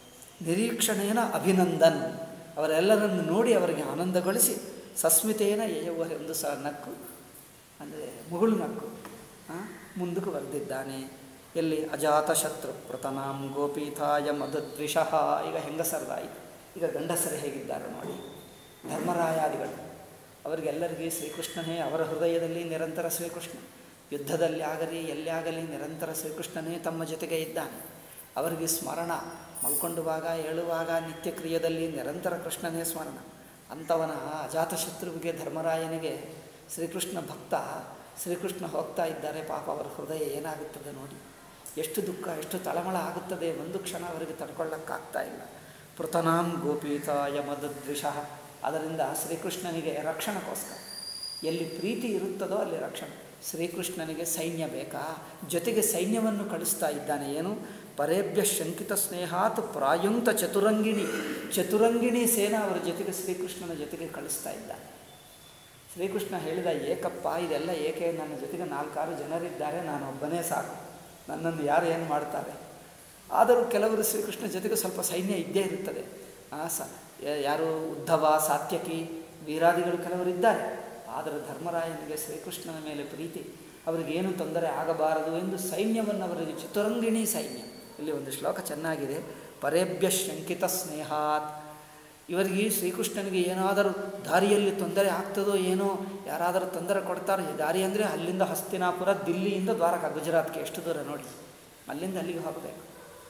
ನಿರೀಕ್ಷಣೇನ ಅಭಿನಂದನ್ ಅವರೆಲ್ಲರನ್ನು ನೋಡಿ ಅವರಿಗೆ ಆನಂದಗೊಳಿಸಿ ಸಸ್ಮಿತೇನ ಯಯವ್ವರೆ ಒಂದು ಸಲ ನಕ್ಕು ಅಂದರೆ ಮುಗುಳು ನಕ್ಕು ಆ, ಮುಂದಕ್ಕೆ ಬರೆದಿದ್ದಾನೆ ಎಲ್ಲಿ ಅಜಾತಶತ್ರು ಪ್ರತನಾಂ ಗೋಪೀಥಾಯ ಮಧುದ್ವಿಷಃ ಈಗ ಹೆಂಗಸರದಾಯಿತು ಈಗ ಗಂಡಸರು ಹೇಗಿದ್ದಾರೆ ನೋಡಿ ಧರ್ಮರಾಯಾದಿಗಳು ಅವರಿಗೆಲ್ಲರಿಗೆ ಶ್ರೀಕೃಷ್ಣನೇ ಅವರ ಹೃದಯದಲ್ಲಿ ನಿರಂತರ ಶ್ರೀಕೃಷ್ಣ ಯುದ್ಧದಲ್ಲಿ ಆಗಲಿ ಎಲ್ಲಿ ಆಗಲಿ ನಿರಂತರ ಶ್ರೀಕೃಷ್ಣನೇ ತಮ್ಮ ಜೊತೆಗೆ ಇದ್ದಾನೆ ಅವರಿಗೆ ಸ್ಮರಣ ಮಲ್ಕೊಂಡುವಾಗ ಏಳುವಾಗ ನಿತ್ಯ ಕ್ರಿಯೆಯಲ್ಲಿ ನಿರಂತರ ಕೃಷ್ಣನೇ ಸ್ಮರಣ ಅಂಥವನ ಅಜಾತಶತ್ರುವಿಗೆ ಧರ್ಮರಾಯನಿಗೆ ಶ್ರೀಕೃಷ್ಣ ಭಕ್ತ ಶ್ರೀಕೃಷ್ಣ ಹೋಗ್ತಾ ಇದ್ದಾರೆ ಪಾಪ ಅವರ ಹೃದಯ ಏನಾಗುತ್ತದೆ ನೋಡಿ ಎಷ್ಟು ದುಃಖ ಎಷ್ಟು ತಳಮಳ ಆಗುತ್ತದೆ ಒಂದು ಕ್ಷಣ ಅವರಿಗೆ ತಡ್ಕೊಳ್ಳೋಕ್ಕಾಗ್ತಾ ಇಲ್ಲ ಪೃತನಾಂ ಗೋಪೀತಾಯ ಮದದ್ವಿಷಃ ಅದರಿಂದ ಶ್ರೀಕೃಷ್ಣನಿಗೆ ರಕ್ಷಣಕ್ಕೋಸ್ಕರ ಎಲ್ಲಿ ಪ್ರೀತಿ ಇರುತ್ತದೋ ಅಲ್ಲಿ ರಕ್ಷಣೆ ಶ್ರೀಕೃಷ್ಣನಿಗೆ ಸೈನ್ಯ ಬೇಕಾ ಜೊತೆಗೆ ಸೈನ್ಯವನ್ನು ಕಳಿಸ್ತಾ ಇದ್ದಾನೆ ಏನು ಪರೇಭ್ಯ ಶಂಕಿತ ಸ್ನೇಹಾತ್ ಪ್ರಾಯುಂತ ಚತುರಂಗಿಣಿ ಚತುರಂಗಿಣಿ ಸೇನಾ ಅವರ ಜೊತೆಗೆ ಶ್ರೀಕೃಷ್ಣನ ಜೊತೆಗೆ ಕಳಿಸ್ತಾ ಇದ್ದಾನೆ ಶ್ರೀಕೃಷ್ಣ ಹೇಳಿದ ಏಕಪ್ಪ ಇದೆಲ್ಲ ಏಕೆ ನನ್ನ ಜೊತೆಗೆ ನಾಲ್ಕಾರು ಜನರಿದ್ದಾರೆ ನಾನು ಒಬ್ಬನೇ ಸಾಕು ನನ್ನನ್ನು ಯಾರು ಏನು ಮಾಡ್ತಾರೆ ಆದರೂ ಕೆಲವರು ಶ್ರೀಕೃಷ್ಣ ಜೊತೆಗೆ ಸ್ವಲ್ಪ ಸೈನ್ಯ ಇದ್ದೇ ಇರುತ್ತದೆ ಆ ಸ ಯ- ಯಾರು ಉದ್ಧವ ಸಾತ್ಯಕಿ ವೀರಾದಿಗಳು ಕೆಲವರು ಇದ್ದಾರೆ ಆದರೆ ಧರ್ಮರಾಯನಿಗೆ ಶ್ರೀಕೃಷ್ಣನ ಮೇಲೆ ಪ್ರೀತಿ ಅವರಿಗೇನು ತೊಂದರೆ ಆಗಬಾರದು ಎಂದು ಸೈನ್ಯವನ್ನು ಅವರಿಗೆ ಚತುರಂಗಿಣಿ ಸೈನ್ಯ ಇಲ್ಲಿ ಒಂದು ಶ್ಲೋಕ ಚೆನ್ನಾಗಿದೆ ಪರೇಭ್ಯ ಶಂಕಿತ ಸ್ನೇಹಾತ್ ಇವರಿಗೆ ಶ್ರೀಕೃಷ್ಣನಿಗೆ ಏನಾದರೂ ದಾರಿಯಲ್ಲಿ ತೊಂದರೆ ಆಗ್ತದೋ ಏನೋ ಯಾರಾದರೂ ತೊಂದರೆ ಕೊಡ್ತಾರೋ ಈ ದಾರಿ ಅಂದರೆ ಅಲ್ಲಿಂದ ಹಸ್ತಿನಾಪುರ ದಿಲ್ಲಿಯಿಂದ ದ್ವಾರಕ ಗುಜರಾತ್ಗೆ ಎಷ್ಟು ದೂರ ನೋಡಿ ಅಲ್ಲಿಂದ ಅಲ್ಲಿಗೆ ಹೋಗಬೇಕು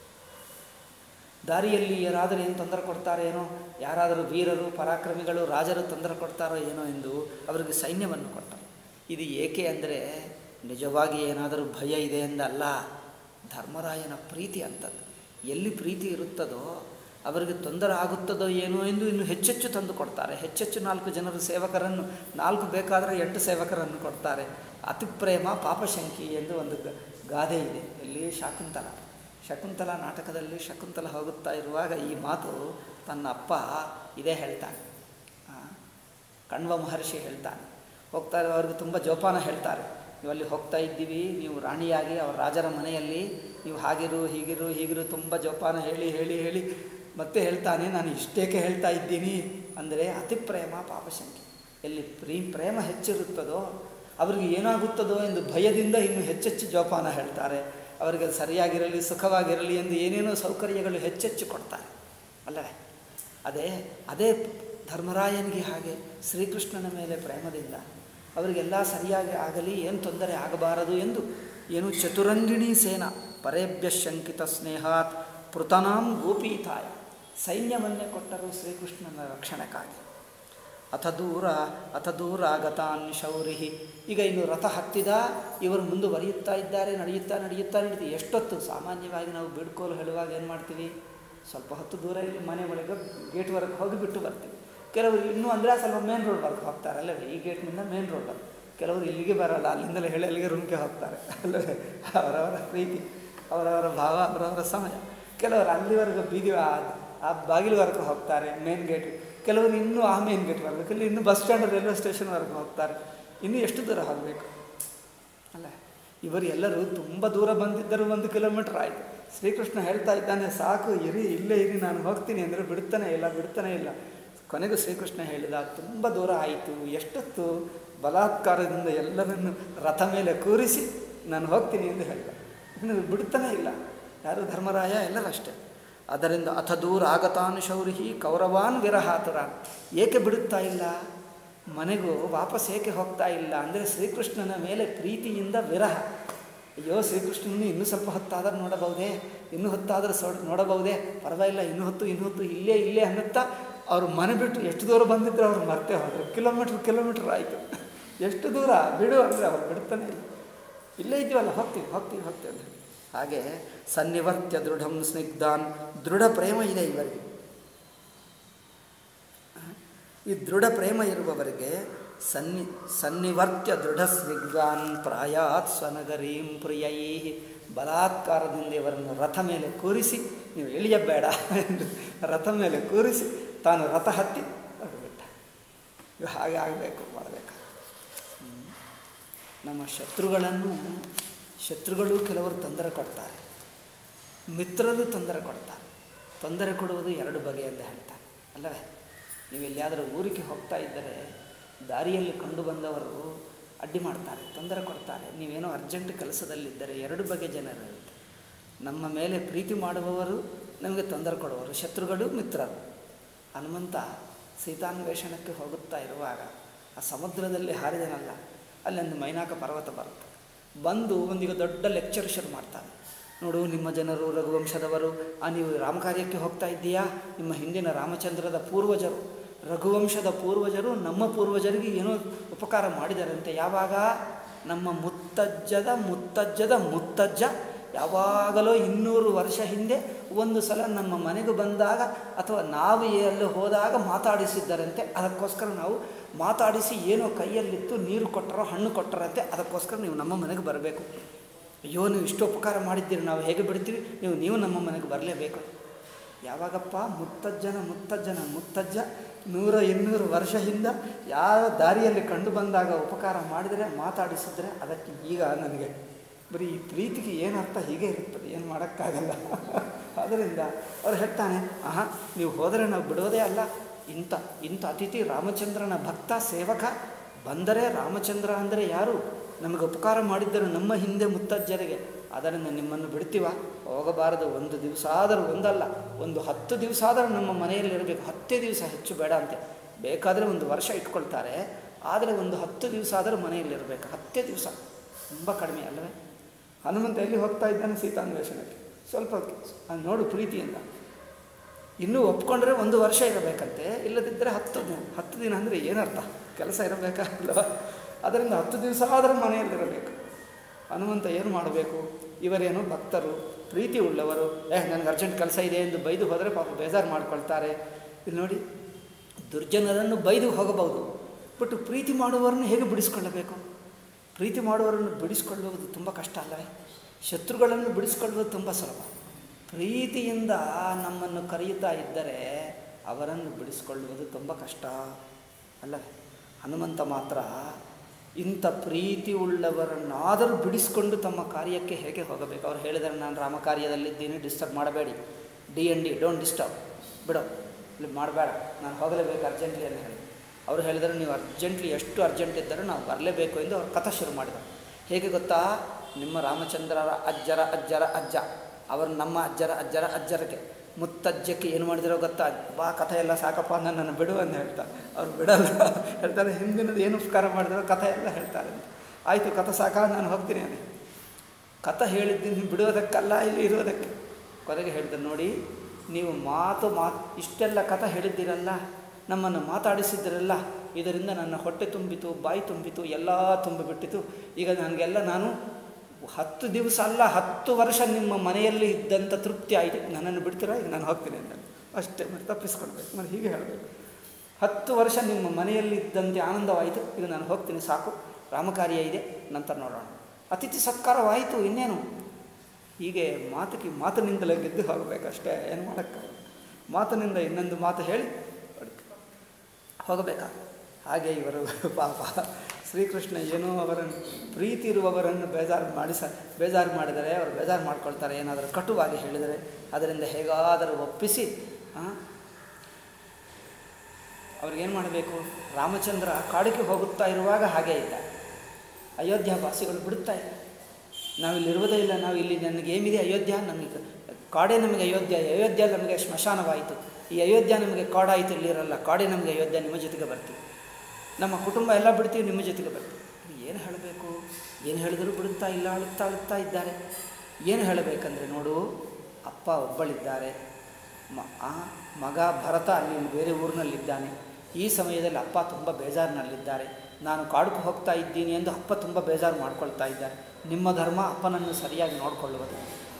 ದಾರಿಯಲ್ಲಿ ಯಾರಾದರೂ ಏನು ತೊಂದರೆ ಕೊಡ್ತಾರೇನೋ ಯಾರಾದರೂ ವೀರರು ಪರಾಕ್ರಮಿಗಳು ರಾಜರು ತೊಂದರೆ ಕೊಡ್ತಾರೋ ಏನೋ ಎಂದು ಅವರಿಗೆ ಸೈನ್ಯವನ್ನು ಕೊಟ್ಟರು ಇದು ಏಕೆ ಅಂದರೆ ನಿಜವಾಗಿ ಏನಾದರೂ ಭಯ ಇದೆ ಎಂದಲ್ಲ ಧರ್ಮರಾಯನ ಪ್ರೀತಿ ಅಂಥದ್ದು ಎಲ್ಲಿ ಪ್ರೀತಿ ಇರುತ್ತದೋ ಅವರಿಗೆ ತೊಂದರೆ ಆಗುತ್ತದೋ ಏನೋ ಎಂದು ಇನ್ನು ಹೆಚ್ಚೆಚ್ಚು ತಂದು ಕೊಡ್ತಾರೆ ಹೆಚ್ಚೆಚ್ಚು ನಾಲ್ಕು ಜನರು ಸೇವಕರನ್ನು ನಾಲ್ಕು ಬೇಕಾದರೆ ಎಂಟು ಸೇವಕರನ್ನು ಕೊಡ್ತಾರೆ ಅತಿ ಪ್ರೇಮ ಪಾಪಶಂಕಿ ಎಂದು ಒಂದು ಗ- ಗಾದೆ ಇದೆ ಇಲ್ಲಿ ಶಾಕುಂತಲ ಶಕುಂತಲ ನಾಟಕದಲ್ಲಿ ಶಕುಂತಲ ಹೋಗುತ್ತಾ ಇರುವಾಗ ಈ ಮಾತು ತನ್ನ ಅಪ್ಪ ಇದೇ ಹೇಳ್ತಾನೆ ಆ, ಕಣ್ವ ಮಹರ್ಷಿ ಹೇಳ್ತಾನೆ ಹೋಗ್ತಾ ಇರೋವ್ರಿಗೆ ತುಂಬ ಜೋಪಾನ ಹೇಳ್ತಾರೆ ನೀವು ಅಲ್ಲಿ ಹೋಗ್ತಾ ಇದ್ದೀವಿ ನೀವು ರಾಣಿಯಾಗಿ ಅವ್ರ ರಾಜರ ಮನೆಯಲ್ಲಿ ನೀವು ಹಾಗಿರು ಹೀಗಿರು ಹೀಗಿರು ತುಂಬ ಜೋಪಾನ ಹೇಳಿ ಹೇಳಿ ಹೇಳಿ ಮತ್ತೆ ಹೇಳ್ತಾನೆ ನಾನು ಇಷ್ಟೇಕೆ ಹೇಳ್ತಾ ಇದ್ದೀನಿ ಅಂದರೆ ಅತಿ ಪ್ರೇಮ ಪಾಪಶಂಕೆ ಎಲ್ಲಿ ಪ್ರೀ ಪ್ರೇಮ ಹೆಚ್ಚಿರುತ್ತದೋ ಅವರಿಗೆ ಏನಾಗುತ್ತದೋ ಎಂದು ಭಯದಿಂದ ಇನ್ನು ಹೆಚ್ಚೆಚ್ಚು ಜೋಪಾನ ಹೇಳ್ತಾರೆ ಅವರಿಗೆ ಅದು ಸರಿಯಾಗಿರಲಿ ಸುಖವಾಗಿರಲಿ ಎಂದು ಏನೇನೋ ಸೌಕರ್ಯಗಳು ಹೆಚ್ಚೆಚ್ಚು ಕೊಡ್ತಾರೆ ಅಲ್ಲವೇ ಅದೇ ಅದೇ ಧರ್ಮರಾಯನಿಗೆ ಹಾಗೆ ಶ್ರೀಕೃಷ್ಣನ ಮೇಲೆ ಪ್ರೇಮದಿಂದ ಅವರಿಗೆಲ್ಲ ಸರಿಯಾಗಿ ಆಗಲಿ ಏನು ತೊಂದರೆ ಆಗಬಾರದು ಎಂದು ಏನು ಚತುರಂಗಿಣಿ ಸೇನಾ ಪರೇಭ್ಯ ಶಂಕಿತ ಸ್ನೇಹಾತ್ ಪೃತನಾಂ ಗೋಪೀತಾಯ ಸೈನ್ಯವನ್ನೇ ಕೊಟ್ಟರು ಶ್ರೀಕೃಷ್ಣನ ರಕ್ಷಣೆಗಾಗಿ ಅಥ ದೂರ ಅಥ ದೂರ ಗತಾನ್ ಶೌರಿ ಈಗ ಇನ್ನು ರಥ ಹತ್ತಿದ ಇವರು ಮುಂದುವರಿಯುತ್ತಾ ಇದ್ದಾರೆ ನಡೆಯುತ್ತಾ ನಡೆಯುತ್ತಾ ನಡೆಯುತ್ತೆ ಎಷ್ಟೊತ್ತು ಸಾಮಾನ್ಯವಾಗಿ ನಾವು ಬಿಡ್ಕೋಲು ಹೇಳುವಾಗ ಏನು ಮಾಡ್ತೀವಿ ಸ್ವಲ್ಪ ಹೊತ್ತು ದೂರ ಇಲ್ಲಿ ಮನೆ ಒಳಗೆ ಗೇಟ್ವರೆಗೆ ಹೋಗಿ ಬಿಟ್ಟು ಬರ್ತೀವಿ ಕೆಲವರು ಇನ್ನೂ ಅಂದರೆ ಸ್ವಲ್ಪ ಮೇನ್ ರೋಡ್ವರೆಗೆ ಹೋಗ್ತಾರೆ ಅಲ್ಲವೇ ಈ ಗೇಟ್ನಿಂದ ಮೇನ್ ರೋಡ್ ಕೆಲವರು ಇಲ್ಲಿಗೆ ಬರಲ್ಲ ಅಲ್ಲಿಂದಲೇ ಹೇಳಿ ಅಲ್ಲಿಗೆ ರೂಮ್ಗೆ ಹೋಗ್ತಾರೆ ಅಲ್ಲವೇ ಅವರವರ ಪ್ರೀತಿ ಅವರವರ ಭಾವ ಅವರವರ ಸಮಯ ಕೆಲವರು ಅಲ್ಲಿವರೆಗೂ ಬೀದಿ ಆ ಆ ಬಾಗಿಲುವರೆಗೂ ಹೋಗ್ತಾರೆ ಮೇನ್ ಗೇಟ್ ಕೆಲವರು ಇನ್ನೂ ಆ ಮೇನ್ ಗೇಟ್ವರೆಗೂ ಕೆಲವರು ಇನ್ನೂ ಬಸ್ ಸ್ಟ್ಯಾಂಡ್ ರೈಲ್ವೆ ಸ್ಟೇಷನ್ವರೆಗೂ ಹೋಗ್ತಾರೆ ಇನ್ನೂ ಎಷ್ಟು ದೂರ ಹೋಗಬೇಕು ಅಲ್ಲ ಇವರು ಎಲ್ಲರೂ ತುಂಬ ದೂರ ಬಂದಿದ್ದರು ಒಂದು ಕಿಲೋಮೀಟ್ರ್ ಆಯಿತು ಶ್ರೀಕೃಷ್ಣ ಹೇಳ್ತಾ ಇದ್ದಾನೆ ಸಾಕು ಇರಿ ಇಲ್ಲೇ ಇರಿ ನಾನು ಹೋಗ್ತೀನಿ ಅಂದರೆ ಬಿಡ್ತಾನೆ ಇಲ್ಲ ಬಿಡ್ತಾನೆ ಇಲ್ಲ ಕೊನೆಗೂ ಶ್ರೀಕೃಷ್ಣ ಹೇಳಿದ ತುಂಬ ದೂರ ಆಯಿತು ಎಷ್ಟೊತ್ತು ಬಲಾತ್ಕಾರದಿಂದ ಎಲ್ಲರನ್ನು ರಥ ಮೇಲೆ ಕೂರಿಸಿ ನಾನು ಹೋಗ್ತೀನಿ ಎಂದು ಹೇಳಿದ ಇನ್ನು ಬಿಡ್ತಾನೆ ಇಲ್ಲ ಯಾರು ಧರ್ಮರಾಯ ಎಲ್ಲರೂ ಅಷ್ಟೇ ಅದರಿಂದ ಅಥ ದೂರ ಆಗತಾನ್ ಶೌರಿ ಕೌರವಾನ್ ವಿರಹಾತುರಾನ್ ಏಕೆ ಬಿಡುತ್ತಾ ಇಲ್ಲ ಮನೆಗೂ ವಾಪಸ್ ಏಕೆ ಹೋಗ್ತಾ ಇಲ್ಲ ಅಂದರೆ ಶ್ರೀಕೃಷ್ಣನ ಮೇಲೆ ಪ್ರೀತಿಯಿಂದ ವಿರಹ ಅಯ್ಯೋ ಶ್ರೀಕೃಷ್ಣನ ಇನ್ನೂ ಸ್ವಲ್ಪ ಹೊತ್ತಾದರೂ ನೋಡಬಹುದೇ ಇನ್ನೂ ಹೊತ್ತಾದರೂ ಸೋ ನೋಡಬಹುದೇ ಪರವಾಗಿಲ್ಲ ಇನ್ನೂ ಹೊತ್ತು ಇನ್ನೂ ಹೊತ್ತು ಇಲ್ಲೇ ಇಲ್ಲೇ ಅನ್ನುತ್ತಾ ಅವರು ಮನೆ ಬಿಟ್ಟು ಎಷ್ಟು ದೂರ ಬಂದಿದ್ರು ಅವ್ರು ಮರ್ತೇ ಹೋದರು ಕಿಲೋಮೀಟ್ರ್ ಕಿಲೋಮೀಟ್ರ್ ಆಯಿತು ಎಷ್ಟು ದೂರ ಬಿಡು ಅಂದರೆ ಅವ್ರು ಬಿಡ್ತಾನೆ ಇಲ್ಲ ಇಲ್ಲೇ ಇದ್ದೀವಲ್ಲ ಹೋಗ್ತೀವಿ ಹೋಗ್ತೀವಿ ಹೋಗ್ತೀವಿ ಅಂತ ಹಾಗೆ ಸನ್ನಿವರ್ತ್ಯ ದೃಢಂ ಸ್ನಿಗ್ಧಾನ್ ದೃಢ ಪ್ರೇಮ ಇದೆ ಇವರಿಗೆ ಈ ದೃಢ ಪ್ರೇಮ ಇರುವವರಿಗೆ ಸನ್ನಿ ಸನ್ನಿವರ್ತ್ಯ ದೃಢ ಸ್ನಿಗ್ಧಾನ್ ಪ್ರಾಯಾತ್ ಸ್ವನಗರೀಂ ಪ್ರಿಯೈ ಬಲಾತ್ಕಾರದಿಂದ ಇವರನ್ನು ರಥ ಮೇಲೆ ಕೂರಿಸಿ ನೀವು ಇಳಿಯಬೇಡ ಎಂದು ರಥ ಮೇಲೆ ಕೂರಿಸಿ ತಾನು ರಥ ಹತ್ತಿ ಹೊರಟುಬಿಟ್ಟ ಇದು ಹಾಗೆ ಆಗಬೇಕು ಮಾಡಬೇಕು ನಮ್ಮ ಶತ್ರುಗಳನ್ನು ಶತ್ರುಗಳು ಕೆಲವರು ತೊಂದರೆ ಕೊಡ್ತಾರೆ ಮಿತ್ರರು ತೊಂದರೆ ಕೊಡ್ತಾರೆ ತೊಂದರೆ ಕೊಡುವುದು ಎರಡು ಬಗೆಯಿಂದ ಹೇಳ್ತಾರೆ ಅಲ್ಲವೇ ನೀವು ಎಲ್ಲಿಯಾದರೂ ಊರಿಗೆ ಹೋಗ್ತಾ ಇದ್ದರೆ ದಾರಿಯಲ್ಲಿ ಕಂಡು ಬಂದವರು ಅಡ್ಡಿ ಮಾಡ್ತಾರೆ ತೊಂದರೆ ಕೊಡ್ತಾರೆ ನೀವೇನೋ ಅರ್ಜೆಂಟ್ ಕೆಲಸದಲ್ಲಿದ್ದರೆ ಎರಡು ಬಗೆ ಜನರು ಇರುತ್ತೆ ನಮ್ಮ ಮೇಲೆ ಪ್ರೀತಿ ಮಾಡುವವರು ನಮಗೆ ತೊಂದರೆ ಕೊಡುವವರು ಶತ್ರುಗಳು ಮಿತ್ರರು ಹನುಮಂತ ಸೀತಾನ್ವೇಷಣಕ್ಕೆ ಹೋಗುತ್ತಾ ಇರುವಾಗ ಆ ಸಮುದ್ರದಲ್ಲಿ ಹಾರಿದನಲ್ಲ ಅಲ್ಲೊಂದು ಮೈನಾಕ ಪರ್ವತ ಬರುತ್ತೆ ಬಂದು ಒಂದೀಗ ದೊಡ್ಡ ಲೆಕ್ಚರ್ ಶುರು ಮಾಡ್ತಾನೆ ನೋಡು ನಿಮ್ಮ ಜನರು ರಘುವಂಶದವರು ಆ ನೀವು ರಾಮಕಾರ್ಯಕ್ಕೆ ಹೋಗ್ತಾ ಇದ್ದೀಯಾ ನಿಮ್ಮ ಹಿಂದಿನ ರಾಮಚಂದ್ರದ ಪೂರ್ವಜರು ರಘುವಂಶದ ಪೂರ್ವಜರು ನಮ್ಮ ಪೂರ್ವಜರಿಗೆ ಏನೋ ಉಪಕಾರ ಮಾಡಿದರಂತೆ ಯಾವಾಗ ನಮ್ಮ ಮುತ್ತಜ್ಜದ ಮುತ್ತಜ್ಜದ ಮುತ್ತಜ್ಜ ಯಾವಾಗಲೋ ಇನ್ನೂರು ವರ್ಷ ಹಿಂದೆ ಒಂದು ಸಲ ನಮ್ಮ ಮನೆಗೆ ಬಂದಾಗ ಅಥವಾ ನಾವು ಎಲ್ಲಿ ಹೋದಾಗ ಮಾತಾಡಿಸಿದ್ದರಂತೆ ಅದಕ್ಕೋಸ್ಕರ ನಾವು ಮಾತಾಡಿಸಿ ಏನೋ ಕೈಯಲ್ಲಿತ್ತು ನೀರು ಕೊಟ್ಟರೋ ಹಣ್ಣು ಕೊಟ್ಟರಂತೆ ಅದಕ್ಕೋಸ್ಕರ ನೀವು ನಮ್ಮ ಮನೆಗೆ ಬರಬೇಕು ಅಯ್ಯೋ ನೀವು ಇಷ್ಟು ಉಪಕಾರ ಮಾಡಿದ್ದೀರಿ ನಾವು ಹೇಗೆ ಬಿಡ್ತೀವಿ ನೀವು ನೀವು ನಮ್ಮ ಮನೆಗೆ ಬರಲೇಬೇಕು ಯಾವಾಗಪ್ಪ ಮುತ್ತಜ್ಜನ ಮುತ್ತಜ್ಜನ ಮುತ್ತಜ್ಜ ನೂರ ಇನ್ನೂರು ವರ್ಷ ಹಿಂದ ಯಾವ ದಾರಿಯಲ್ಲಿ ಕಂಡು ಬಂದಾಗ ಉಪಕಾರ ಮಾಡಿದರೆ ಮಾತಾಡಿಸಿದ್ರೆ ಅದಕ್ಕೆ ಈಗ ನನಗೆ ಬರೀ ಈ ಪ್ರೀತಿಗೆ ಏನು ಅರ್ಥ ಹೀಗೆ ಇರುತ್ತದೆ ಏನು ಮಾಡೋಕ್ಕಾಗಲ್ಲ ಆದ್ದರಿಂದ ಅವ್ರು ಹೇಳ್ತಾನೆ ಆಹಾ ನೀವು ಹೋದರೆ ನಾವು ಬಿಡೋದೇ ಅಲ್ಲ ಇಂಥ ಇಂಥ ಅತಿಥಿ ರಾಮಚಂದ್ರನ ಭಕ್ತ ಸೇವಕ ಬಂದರೆ ರಾಮಚಂದ್ರ ಅಂದರೆ ಯಾರು ನಮಗೆ ಉಪಕಾರ ಮಾಡಿದ್ದರು ನಮ್ಮ ಹಿಂದೆ ಮುತ್ತಜ್ಜರಿಗೆ ಅದರಿಂದ ನಿಮ್ಮನ್ನು ಬಿಡ್ತೀವ ಹೋಗಬಾರದು ಒಂದು ದಿವಸ ಆದರೂ ಒಂದಲ್ಲ ಒಂದು ಹತ್ತು ದಿವಸ ಆದರೂ ನಮ್ಮ ಮನೆಯಲ್ಲಿ ಇರಬೇಕು ಹತ್ತೇ ದಿವಸ ಹೆಚ್ಚು ಬೇಡ ಅಂತೆ ಬೇಕಾದರೆ ಒಂದು ವರ್ಷ ಇಟ್ಕೊಳ್ತಾರೆ ಆದರೆ ಒಂದು ಹತ್ತು ದಿವಸ ಆದರೂ ಮನೆಯಲ್ಲಿರಬೇಕು ಹತ್ತೇ ದಿವಸ ತುಂಬ ಕಡಿಮೆ ಅಲ್ಲವೇ ಹನುಮಂತ ಎಲ್ಲಿ ಹೋಗ್ತಾ ಇದ್ದಾನೆ ಸೀತಾನ್ವೇಷಣಕ್ಕೆ ಸ್ವಲ್ಪ ಅದು ನೋಡು ಪ್ರೀತಿಯಿಂದ ಇನ್ನೂ ಒಪ್ಕೊಂಡ್ರೆ ಒಂದು ವರ್ಷ ಇರಬೇಕಂತೆ ಇಲ್ಲದಿದ್ದರೆ ಹತ್ತು ದಿನ ಹತ್ತು ದಿನ ಅಂದರೆ ಏನರ್ಥ ಕೆಲಸ ಇರಬೇಕಲ್ಲ ಅದರಿಂದ ಹತ್ತು ದಿವಸ ಆದರೂ ಮನೆಯಲ್ಲಿರಬೇಕು ಹನುಮಂತ ಏನು ಮಾಡಬೇಕು ಇವರೇನು ಭಕ್ತರು ಪ್ರೀತಿ ಉಳ್ಳವರು ಏ ನನಗೆ ಅರ್ಜೆಂಟ್ ಕೆಲಸ ಇದೆ ಎಂದು ಬೈದು ಹೋದರೆ ಪಾಪ ಬೇಜಾರು ಮಾಡ್ಕೊಳ್ತಾರೆ ಇಲ್ಲಿ ನೋಡಿ ದುರ್ಜನರನ್ನು ಬೈದು ಹೋಗಬಹುದು ಬಟ್ ಪ್ರೀತಿ ಮಾಡುವವರನ್ನು ಹೇಗೆ ಬಿಡಿಸ್ಕೊಳ್ಳಬೇಕು ಪ್ರೀತಿ ಮಾಡುವವರನ್ನು ಬಿಡಿಸ್ಕೊಳ್ಳುವುದು ತುಂಬ ಕಷ್ಟ ಅಲ್ಲವೇ ಶತ್ರುಗಳನ್ನು ಬಿಡಿಸ್ಕೊಳ್ಳುವುದು ತುಂಬ ಸುಲಭ ಪ್ರೀತಿಯಿಂದ ನಮ್ಮನ್ನು ಕರೆಯುತ್ತಾ ಇದ್ದರೆ ಅವರನ್ನು ಬಿಡಿಸ್ಕೊಳ್ಳುವುದು ತುಂಬ ಕಷ್ಟ ಅಲ್ಲವೇ ಹನುಮಂತ ಮಾತ್ರ ಇಂಥ ಪ್ರೀತಿ ಉಳ್ಳವರನ್ನಾದರೂ ಬಿಡಿಸ್ಕೊಂಡು ತಮ್ಮ ಕಾರ್ಯಕ್ಕೆ ಹೇಗೆ ಹೋಗಬೇಕು ಅವ್ರು ಹೇಳಿದರೆ ನಾನು ರಾಮ ಕಾರ್ಯದಲ್ಲಿದ್ದೀನಿ ಡಿಸ್ಟರ್ಬ್ ಮಾಡಬೇಡಿ D N D don't disturb ಬಿಡು ಇಲ್ಲಿ ಮಾಡಬೇಡ ನಾನು ಹೋಗಲೇಬೇಕು ಅರ್ಜೆಂಟ್ಲಿ ಅಂತ ಹೇಳಿ ಅವರು ಹೇಳಿದರೆ ನೀವು ಅರ್ಜೆಂಟ್ಲಿ ಎಷ್ಟು ಅರ್ಜೆಂಟ್ ಇದ್ದರೂ ನಾವು ಬರಲೇಬೇಕು ಎಂದು ಅವ್ರು ಕಥೆ ಶುರು ಮಾಡಿದರು ಹೇಗೆ ಗೊತ್ತಾ ನಿಮ್ಮ ರಾಮಚಂದ್ರರ ಅಜ್ಜರ ಅಜ್ಜರ ಅಜ್ಜ ಅವರು ನಮ್ಮ ಅಜ್ಜರ ಅಜ್ಜರ ಅಜ್ಜರಕ್ಕೆ ಮುತ್ತಜ್ಜಕ್ಕೆ ಏನು ಮಾಡಿದಿರೋ ಗೊತ್ತಾ ಬಾ ಕಥೆ ಎಲ್ಲ ಸಾಕಪ್ಪ ನನ್ನನ್ನು ಬಿಡು ಅಂತ ಹೇಳ್ತಾರೆ ಅವ್ರು ಬಿಡಲ್ಲ ಹೇಳ್ತಾರೆ ಹಿಂದಿನದು ಏನು ಉಪಕಾರ ಮಾಡಿದ್ರು ಕಥೆ ಎಲ್ಲ ಹೇಳ್ತಾರೆ ಅಂತ ಆಯಿತು ಕಥೆ ಸಾಕ ನಾನು ಹೋಗ್ತೀನಿ ಅಂತ ಕಥೆ ಹೇಳಿದ್ದೀನಿ ಬಿಡುವುದಕ್ಕಲ್ಲ ಇಲ್ಲಿ ಇರೋದಕ್ಕೆ ಕೊನೆಗೆ ಹೇಳಿದ್ರು ನೋಡಿ ನೀವು ಮಾತು ಮಾತು ಇಷ್ಟೆಲ್ಲ ಕಥೆ ಹೇಳಿದ್ದೀರಲ್ಲ ನಮ್ಮನ್ನು ಮಾತಾಡಿಸಿದ್ದೀರಲ್ಲ ಇದರಿಂದ ನನ್ನ ಹೊಟ್ಟೆ ತುಂಬಿತು ಬಾಯಿ ತುಂಬಿತು ಎಲ್ಲ ತುಂಬಿಬಿಟ್ಟಿತು ಈಗ ನನಗೆಲ್ಲ ನಾನು ಹತ್ತು ದಿವಸ ಅಲ್ಲ ಹತ್ತು ವರ್ಷ ನಿಮ್ಮ ಮನೆಯಲ್ಲಿ ಇದ್ದಂಥ ತೃಪ್ತಿ ಆಯಿತು ನನ್ನನ್ನು ಬಿಡ್ತೀರಾ ಈಗ ನಾನು ಹೋಗ್ತೀನಿ ಅಂತ ಅಷ್ಟೇ ಮತ್ತೆ ತಪ್ಪಿಸ್ಕೊಳ್ಬೇಕು ಮತ್ತೆ ಹೀಗೆ ಹೇಳಬೇಕು ಹತ್ತು ವರ್ಷ ನಿಮ್ಮ ಮನೆಯಲ್ಲಿ ಇದ್ದಂತೆ ಆನಂದವಾಯಿತು ಈಗ ನಾನು ಹೋಗ್ತೀನಿ ಸಾಕು ರಾಮಕಾರ್ಯ ಇದೆ ನಂತರ ನೋಡೋಣ ಅತಿಥಿ ಸತ್ಕಾರವಾಯಿತು ಇನ್ನೇನು ಹೀಗೆ ಮಾತಿಗೆ ಮಾತಿನಿಂದಲೇ ಗೆದ್ದು ಹೋಗಬೇಕಷ್ಟೇ ಏನು ಮಾಡೋಕ್ಕಾಗಲ್ಲ ಮಾತಿನಿಂದ ಇನ್ನೊಂದು ಮಾತು ಹೇಳಿ ಹೋಗಬೇಕಾ ಹಾಗೆ ಇವರು ಪಾಪ ಶ್ರೀಕೃಷ್ಣ ಏನೋ ಅವರನ್ನು ಪ್ರೀತಿ ಇರುವವರನ್ನು ಬೇಜಾರು ಮಾಡಿಸ ಬೇಜಾರು ಮಾಡಿದರೆ ಅವರು ಬೇಜಾರು ಮಾಡ್ಕೊಳ್ತಾರೆ ಏನಾದರೂ ಕಟುವಾಗಿ ಹೇಳಿದರೆ ಅದರಿಂದ ಹೇಗಾದರೂ ಒಪ್ಪಿಸಿ ಅವ್ರಿಗೇನು ಮಾಡಬೇಕು ರಾಮಚಂದ್ರ ಕಾಡಿಗೆ ಹೋಗುತ್ತಾ ಇರುವಾಗ ಹಾಗೇ ಇದ್ದ ಅಯೋಧ್ಯ ವಾಸಿಗಳು ಬಿಡುತ್ತಾ ಇಲ್ಲ ನಾವಿಲ್ಲಿರುವುದೇ ಇಲ್ಲ ನಾವು ಇಲ್ಲಿ ನನಗೇನಿದೆ ಅಯೋಧ್ಯ ನಮಗೆ ಕಾಡೇ ನಮಗೆ ಅಯೋಧ್ಯ ಅಯೋಧ್ಯ ನಮಗೆ ಸ್ಮಶಾನವಾಯಿತು ಈ ಅಯೋಧ್ಯ ನಮಗೆ ಕಾಡಾಯಿತು ಇಲ್ಲಿರಲ್ಲ ಕಾಡೇ ನಮಗೆ ಅಯೋಧ್ಯ ನಿಮ್ಮ ಜೊತೆಗೆ ಬರ್ತೀವಿ ನಮ್ಮ ಕುಟುಂಬ ಎಲ್ಲ ಬಿಡ್ತೀವಿ ನಿಮ್ಮ ಜೊತೆಗೆ ಬರ್ತೀವಿ ಏನು ಹೇಳಬೇಕು ಏನು ಹೇಳಿದರೂ ಬಿಡುತ್ತಾ ಇಲ್ಲ ಅಳುತ್ತಾ ಅಳುತ್ತಾ ಇದ್ದಾರೆ ಏನು ಹೇಳಬೇಕಂದ್ರೆ ನೋಡು ಅಪ್ಪ ಒಬ್ಬಳಿದ್ದಾರೆ ಮ ಆ ಮಗ ಭರತ ಅಲ್ಲಿ ಬೇರೆ ಊರಿನಲ್ಲಿದ್ದಾನೆ ಈ ಸಮಯದಲ್ಲಿ ಅಪ್ಪ ತುಂಬ ಬೇಜಾರಿನಲ್ಲಿದ್ದಾರೆ ನಾನು ಕಾಡುಕು ಹೋಗ್ತಾ ಇದ್ದೀನಿ ಎಂದು ಅಪ್ಪ ತುಂಬ ಬೇಜಾರು ಮಾಡ್ಕೊಳ್ತಾ ಇದ್ದಾರೆ ನಿಮ್ಮ ಧರ್ಮ ಅಪ್ಪನನ್ನು ಸರಿಯಾಗಿ ನೋಡಿಕೊಳ್ಳುವುದು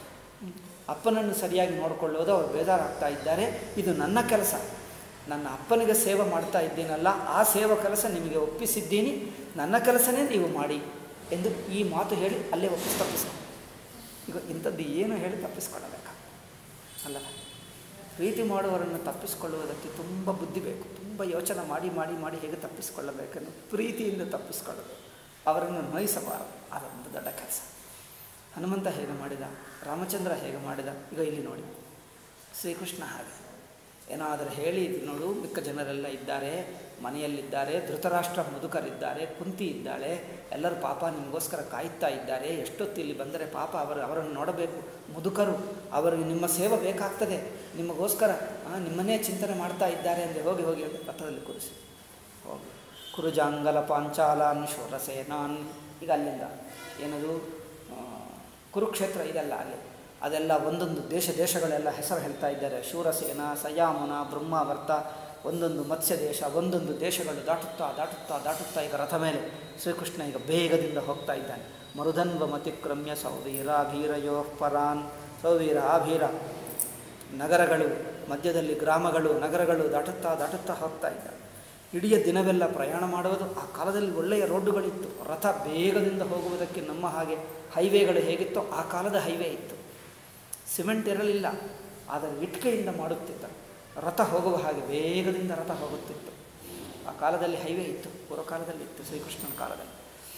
ಅಪ್ಪನನ್ನು ಸರಿಯಾಗಿ ನೋಡಿಕೊಳ್ಳುವುದು ಅವರು ಬೇಜಾರಾಗ್ತಾ ಇದ್ದಾರೆ ಇದು ನನ್ನ ಕೆಲಸ ನನ್ನ ಅಪ್ಪನಿಗೆ ಸೇವೆ ಮಾಡ್ತಾ ಇದ್ದೀನಲ್ಲ ಆ ಸೇವಾ ಕೆಲಸ ನಿಮಗೆ ಒಪ್ಪಿಸಿದ್ದೀನಿ ನನ್ನ ಕೆಲಸನೇ ನೀವು ಮಾಡಿ ಎಂದು ಈ ಮಾತು ಹೇಳಿ ಅಲ್ಲೇ ಒಪ್ಪಿಸಿ ತಪ್ಪಿಸ್ಕೊ ಈಗ ಇಂಥದ್ದು ಏನು ಹೇಳಿ ತಪ್ಪಿಸ್ಕೊಳ್ಳಬೇಕಾ ಅಲ್ಲ ಪ್ರೀತಿ ಮಾಡುವವರನ್ನು ತಪ್ಪಿಸಿಕೊಳ್ಳುವುದಕ್ಕೆ ತುಂಬ ಬುದ್ಧಿ ಬೇಕು ತುಂಬ ಯೋಚನೆ ಮಾಡಿ ಮಾಡಿ ಮಾಡಿ ಹೇಗೆ ತಪ್ಪಿಸಿಕೊಳ್ಳಬೇಕನ್ನು ಪ್ರೀತಿಯಿಂದ ತಪ್ಪಿಸಿಕೊಳ್ಳೋದು ಅವರನ್ನು ನೋಯಿಸಬಾರದು ಅದೊಂದು ದೊಡ್ಡ ಕೆಲಸ ಹನುಮಂತ ಹೇಗೆ ಮಾಡಿದ ರಾಮಚಂದ್ರ ಹೇಗೆ ಮಾಡಿದ ಈಗ ಇಲ್ಲಿ ನೋಡಿ ಶ್ರೀಕೃಷ್ಣ ಹಾಗೆ ಏನಾದರೂ ಹೇಳಿ ನೋಡು ಮಿಕ್ಕ ಜನರೆಲ್ಲ ಇದ್ದಾರೆ ಮನೆಯಲ್ಲಿದ್ದಾರೆ ಧೃತರಾಷ್ಟ್ರ ಮುದುಕರಿದ್ದಾರೆ ಕುಂತಿ ಇದ್ದಾಳೆ ಎಲ್ಲರೂ ಪಾಪ ನಿಮಗೋಸ್ಕರ ಕಾಯ್ತಾ ಇದ್ದಾರೆ ಎಷ್ಟೊತ್ತು ಇಲ್ಲಿ ಬಂದರೆ ಪಾಪ ಅವರು ಅವರನ್ನು ನೋಡಬೇಕು ಮುದುಕರು ಅವರಿಗೆ ನಿಮ್ಮ ಸೇವೆ ಬೇಕಾಗ್ತದೆ ನಿಮಗೋಸ್ಕರ ನಿಮ್ಮನ್ನೇ ಚಿಂತನೆ ಮಾಡ್ತಾ ಇದ್ದಾರೆ ಅಂದರೆ ಹೋಗಿ ಹೋಗಿ ರಥದಲ್ಲಿ ಕೂರಿಸಿ ಹೋಗಿ ಕುರುಜಾಂಗಲ ಪಾಂಚಾಲಾನ್ ಶೂರಸೇನಾನ್ ಈಗ ಅಲ್ಲಿಂದ ಏನದು ಕುರುಕ್ಷೇತ್ರ ಇದೆಲ್ಲ ಅಲ್ಲಿ ಅದೆಲ್ಲ ಒಂದೊಂದು ದೇಶ ದೇಶಗಳೆಲ್ಲ ಹೆಸರು ಹೇಳ್ತಾ ಇದ್ದಾರೆ ಶೂರಸೇನ ಸಯಾಮುನ ಬ್ರಹ್ಮಾವರ್ತ ಒಂದೊಂದು ಮತ್ಸ್ಯ ದೇಶ ಒಂದೊಂದು ದೇಶಗಳು ದಾಟುತ್ತಾ ದಾಟುತ್ತಾ ದಾಟುತ್ತಾ ಈಗ ರಥ ಮೇಲೆ ಶ್ರೀಕೃಷ್ಣ ಈಗ ಬೇಗದಿಂದ ಹೋಗ್ತಾ ಇದ್ದಾನೆ ಮರುಧನ್ವ ಮತಿಕ್ರಮ್ಯ ಸೌವೀರಾಭೀರಯೋ ಪರಾನ್ ಸೌವೀರ ಆಭೀರ ನಗರಗಳು ಮಧ್ಯದಲ್ಲಿ ಗ್ರಾಮಗಳು ನಗರಗಳು ದಾಟುತ್ತಾ ದಾಟುತ್ತಾ ಹೋಗ್ತಾ ಇದ್ದಾನೆ ಇಡೀ ದಿನವೆಲ್ಲ ಪ್ರಯಾಣ ಮಾಡುವುದು ಆ ಕಾಲದಲ್ಲಿ ಒಳ್ಳೆಯ ರೋಡ್ಡುಗಳಿತ್ತು ರಥ ಬೇಗದಿಂದ ಹೋಗುವುದಕ್ಕೆ ನಮ್ಮ ಹಾಗೆ ಹೈವೇಗಳು ಹೇಗಿತ್ತೋ ಆ ಕಾಲದ ಹೈವೇ ಇತ್ತು ಸಿಮೆಂಟ್ ಇರಲಿಲ್ಲ ಆದರೆ ಇಟ್ಕೆಯಿಂದ ಮಾಡುತ್ತಿದ್ದರು ರಥ ಹೋಗುವ ಹಾಗೆ ವೇಗದಿಂದ ರಥ ಹೋಗುತ್ತಿತ್ತು ಆ ಕಾಲದಲ್ಲಿ ಹೈವೇ ಇತ್ತು ಪೂರ್ವಕಾಲದಲ್ಲಿ ಇತ್ತು ಶ್ರೀಕೃಷ್ಣನ ಕಾಲದಲ್ಲಿ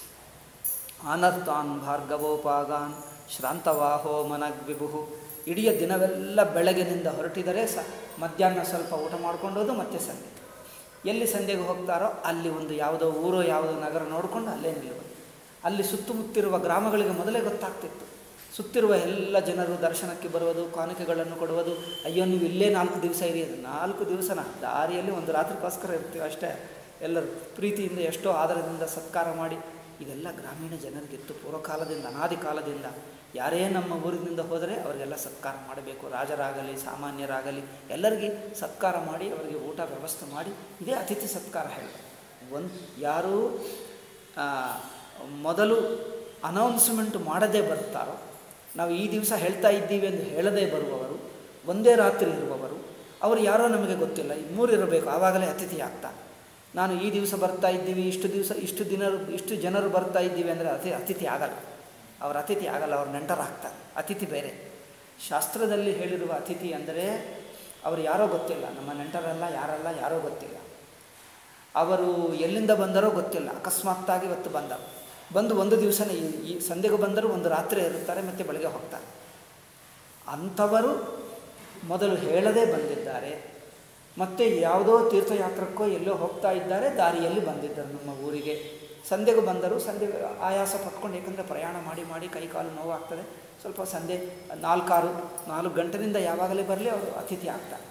ಆನರ್ತಾನ್ ಭಾರ್ಗವೋಪಾಗಾನ್ ಶ್ರಾಂತವಾಹೋ ಮನಗ್ವಿಭು ಇಡೀ ದಿನವೆಲ್ಲ ಬೆಳಗಿನಿಂದ ಹೊರಟಿದರೆ ಸ ಮಧ್ಯಾಹ್ನ ಸ್ವಲ್ಪ ಊಟ ಮಾಡ್ಕೊಂಡೋದು ಮತ್ತೆ ಸಂಗೀತ ಎಲ್ಲಿ ಸಂಧ್ಯೆಗೆ ಹೋಗ್ತಾರೋ ಅಲ್ಲಿ ಒಂದು ಯಾವುದೋ ಊರೋ ಯಾವುದೋ ನಗರ ನೋಡಿಕೊಂಡು ಅಲ್ಲೇ ನಿಲ್ಲುವುದು ಅಲ್ಲಿ ಸುತ್ತಮುತ್ತಿರುವ ಗ್ರಾಮಗಳಿಗೆ ಮೊದಲೇ ಗೊತ್ತಾಗ್ತಿತ್ತು ಸುತ್ತಿರುವ ಎಲ್ಲ ಜನರು ದರ್ಶನಕ್ಕೆ ಬರುವುದು ಕಾಣಿಕೆಗಳನ್ನು ಕೊಡುವುದು ಅಯ್ಯೋ ನೀವು ಇಲ್ಲೇ ನಾಲ್ಕು ದಿವಸ ಇರಿ ಅದು ನಾಲ್ಕು ದಿವಸನ ದಾರಿಯಲ್ಲಿ ಒಂದು ರಾತ್ರಿಗೋಸ್ಕರ ಇರ್ತೀವಿ ಅಷ್ಟೇ ಎಲ್ಲರೂ ಪ್ರೀತಿಯಿಂದ ಎಷ್ಟೋ ಆದರದಿಂದ ಸತ್ಕಾರ ಮಾಡಿ ಇದೆಲ್ಲ ಗ್ರಾಮೀಣ ಜನರಿಗಿತ್ತು ಪೂರ್ವಕಾಲದಿಂದ ಅನಾದಿ ಕಾಲದಿಂದ ಯಾರೇ ನಮ್ಮ ಊರಿನಿಂದ ಹೋದರೆ ಅವರಿಗೆಲ್ಲ ಸತ್ಕಾರ ಮಾಡಬೇಕು ರಾಜರಾಗಲಿ ಸಾಮಾನ್ಯರಾಗಲಿ ಎಲ್ಲರಿಗೆ ಸತ್ಕಾರ ಮಾಡಿ ಅವರಿಗೆ ಊಟ ವ್ಯವಸ್ಥೆ ಮಾಡಿ ಇದೇ ಅತಿಥಿ ಸತ್ಕಾರ ಹೇಳಿ ಒಂದು ಯಾರು ಆ, ಮೊದಲು ಅನೌನ್ಸ್ಮೆಂಟ್ ಮಾಡದೇ ಬರ್ತಾರೋ ನಾವು ಈ ದಿವಸ ಹೇಳ್ತಾ ಇದ್ದೀವಿ ಎಂದು ಹೇಳದೇ ಬರುವವರು ಒಂದೇ ರಾತ್ರಿ ಇರುವವರು ಅವರು ಯಾರೋ ನಮಗೆ ಗೊತ್ತಿಲ್ಲ ಈ ಮೂರು ಇರಬೇಕು ಆವಾಗಲೇ ಅತಿಥಿ ಆಗ್ತಾರೆ ನಾನು ಈ ದಿವಸ ಬರ್ತಾ ಇದ್ದೀವಿ ಇಷ್ಟು ದಿವಸ ಇಷ್ಟು ದಿನರು ಇಷ್ಟು ಜನರು ಬರ್ತಾ ಇದ್ದೀವಿ ಅಂದರೆ ಅತಿ ಅತಿಥಿ ಆಗಲ್ಲ ಅವ್ರ ಅತಿಥಿ ಆಗಲ್ಲ ಅವ್ರು ನೆಂಟರಾಗ್ತಾರೆ ಅತಿಥಿ ಬೇರೆ ಶಾಸ್ತ್ರದಲ್ಲಿ ಹೇಳಿರುವ ಅತಿಥಿ ಅಂದರೆ ಅವರು ಯಾರೋ ಗೊತ್ತಿಲ್ಲ ನಮ್ಮ ನೆಂಟರಲ್ಲ ಯಾರಲ್ಲ ಯಾರೋ ಗೊತ್ತಿಲ್ಲ ಅವರು ಎಲ್ಲಿಂದ ಬಂದರೋ ಗೊತ್ತಿಲ್ಲ ಅಕಸ್ಮಾತ್ತಾಗಿ ಇವತ್ತು ಬಂದರು ಬಂದು ಒಂದು ದಿವಸನೇ ಈ- ಈ ಸಂಧ್ಯೆಗೆ ಬಂದರು ಒಂದು ರಾತ್ರಿ ಇರುತ್ತಾರೆ ಮತ್ತು ಬೆಳಗ್ಗೆ ಹೋಗ್ತಾರೆ ಅಂಥವರು ಮೊದಲು ಹೇಳದೇ ಬಂದಿದ್ದಾರೆ ಮತ್ತು ಯಾವುದೋ ತೀರ್ಥಯಾತ್ರಕ್ಕೋ ಎಲ್ಲೋ ಹೋಗ್ತಾ ಇದ್ದಾರೆ ದಾರಿಯಲ್ಲಿ ಬಂದಿದ್ದರು ನಮ್ಮ ಊರಿಗೆ ಸಂಧ್ಯೆಗೆ ಬಂದರು ಸಂಧ್ಯೆ ಆಯಾಸ ಪಟ್ಕೊಂಡು ಏಕೆಂದರೆ ಪ್ರಯಾಣ ಮಾಡಿ ಮಾಡಿ ಕೈ ಕಾಲು ನೋವಾಗ್ತದೆ ಸ್ವಲ್ಪ ಸಂಧ್ಯೆ ನಾಲ್ಕಾರು ನಾಲ್ಕು ಗಂಟೆಯಿಂದ ಯಾವಾಗಲೇ ಬರಲಿ ಅವರು ಅತಿಥಿ ಆಗ್ತಾರೆ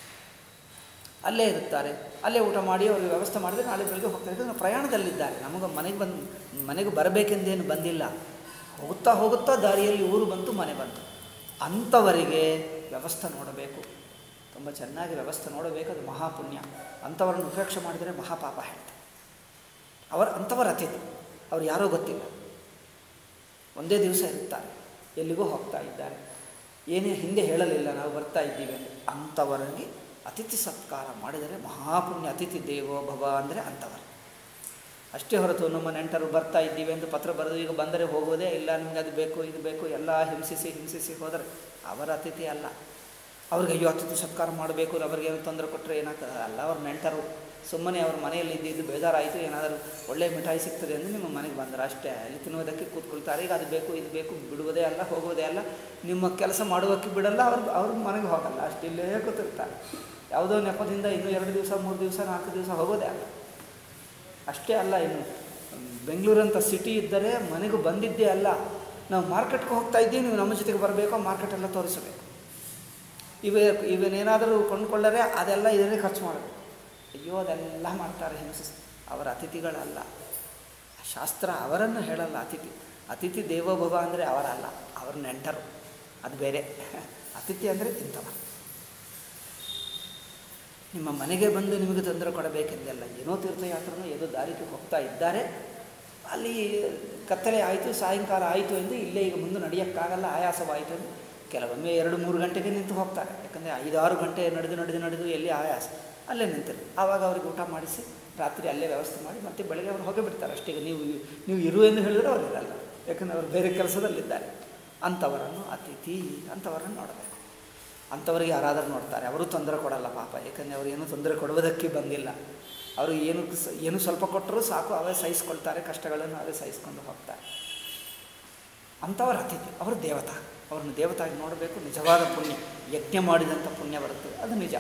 ಅಲ್ಲೇ ಇರುತ್ತಾರೆ ಅಲ್ಲೇ ಊಟ ಮಾಡಿ ಅವ್ರಿಗೆ ವ್ಯವಸ್ಥೆ ಮಾಡಿದ್ರೆ ನಾಳೆ ಬೆಳಗ್ಗೆ ಹೋಗ್ತಾರೆ ಯಾಕಂದ್ರೆ ಪ್ರಯಾಣದಲ್ಲಿದ್ದಾರೆ ನಮಗೆ ಮನೆಗೆ ಬಂದು ಮನೆಗೆ ಬರಬೇಕೆಂದೇನು ಬಂದಿಲ್ಲ ಹೋಗುತ್ತಾ ಹೋಗುತ್ತಾ ದಾರಿಯಲ್ಲಿ ಊರು ಬಂತು ಮನೆ ಬಂತು ಅಂಥವರಿಗೆ ವ್ಯವಸ್ಥೆ ನೋಡಬೇಕು ತುಂಬ ಚೆನ್ನಾಗಿ ವ್ಯವಸ್ಥೆ ನೋಡಬೇಕು ಅದು ಮಹಾಪುಣ್ಯ ಅಂಥವರನ್ನು ಉಪೇಕ್ಷೆ ಮಾಡಿದರೆ ಮಹಾಪಾಪ ಹೇಳ್ತಾರೆ ಅವರ ಅಂಥವರ ಅತಿಥಿ ಅವ್ರು ಯಾರೋ ಗೊತ್ತಿಲ್ಲ ಒಂದೇ ದಿವಸ ಇರುತ್ತಾರೆ ಎಲ್ಲಿಗೂ ಹೋಗ್ತಾ ಇದ್ದಾರೆ ಏನೇ ಹಿಂದೆ ಹೇಳಲಿಲ್ಲ ನಾವು ಬರ್ತಾ ಇದ್ದೀವಿ ಅಂತ ಅಂಥವರಿಗೆ ಅತಿಥಿ ಸತ್ಕಾರ ಮಾಡಿದರೆ ಮಹಾಪುಣ್ಯ ಅತಿಥಿ ದೇವೋ ಭವ ಅಂದರೆ ಅಂಥವರು ಅಷ್ಟೇ ಹೊರತು ನಮ್ಮ ನೆಂಟರು ಬರ್ತಾ ಇದ್ದೀವಿ ಅಂತ ಪತ್ರ ಬರೆದು ಈಗ ಬಂದರೆ ಹೋಗೋದೇ ಇಲ್ಲ ನಿಮ್ಗೆ ಅದು ಬೇಕು ಇದು ಬೇಕು ಎಲ್ಲ ಹಿಂಸಿಸಿ ಹಿಂಸಿಸಿ ಹೋದರೆ ಅವರ ಅತಿಥಿ ಅಲ್ಲ ಅವ್ರಿಗೆ ಅಯ್ಯೋ ಅತಿಥಿ ಸತ್ಕಾರ ಮಾಡಬೇಕು ಅವ್ರಿಗೆ ಏನು ತೊಂದರೆ ಕೊಟ್ಟರೆ ಏನಾಗ್ತದೆ ಅಲ್ಲ ಅವ್ರ ನೆಂಟರು ಸುಮ್ಮನೆ ಅವ್ರ ಮನೆಯಲ್ಲಿ ಇದ್ದಿದ್ದು ಬೇಜಾರಾಯಿತು ಏನಾದರೂ ಒಳ್ಳೆಯ ಮಿಠಾಯಿ ಸಿಗ್ತದೆ ಅಂದರೆ ನಿಮ್ಮ ಮನೆಗೆ ಬಂದರೆ ಅಷ್ಟೇ ಅಲ್ಲಿ ತಿನ್ನುವುದಕ್ಕೆ ಕೂತ್ಕೊಳ್ತಾರೆ ಈಗ ಅದು ಬೇಕು ಇದು ಬೇಕು ಬಿಡುವುದೇ ಅಲ್ಲ ಹೋಗೋದೇ ಅಲ್ಲ ನಿಮ್ಮ ಕೆಲಸ ಮಾಡುವಕ್ಕೆ ಬಿಡಲ್ಲ ಅವ್ರು ಅವ್ರ ಮನೆಗೆ ಹೋಗಲ್ಲ ಅಷ್ಟು ಇಲ್ಲೇ ಕೂತಿರ್ತಾರೆ ಯಾವುದೋ ನೆಪದಿಂದ ಇನ್ನೂ ಎರಡು ದಿವಸ ಮೂರು ದಿವಸ ನಾಲ್ಕು ದಿವಸ ಹೋಗೋದೇ ಅಲ್ಲ ಅಷ್ಟೇ ಅಲ್ಲ ಇನ್ನು ಬೆಂಗಳೂರಂಥ ಸಿಟಿ ಇದ್ದರೆ ಮನೆಗೂ ಬಂದಿದ್ದೇ ಅಲ್ಲ ನಾವು ಮಾರ್ಕೆಟ್ಗೆ ಹೋಗ್ತಾ ಇದ್ದೀವಿ ನೀವು ನಮ್ಮ ಜೊತೆಗೆ ಬರಬೇಕು ಮಾರ್ಕೆಟೆಲ್ಲ ತೋರಿಸಬೇಕು ಇವೆ ಇವನೇನಾದರೂ ಕೊಂಡುಕೊಳ್ಳರೆ ಅದೆಲ್ಲ ಇದರಲ್ಲಿ ಖರ್ಚು ಮಾಡಬೇಕು ಅಯ್ಯೋ ಅದೆಲ್ಲ ಮಾಡ್ತಾರೆ ಹಿಂಸಿಸ್ ಅವರ ಅತಿಥಿಗಳಲ್ಲ ಶಾಸ್ತ್ರ ಅವರನ್ನು ಹೇಳಲ್ಲ ಅತಿಥಿ ಅತಿಥಿ ದೇವೋಭವ ಅಂದರೆ ಅವರಲ್ಲ ಅವ್ರ ನೆಂಟರು ಅದು ಬೇರೆ ಅತಿಥಿ ಅಂದರೆ ಇಂಥವರು ನಿಮ್ಮ ಮನೆಗೆ ಬಂದು ನಿಮಗೆ ತೊಂದರೆ ಕೊಡಬೇಕೆಂದಲ್ಲ ಏನೋ ತೀರ್ಥಯಾತ್ರನೋ ಏನೋ ದಾರಿಗೆ ಹೋಗ್ತಾ ಇದ್ದಾರೆ ಅಲ್ಲಿ ಕತ್ತಲೆ ಆಯಿತು ಸಾಯಂಕಾಲ ಆಯಿತು ಎಂದು ಇಲ್ಲೇ ಈಗ ಮುಂದೆ ನಡೆಯೋಕ್ಕಾಗಲ್ಲ ಆಯಾಸವಾಯಿತು ಎಂದು ಕೆಲವೊಮ್ಮೆ ಎರಡು ಮೂರು ಗಂಟೆಗೆ ನಿಂತು ಹೋಗ್ತಾರೆ ಯಾಕಂದರೆ ಐದಾರು ಗಂಟೆ ನಡೆದು ನಡೆದು ನಡೆದು ಎಲ್ಲಿ ಆಯಾಸ ಅಲ್ಲೇ ನಿಂತಿರು ಆವಾಗ ಅವ್ರಿಗೆ ಊಟ ಮಾಡಿಸಿ ರಾತ್ರಿ ಅಲ್ಲೇ ವ್ಯವಸ್ಥೆ ಮಾಡಿ ಮತ್ತೆ ಬೆಳಗ್ಗೆ ಅವ್ರು ಹೋಗೇ ಬಿಡ್ತಾರೆ ಅಷ್ಟೇ ಈಗ ನೀವು ನೀವು ಇರು ಎಂದು ಹೇಳಿದ್ರೆ ಅವ್ರು ಇರಲ್ಲ ಯಾಕಂದರೆ ಅವರು ಬೇರೆ ಕೆಲಸದಲ್ಲಿದ್ದಾರೆ ಅಂಥವರನ್ನು ಅತಿಥಿ ಅಂಥವರನ್ನು ನೋಡಬೇಕು ಅಂಥವ್ರಿಗೆ ಯಾರಾದರೂ ನೋಡ್ತಾರೆ ಅವರು ತೊಂದರೆ ಕೊಡಲ್ಲ ಪಾಪ ಯಾಕಂದರೆ ಅವರು ಏನೂ ತೊಂದರೆ ಕೊಡುವುದಕ್ಕೆ ಬಂದಿಲ್ಲ ಅವರು ಏನು ಸ- ಏನು ಸ್ವಲ್ಪ ಕೊಟ್ಟರೂ ಸಾಕು ಅವೇ ಸಹಿಸ್ಕೊಳ್ತಾರೆ ಕಷ್ಟಗಳನ್ನು ಅವೇ ಸಹಿಸ್ಕೊಂಡು ಹೋಗ್ತಾರೆ ಅಂಥವರ ಅತಿಥಿ ಅವರು ದೇವತಾ ಅವ್ರನ್ನ ದೇವತಾಗಿ ನೋಡಬೇಕು ನಿಜವಾದ ಪುಣ್ಯ ಯಜ್ಞ ಮಾಡಿದಂಥ ಪುಣ್ಯ ಬರುತ್ತದೆ ಅದು ನಿಜ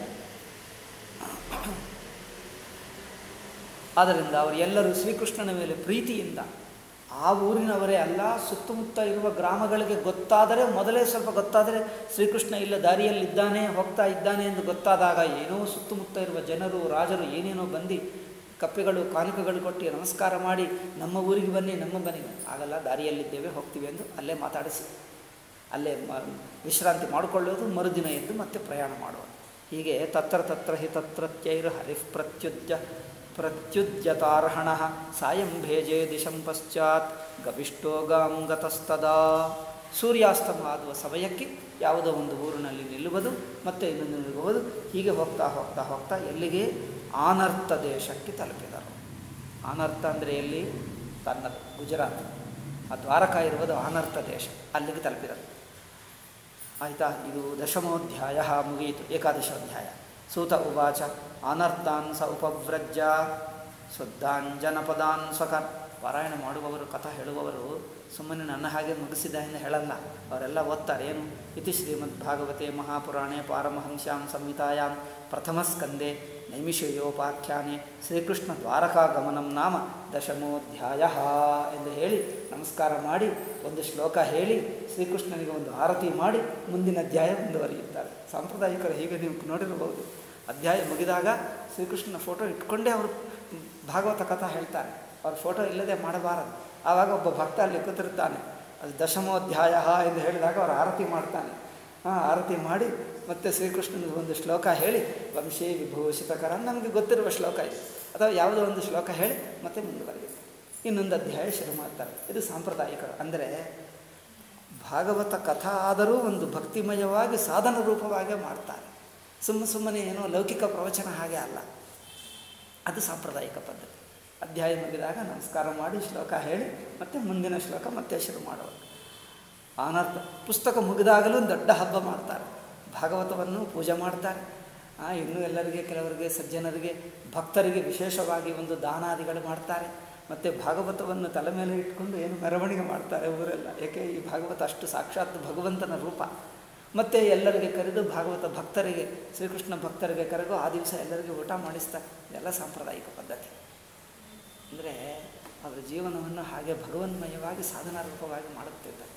ಆದ್ದರಿಂದ ಅವರು ಎಲ್ಲರೂ ಶ್ರೀಕೃಷ್ಣನ ಮೇಲೆ ಪ್ರೀತಿಯಿಂದ ಆ ಊರಿನವರೇ ಅಲ್ಲ ಸುತ್ತಮುತ್ತ ಇರುವ ಗ್ರಾಮಗಳಿಗೆ ಗೊತ್ತಾದರೆ ಮೊದಲೇ ಸ್ವಲ್ಪ ಗೊತ್ತಾದರೆ ಶ್ರೀಕೃಷ್ಣ ಇಲ್ಲ ದಾರಿಯಲ್ಲಿದ್ದಾನೆ ಹೋಗ್ತಾ ಇದ್ದಾನೆ ಎಂದು ಗೊತ್ತಾದಾಗ ಏನೋ ಸುತ್ತಮುತ್ತ ಇರುವ ಜನರು ರಾಜರು ಏನೇನೋ ಬಂದು ಕಪ್ಪೆಗಳು ಕಾನುಕೆಗಳು ಕೊಟ್ಟು ನಮಸ್ಕಾರ ಮಾಡಿ ನಮ್ಮ ಊರಿಗೆ ಬನ್ನಿ ನಮ್ಮ ಬನ್ನಿ ಆಗಲ್ಲ ದಾರಿಯಲ್ಲಿದ್ದೇವೆ ಹೋಗ್ತೀವಿ ಎಂದು ಅಲ್ಲೇ ಮಾತಾಡಿಸಿ ಅಲ್ಲೇ ಮ ವಿಶ್ರಾಂತಿ ಮಾಡಿಕೊಳ್ಳೋದು ಮರುದಿನ ಎದ್ದು ಮತ್ತೆ ಪ್ರಯಾಣ ಮಾಡುವುದು ಹೀಗೆ ತತ್ರ ತತ್ರ ಹಿ ತತ್ರತ್ಯೈರ್ ಹರಿಃ ಪ್ರತ್ಯುಜ್ಯ ಪ್ರತ್ಯುಜ್ಯತಾರ್ಹಣ ಸಾಯಂ ಭೇಜೆ ದಿಶಂ ಪಶ್ಚಾತ್ ಗವಿಷ್ಟೋ ಗಾಂ ಗತಸ್ತದಾ ಸೂರ್ಯಾಸ್ತಮ ಆಗುವ ಸಮಯಕ್ಕೆ ಯಾವುದೋ ಒಂದು ಊರಿನಲ್ಲಿ ನಿಲ್ಲುವುದು ಮತ್ತು ಇನ್ನೊಂದು ನಿಲ್ಲುವುದು ಹೀಗೆ ಹೋಗ್ತಾ ಹೋಗ್ತಾ ಹೋಗ್ತಾ ಎಲ್ಲಿಗೆ ಆನರ್ಥ ದೇಶಕ್ಕೆ ತಲುಪಿದರು ಆನರ್ಥ ಅಂದರೆ ಎಲ್ಲಿ ತನ್ನ ಗುಜರಾತ್ ಆ ದ್ವಾರಕ ಇರುವುದು ಆನರ್ಥ ದೇಶ ಅಲ್ಲಿಗೆ ತಲುಪಿದರು ಆಯಿತಾ ಇದು ದಶಮೋಧ್ಯಾಯ ಮುಗಿಯಿತು ಏಕಾದಶೋಧ್ಯಾಯ ಸೂತ ಉವಾಚ ಅನರ್ಥಾನ್ ಸ ಉಪವ್ರಜ್ಯ ಶುದ್ಧಾನ್ ಜನಪದಾನ್ ಸ್ವಕ ಪಾರಾಯಣ ಮಾಡುವವರು ಕಥಾ ಹೇಳುವವರು ಸುಮ್ಮನೆ ನನ್ನ ಹಾಗೆ ಮುಗಿಸಿದ ಎಂದು ಹೇಳಲ್ಲ ಅವರೆಲ್ಲ ಓದ್ತಾರೆ ಏನು ಇತಿ ಶ್ರೀಮದ್ ಭಾಗವತೆ ಮಹಾಪುರಾಣೆ ಪಾರಮಹಂಸ್ಯಾಂ ಸಂಹಿತಾಯಾಂ ಪ್ರಥಮ ಸ್ಕಂದೆ ನೈಮಿಷಯೋಪಾಖ್ಯಾನೆ ಶ್ರೀಕೃಷ್ಣ ದ್ವಾರಕಾಗಮನಂ ನಾಮ ದಶಮೋಧ್ಯಾಯ ಎಂದು ಹೇಳಿ ನಮಸ್ಕಾರ ಮಾಡಿ ಒಂದು ಶ್ಲೋಕ ಹೇಳಿ ಶ್ರೀಕೃಷ್ಣನಿಗೆ ಒಂದು ಆರತಿ ಮಾಡಿ ಮುಂದಿನ ಅಧ್ಯಾಯ ಮುಂದುವರಿಯುತ್ತಾರೆ ಸಾಂಪ್ರದಾಯಿಕರು ಹೀಗೆ ನೀವು ನೋಡಿರಬಹುದು ಅಧ್ಯಾಯ ಮುಗಿದಾಗ ಶ್ರೀಕೃಷ್ಣನ ಫೋಟೋ ಇಟ್ಕೊಂಡೇ ಅವರು ಭಾಗವತ ಕಥಾ ಹೇಳ್ತಾರೆ ಅವ್ರ ಫೋಟೋ ಇಲ್ಲದೆ ಮಾಡಬಾರದು ಆವಾಗ ಒಬ್ಬ ಭಕ್ತ ಅಲ್ಲಿ ಕೂತಿರ್ತಾನೆ ಅದು ದಶಮೋಧ್ಯಾಯ ಎಂದು ಹೇಳಿದಾಗ ಅವರು ಆರತಿ ಮಾಡ್ತಾನೆ ಹಾಂ ಆರತಿ ಮಾಡಿ ಮತ್ತೆ ಶ್ರೀಕೃಷ್ಣನಿಗೆ ಒಂದು ಶ್ಲೋಕ ಹೇಳಿ ವಂಶೇ ವಿಭೂಷಿತಕರ ನಮಗೆ ಗೊತ್ತಿರುವ ಶ್ಲೋಕ ಇದು ಅಥವಾ ಯಾವುದೋ ಒಂದು ಶ್ಲೋಕ ಹೇಳಿ ಮತ್ತೆ ಮುಂದುವರಿಯುತ್ತೆ ಇನ್ನೊಂದು ಅಧ್ಯಾಯ ಶುರು ಮಾಡ್ತಾರೆ ಇದು ಸಾಂಪ್ರದಾಯಿಕರು ಅಂದರೆ ಭಾಗವತ ಕಥಾ ಆದರೂ ಒಂದು ಭಕ್ತಿಮಯವಾಗಿ ಸಾಧನ ರೂಪವಾಗೇ ಮಾಡ್ತಾರೆ ಸುಮ್ಮ ಸುಮ್ಮನೆ ಏನೋ ಲೌಕಿಕ ಪ್ರವಚನ ಹಾಗೆ ಅಲ್ಲ ಅದು ಸಾಂಪ್ರದಾಯಿಕ ಪದ್ಧತಿ ಅಧ್ಯಾಯ ಮುಗಿದಾಗ ನಮಸ್ಕಾರ ಮಾಡಿ ಶ್ಲೋಕ ಹೇಳಿ ಮತ್ತೆ ಮುಂದಿನ ಶ್ಲೋಕ ಮತ್ತೆ ಶುರು ಮಾಡುವರು ಆನರ್ಥ ಪುಸ್ತಕ ಮುಗಿದಾಗಲೂ ದೊಡ್ಡ ಹಬ್ಬ ಮಾಡ್ತಾರೆ ಭಾಗವತವನ್ನು ಪೂಜೆ ಮಾಡ್ತಾರೆ ಇನ್ನೂ ಎಲ್ಲರಿಗೆ ಕೆಲವರಿಗೆ ಸಜ್ಜನರಿಗೆ ಭಕ್ತರಿಗೆ ವಿಶೇಷವಾಗಿ ಒಂದು ದಾನಾದಿಗಳು ಮಾಡ್ತಾರೆ ಮತ್ತು ಭಾಗವತವನ್ನು ತಲೆ ಮೇಲೆ ಇಟ್ಕೊಂಡು ಏನು ಮೆರವಣಿಗೆ ಮಾಡ್ತಾರೆ ಊರೆಲ್ಲ ಏಕೆ ಈ ಭಾಗವತ ಅಷ್ಟು ಸಾಕ್ಷಾತ್ ಭಗವಂತನ ರೂಪ ಮತ್ತು ಎಲ್ಲರಿಗೆ ಕರೆದು ಭಾಗವತ ಭಕ್ತರಿಗೆ ಶ್ರೀಕೃಷ್ಣ ಭಕ್ತರಿಗೆ ಕರೆದು ಆ ದಿವಸ ಎಲ್ಲರಿಗೆ ಊಟ ಮಾಡಿಸ್ತಾರೆ ಇದೆಲ್ಲ ಸಾಂಪ್ರದಾಯಿಕ ಪದ್ಧತಿ ಅಂದರೆ ಅವರ ಜೀವನವನ್ನು ಹಾಗೆ ಭಗವನ್ಮಯವಾಗಿ ಸಾಧನಾ ರೂಪವಾಗಿ ಮಾಡುತ್ತಿದ್ದಾರೆ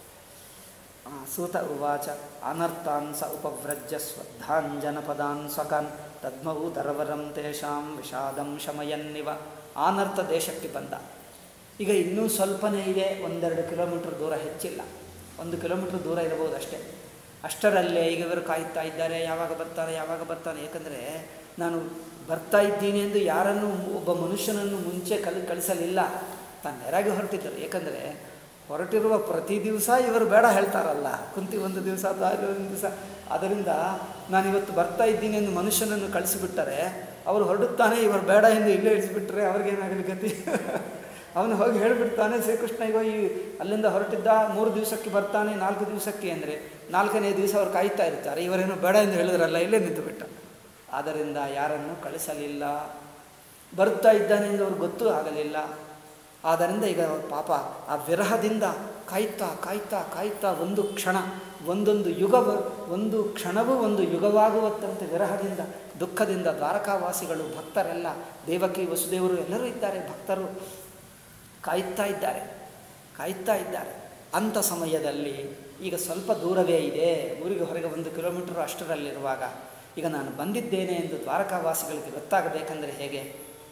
ಸೂತ ಉವಾಚ ಅನರ್ಥಾನ್ ಸ ಉಪವ್ರಜ್ಯ ಸ್ವದ್ಧಾನ್ ಜನಪದಾನ್ ಸ್ವಕಾನ್ ತದ್ಮವು ತರವರಂ ತೇಷಾಂ ವಿಷಾದಂ ಶಮಯನ್ನಿವ ಆನರ್ಥ ದೇಶಕ್ಕೆ ಬಂದ ಈಗ ಇನ್ನೂ ಸ್ವಲ್ಪನೇ ಇದೆ ಒಂದೆರಡು ಕಿಲೋಮೀಟ್ರ್ ದೂರ ಹೆಚ್ಚಿಲ್ಲ ಒಂದು ಕಿಲೋಮೀಟ್ರ್ ದೂರ ಇರಬಹುದು ಅಷ್ಟೇ ಅಷ್ಟರಲ್ಲೇ ಈಗ ಇವರು ಕಾಯ್ತಾ ಇದ್ದಾರೆ ಯಾವಾಗ ಬರ್ತಾರೆ ಯಾವಾಗ ಬರ್ತಾನೆ ಏಕೆಂದರೆ ನಾನು ಬರ್ತಾ ಇದ್ದೀನಿ ಎಂದು ಯಾರನ್ನು ಒಬ್ಬ ಮನುಷ್ಯನನ್ನು ಮುಂಚೆ ಕಲಿ ಕಳಿಸಲಿಲ್ಲ ತಾನು ನೆರಗೆ ಹೊರಟಿದ್ದರು ಏಕೆಂದರೆ ಹೊರಟಿರುವ ಪ್ರತಿ ದಿವಸ ಇವರು ಬೇಡ ಹೇಳ್ತಾರಲ್ಲ ಕುಂತಿ ಒಂದು ದಿವಸ ದಾರಿ ಒಂದು ದಿವಸ ಅದರಿಂದ ನಾನಿವತ್ತು ಬರ್ತಾ ಇದ್ದೀನಿ ಎಂದು ಮನುಷ್ಯನನ್ನು ಕಳಿಸಿಬಿಟ್ಟರೆ ಅವರು ಹೊರಡುತ್ತಾನೆ ಇವರು ಬೇಡ ಎಂದು ಇಲ್ಲೇ ಇಳಿಸಿಬಿಟ್ರೆ ಅವ್ರಿಗೇನಾಗಲಿ ಗತಿ ಅವನು ಹೋಗಿ ಹೇಳಿಬಿಡ್ತಾನೆ ಶ್ರೀಕೃಷ್ಣ ಈಗ ಈ ಅಲ್ಲಿಂದ ಹೊರಟಿದ್ದ ಮೂರು ದಿವಸಕ್ಕೆ ಬರ್ತಾನೆ ನಾಲ್ಕು ದಿವಸಕ್ಕೆ ಅಂದರೆ ನಾಲ್ಕನೇ ದಿವಸ ಅವ್ರು ಕಾಯ್ತಾ ಇರ್ತಾರೆ ಇವರೇನು ಬೇಡ ಎಂದು ಹೇಳಿದ್ರಲ್ಲ ಇಲ್ಲೇ ನಿಂತು ಬಿಟ್ಟ ಆದ್ದರಿಂದ ಯಾರನ್ನು ಕಳಿಸಲಿಲ್ಲ ಬರುತ್ತಾ ಇದ್ದಾನೆ ಎಂದು ಅವ್ರಿಗೆ ಗೊತ್ತೂ ಆಗಲಿಲ್ಲ ಆದ್ದರಿಂದ ಈಗ ಪಾಪ ಆ ವಿರಹದಿಂದ ಕಾಯ್ತಾ ಕಾಯ್ತಾ ಕಾಯ್ತಾ ಒಂದು ಕ್ಷಣ ಒಂದೊಂದು ಯುಗ ಒಂದು ಕ್ಷಣವೂ ಒಂದು ಯುಗವಾಗುವತ್ತಂತೆ ವಿರಹದಿಂದ ದುಃಖದಿಂದ ದ್ವಾರಕಾವಾಸಿಗಳು ಭಕ್ತರೆಲ್ಲ ದೇವಕಿ ವಸುದೇವರು ಎಲ್ಲರೂ ಇದ್ದಾರೆ ಭಕ್ತರು ಕಾಯ್ತಾ ಇದ್ದಾರೆ ಕಾಯ್ತಾ ಇದ್ದಾರೆ ಅಂಥ ಸಮಯದಲ್ಲಿ ಈಗ ಸ್ವಲ್ಪ ದೂರವೇ ಇದೆ ಊರಿಗೆ ಹೊರಗೆ ಒಂದು ಕಿಲೋಮೀಟರ್ ಅಷ್ಟರಲ್ಲಿರುವಾಗ ಈಗ ನಾನು ಬಂದಿದ್ದೇನೆ ಎಂದು ದ್ವಾರಕಾವಾಸಿಗಳಿಗೆ ಗೊತ್ತಾಗಬೇಕಂದ್ರೆ ಹೇಗೆ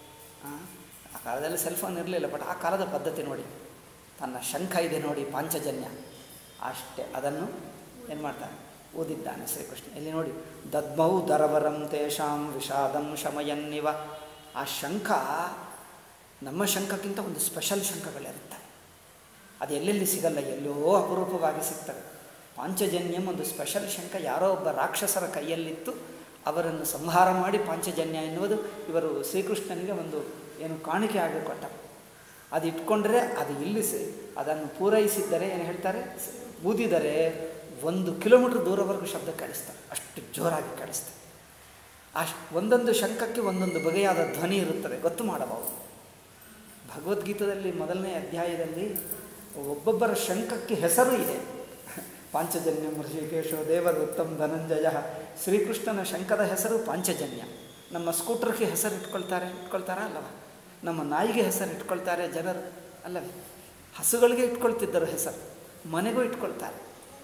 ಆ ಕಾಲದಲ್ಲಿ ಸೆಲ್ಫೋನ್ ಇರಲಿಲ್ಲ ಬಟ್ ಆ ಕಾಲದ ಪದ್ಧತಿ ನೋಡಿ ತನ್ನ ಶಂಖ ಇದೆ ನೋಡಿ ಪಾಂಚಜನ್ಯ ಅಷ್ಟೇ ಅದನ್ನು ಏನು ಮಾಡ್ತಾನೆ ಓದಿದ್ದಾನೆ ಶ್ರೀಕೃಷ್ಣ ಇಲ್ಲಿ ನೋಡಿ ದದ್ಮೌ ದರವರಂ ತೇಷಾಂ ವಿಷಾದಂ ಶಮಯನ್ನಿವ ಆ ಶಂಖ ನಮ್ಮ ಶಂಖಕ್ಕಿಂತ ಒಂದು ಸ್ಪೆಷಲ್ ಶಂಖಗಳಿರುತ್ತವೆ ಅದು ಎಲ್ಲೆಲ್ಲಿ ಸಿಗಲ್ಲ ಎಲ್ಲೋ ಅಪರೂಪವಾಗಿ ಸಿಗ್ತವೆ ಪಾಂಚಜನ್ಯಂ ಒಂದು ಸ್ಪೆಷಲ್ ಶಂಖ ಯಾರೋ ಒಬ್ಬ ರಾಕ್ಷಸರ ಕೈಯಲ್ಲಿತ್ತು ಅವರನ್ನು ಸಂಹಾರ ಮಾಡಿ ಪಾಂಚಜನ್ಯ ಎನ್ನುವುದು ಇವರು ಶ್ರೀಕೃಷ್ಣನಿಗೆ ಒಂದು ಏನು ಕಾಣಿಕೆ ಆಗಿ ಕೊಟ್ಟ ಅದು ಇಟ್ಕೊಂಡ್ರೆ ಅದು ಇಲ್ಲಿ ಅದನ್ನು ಪೂರೈಸಿದ್ದರೆ ಏನು ಹೇಳ್ತಾರೆ ಊದಿದರೆ ಒಂದು ಕಿಲೋಮೀಟ್ರ್ ದೂರವರೆಗೂ ಶಬ್ದ ಕೇಳಿಸ್ತಾರೆ ಅಷ್ಟು ಜೋರಾಗಿ ಕೇಳಿಸ್ತಾರೆ ಅಷ್ಟು ಒಂದೊಂದು ಶಂಖಕ್ಕೆ ಒಂದೊಂದು ಬಗೆಯಾದ ಧ್ವನಿ ಇರುತ್ತದೆ ಗೊತ್ತು ಮಾಡಬಹುದು ಭಗವದ್ಗೀತದಲ್ಲಿ ಮೊದಲನೇ ಅಧ್ಯಾಯದಲ್ಲಿ ಒಬ್ಬೊಬ್ಬರ ಶಂಖಕ್ಕೆ ಹೆಸರು ಇದೆ ಪಾಂಚಜನ್ಯ ಋಷಿಕೇಶೋ ದೇವರುತ್ತಮ್ ಧನಂಜಯ ಶ್ರೀಕೃಷ್ಣನ ಶಂಖದ ಹೆಸರು ಪಾಂಚಜನ್ಯ ನಮ್ಮ ಸ್ಕೂಟರ್ಗೆ ಹೆಸರು ಇಟ್ಕೊಳ್ತಾರೆ ಇಟ್ಕೊಳ್ತಾರಾ ಅಲ್ಲವ ನಮ್ಮ ನಾಯಿಗೆ ಹೆಸರು ಇಟ್ಕೊಳ್ತಾರೆ ಜನರು ಅಲ್ಲವೇ ಹಸುಗಳಿಗೆ ಇಟ್ಕೊಳ್ತಿದ್ದರು ಹೆಸರು ಮನೆಗೂ ಇಟ್ಕೊಳ್ತಾರೆ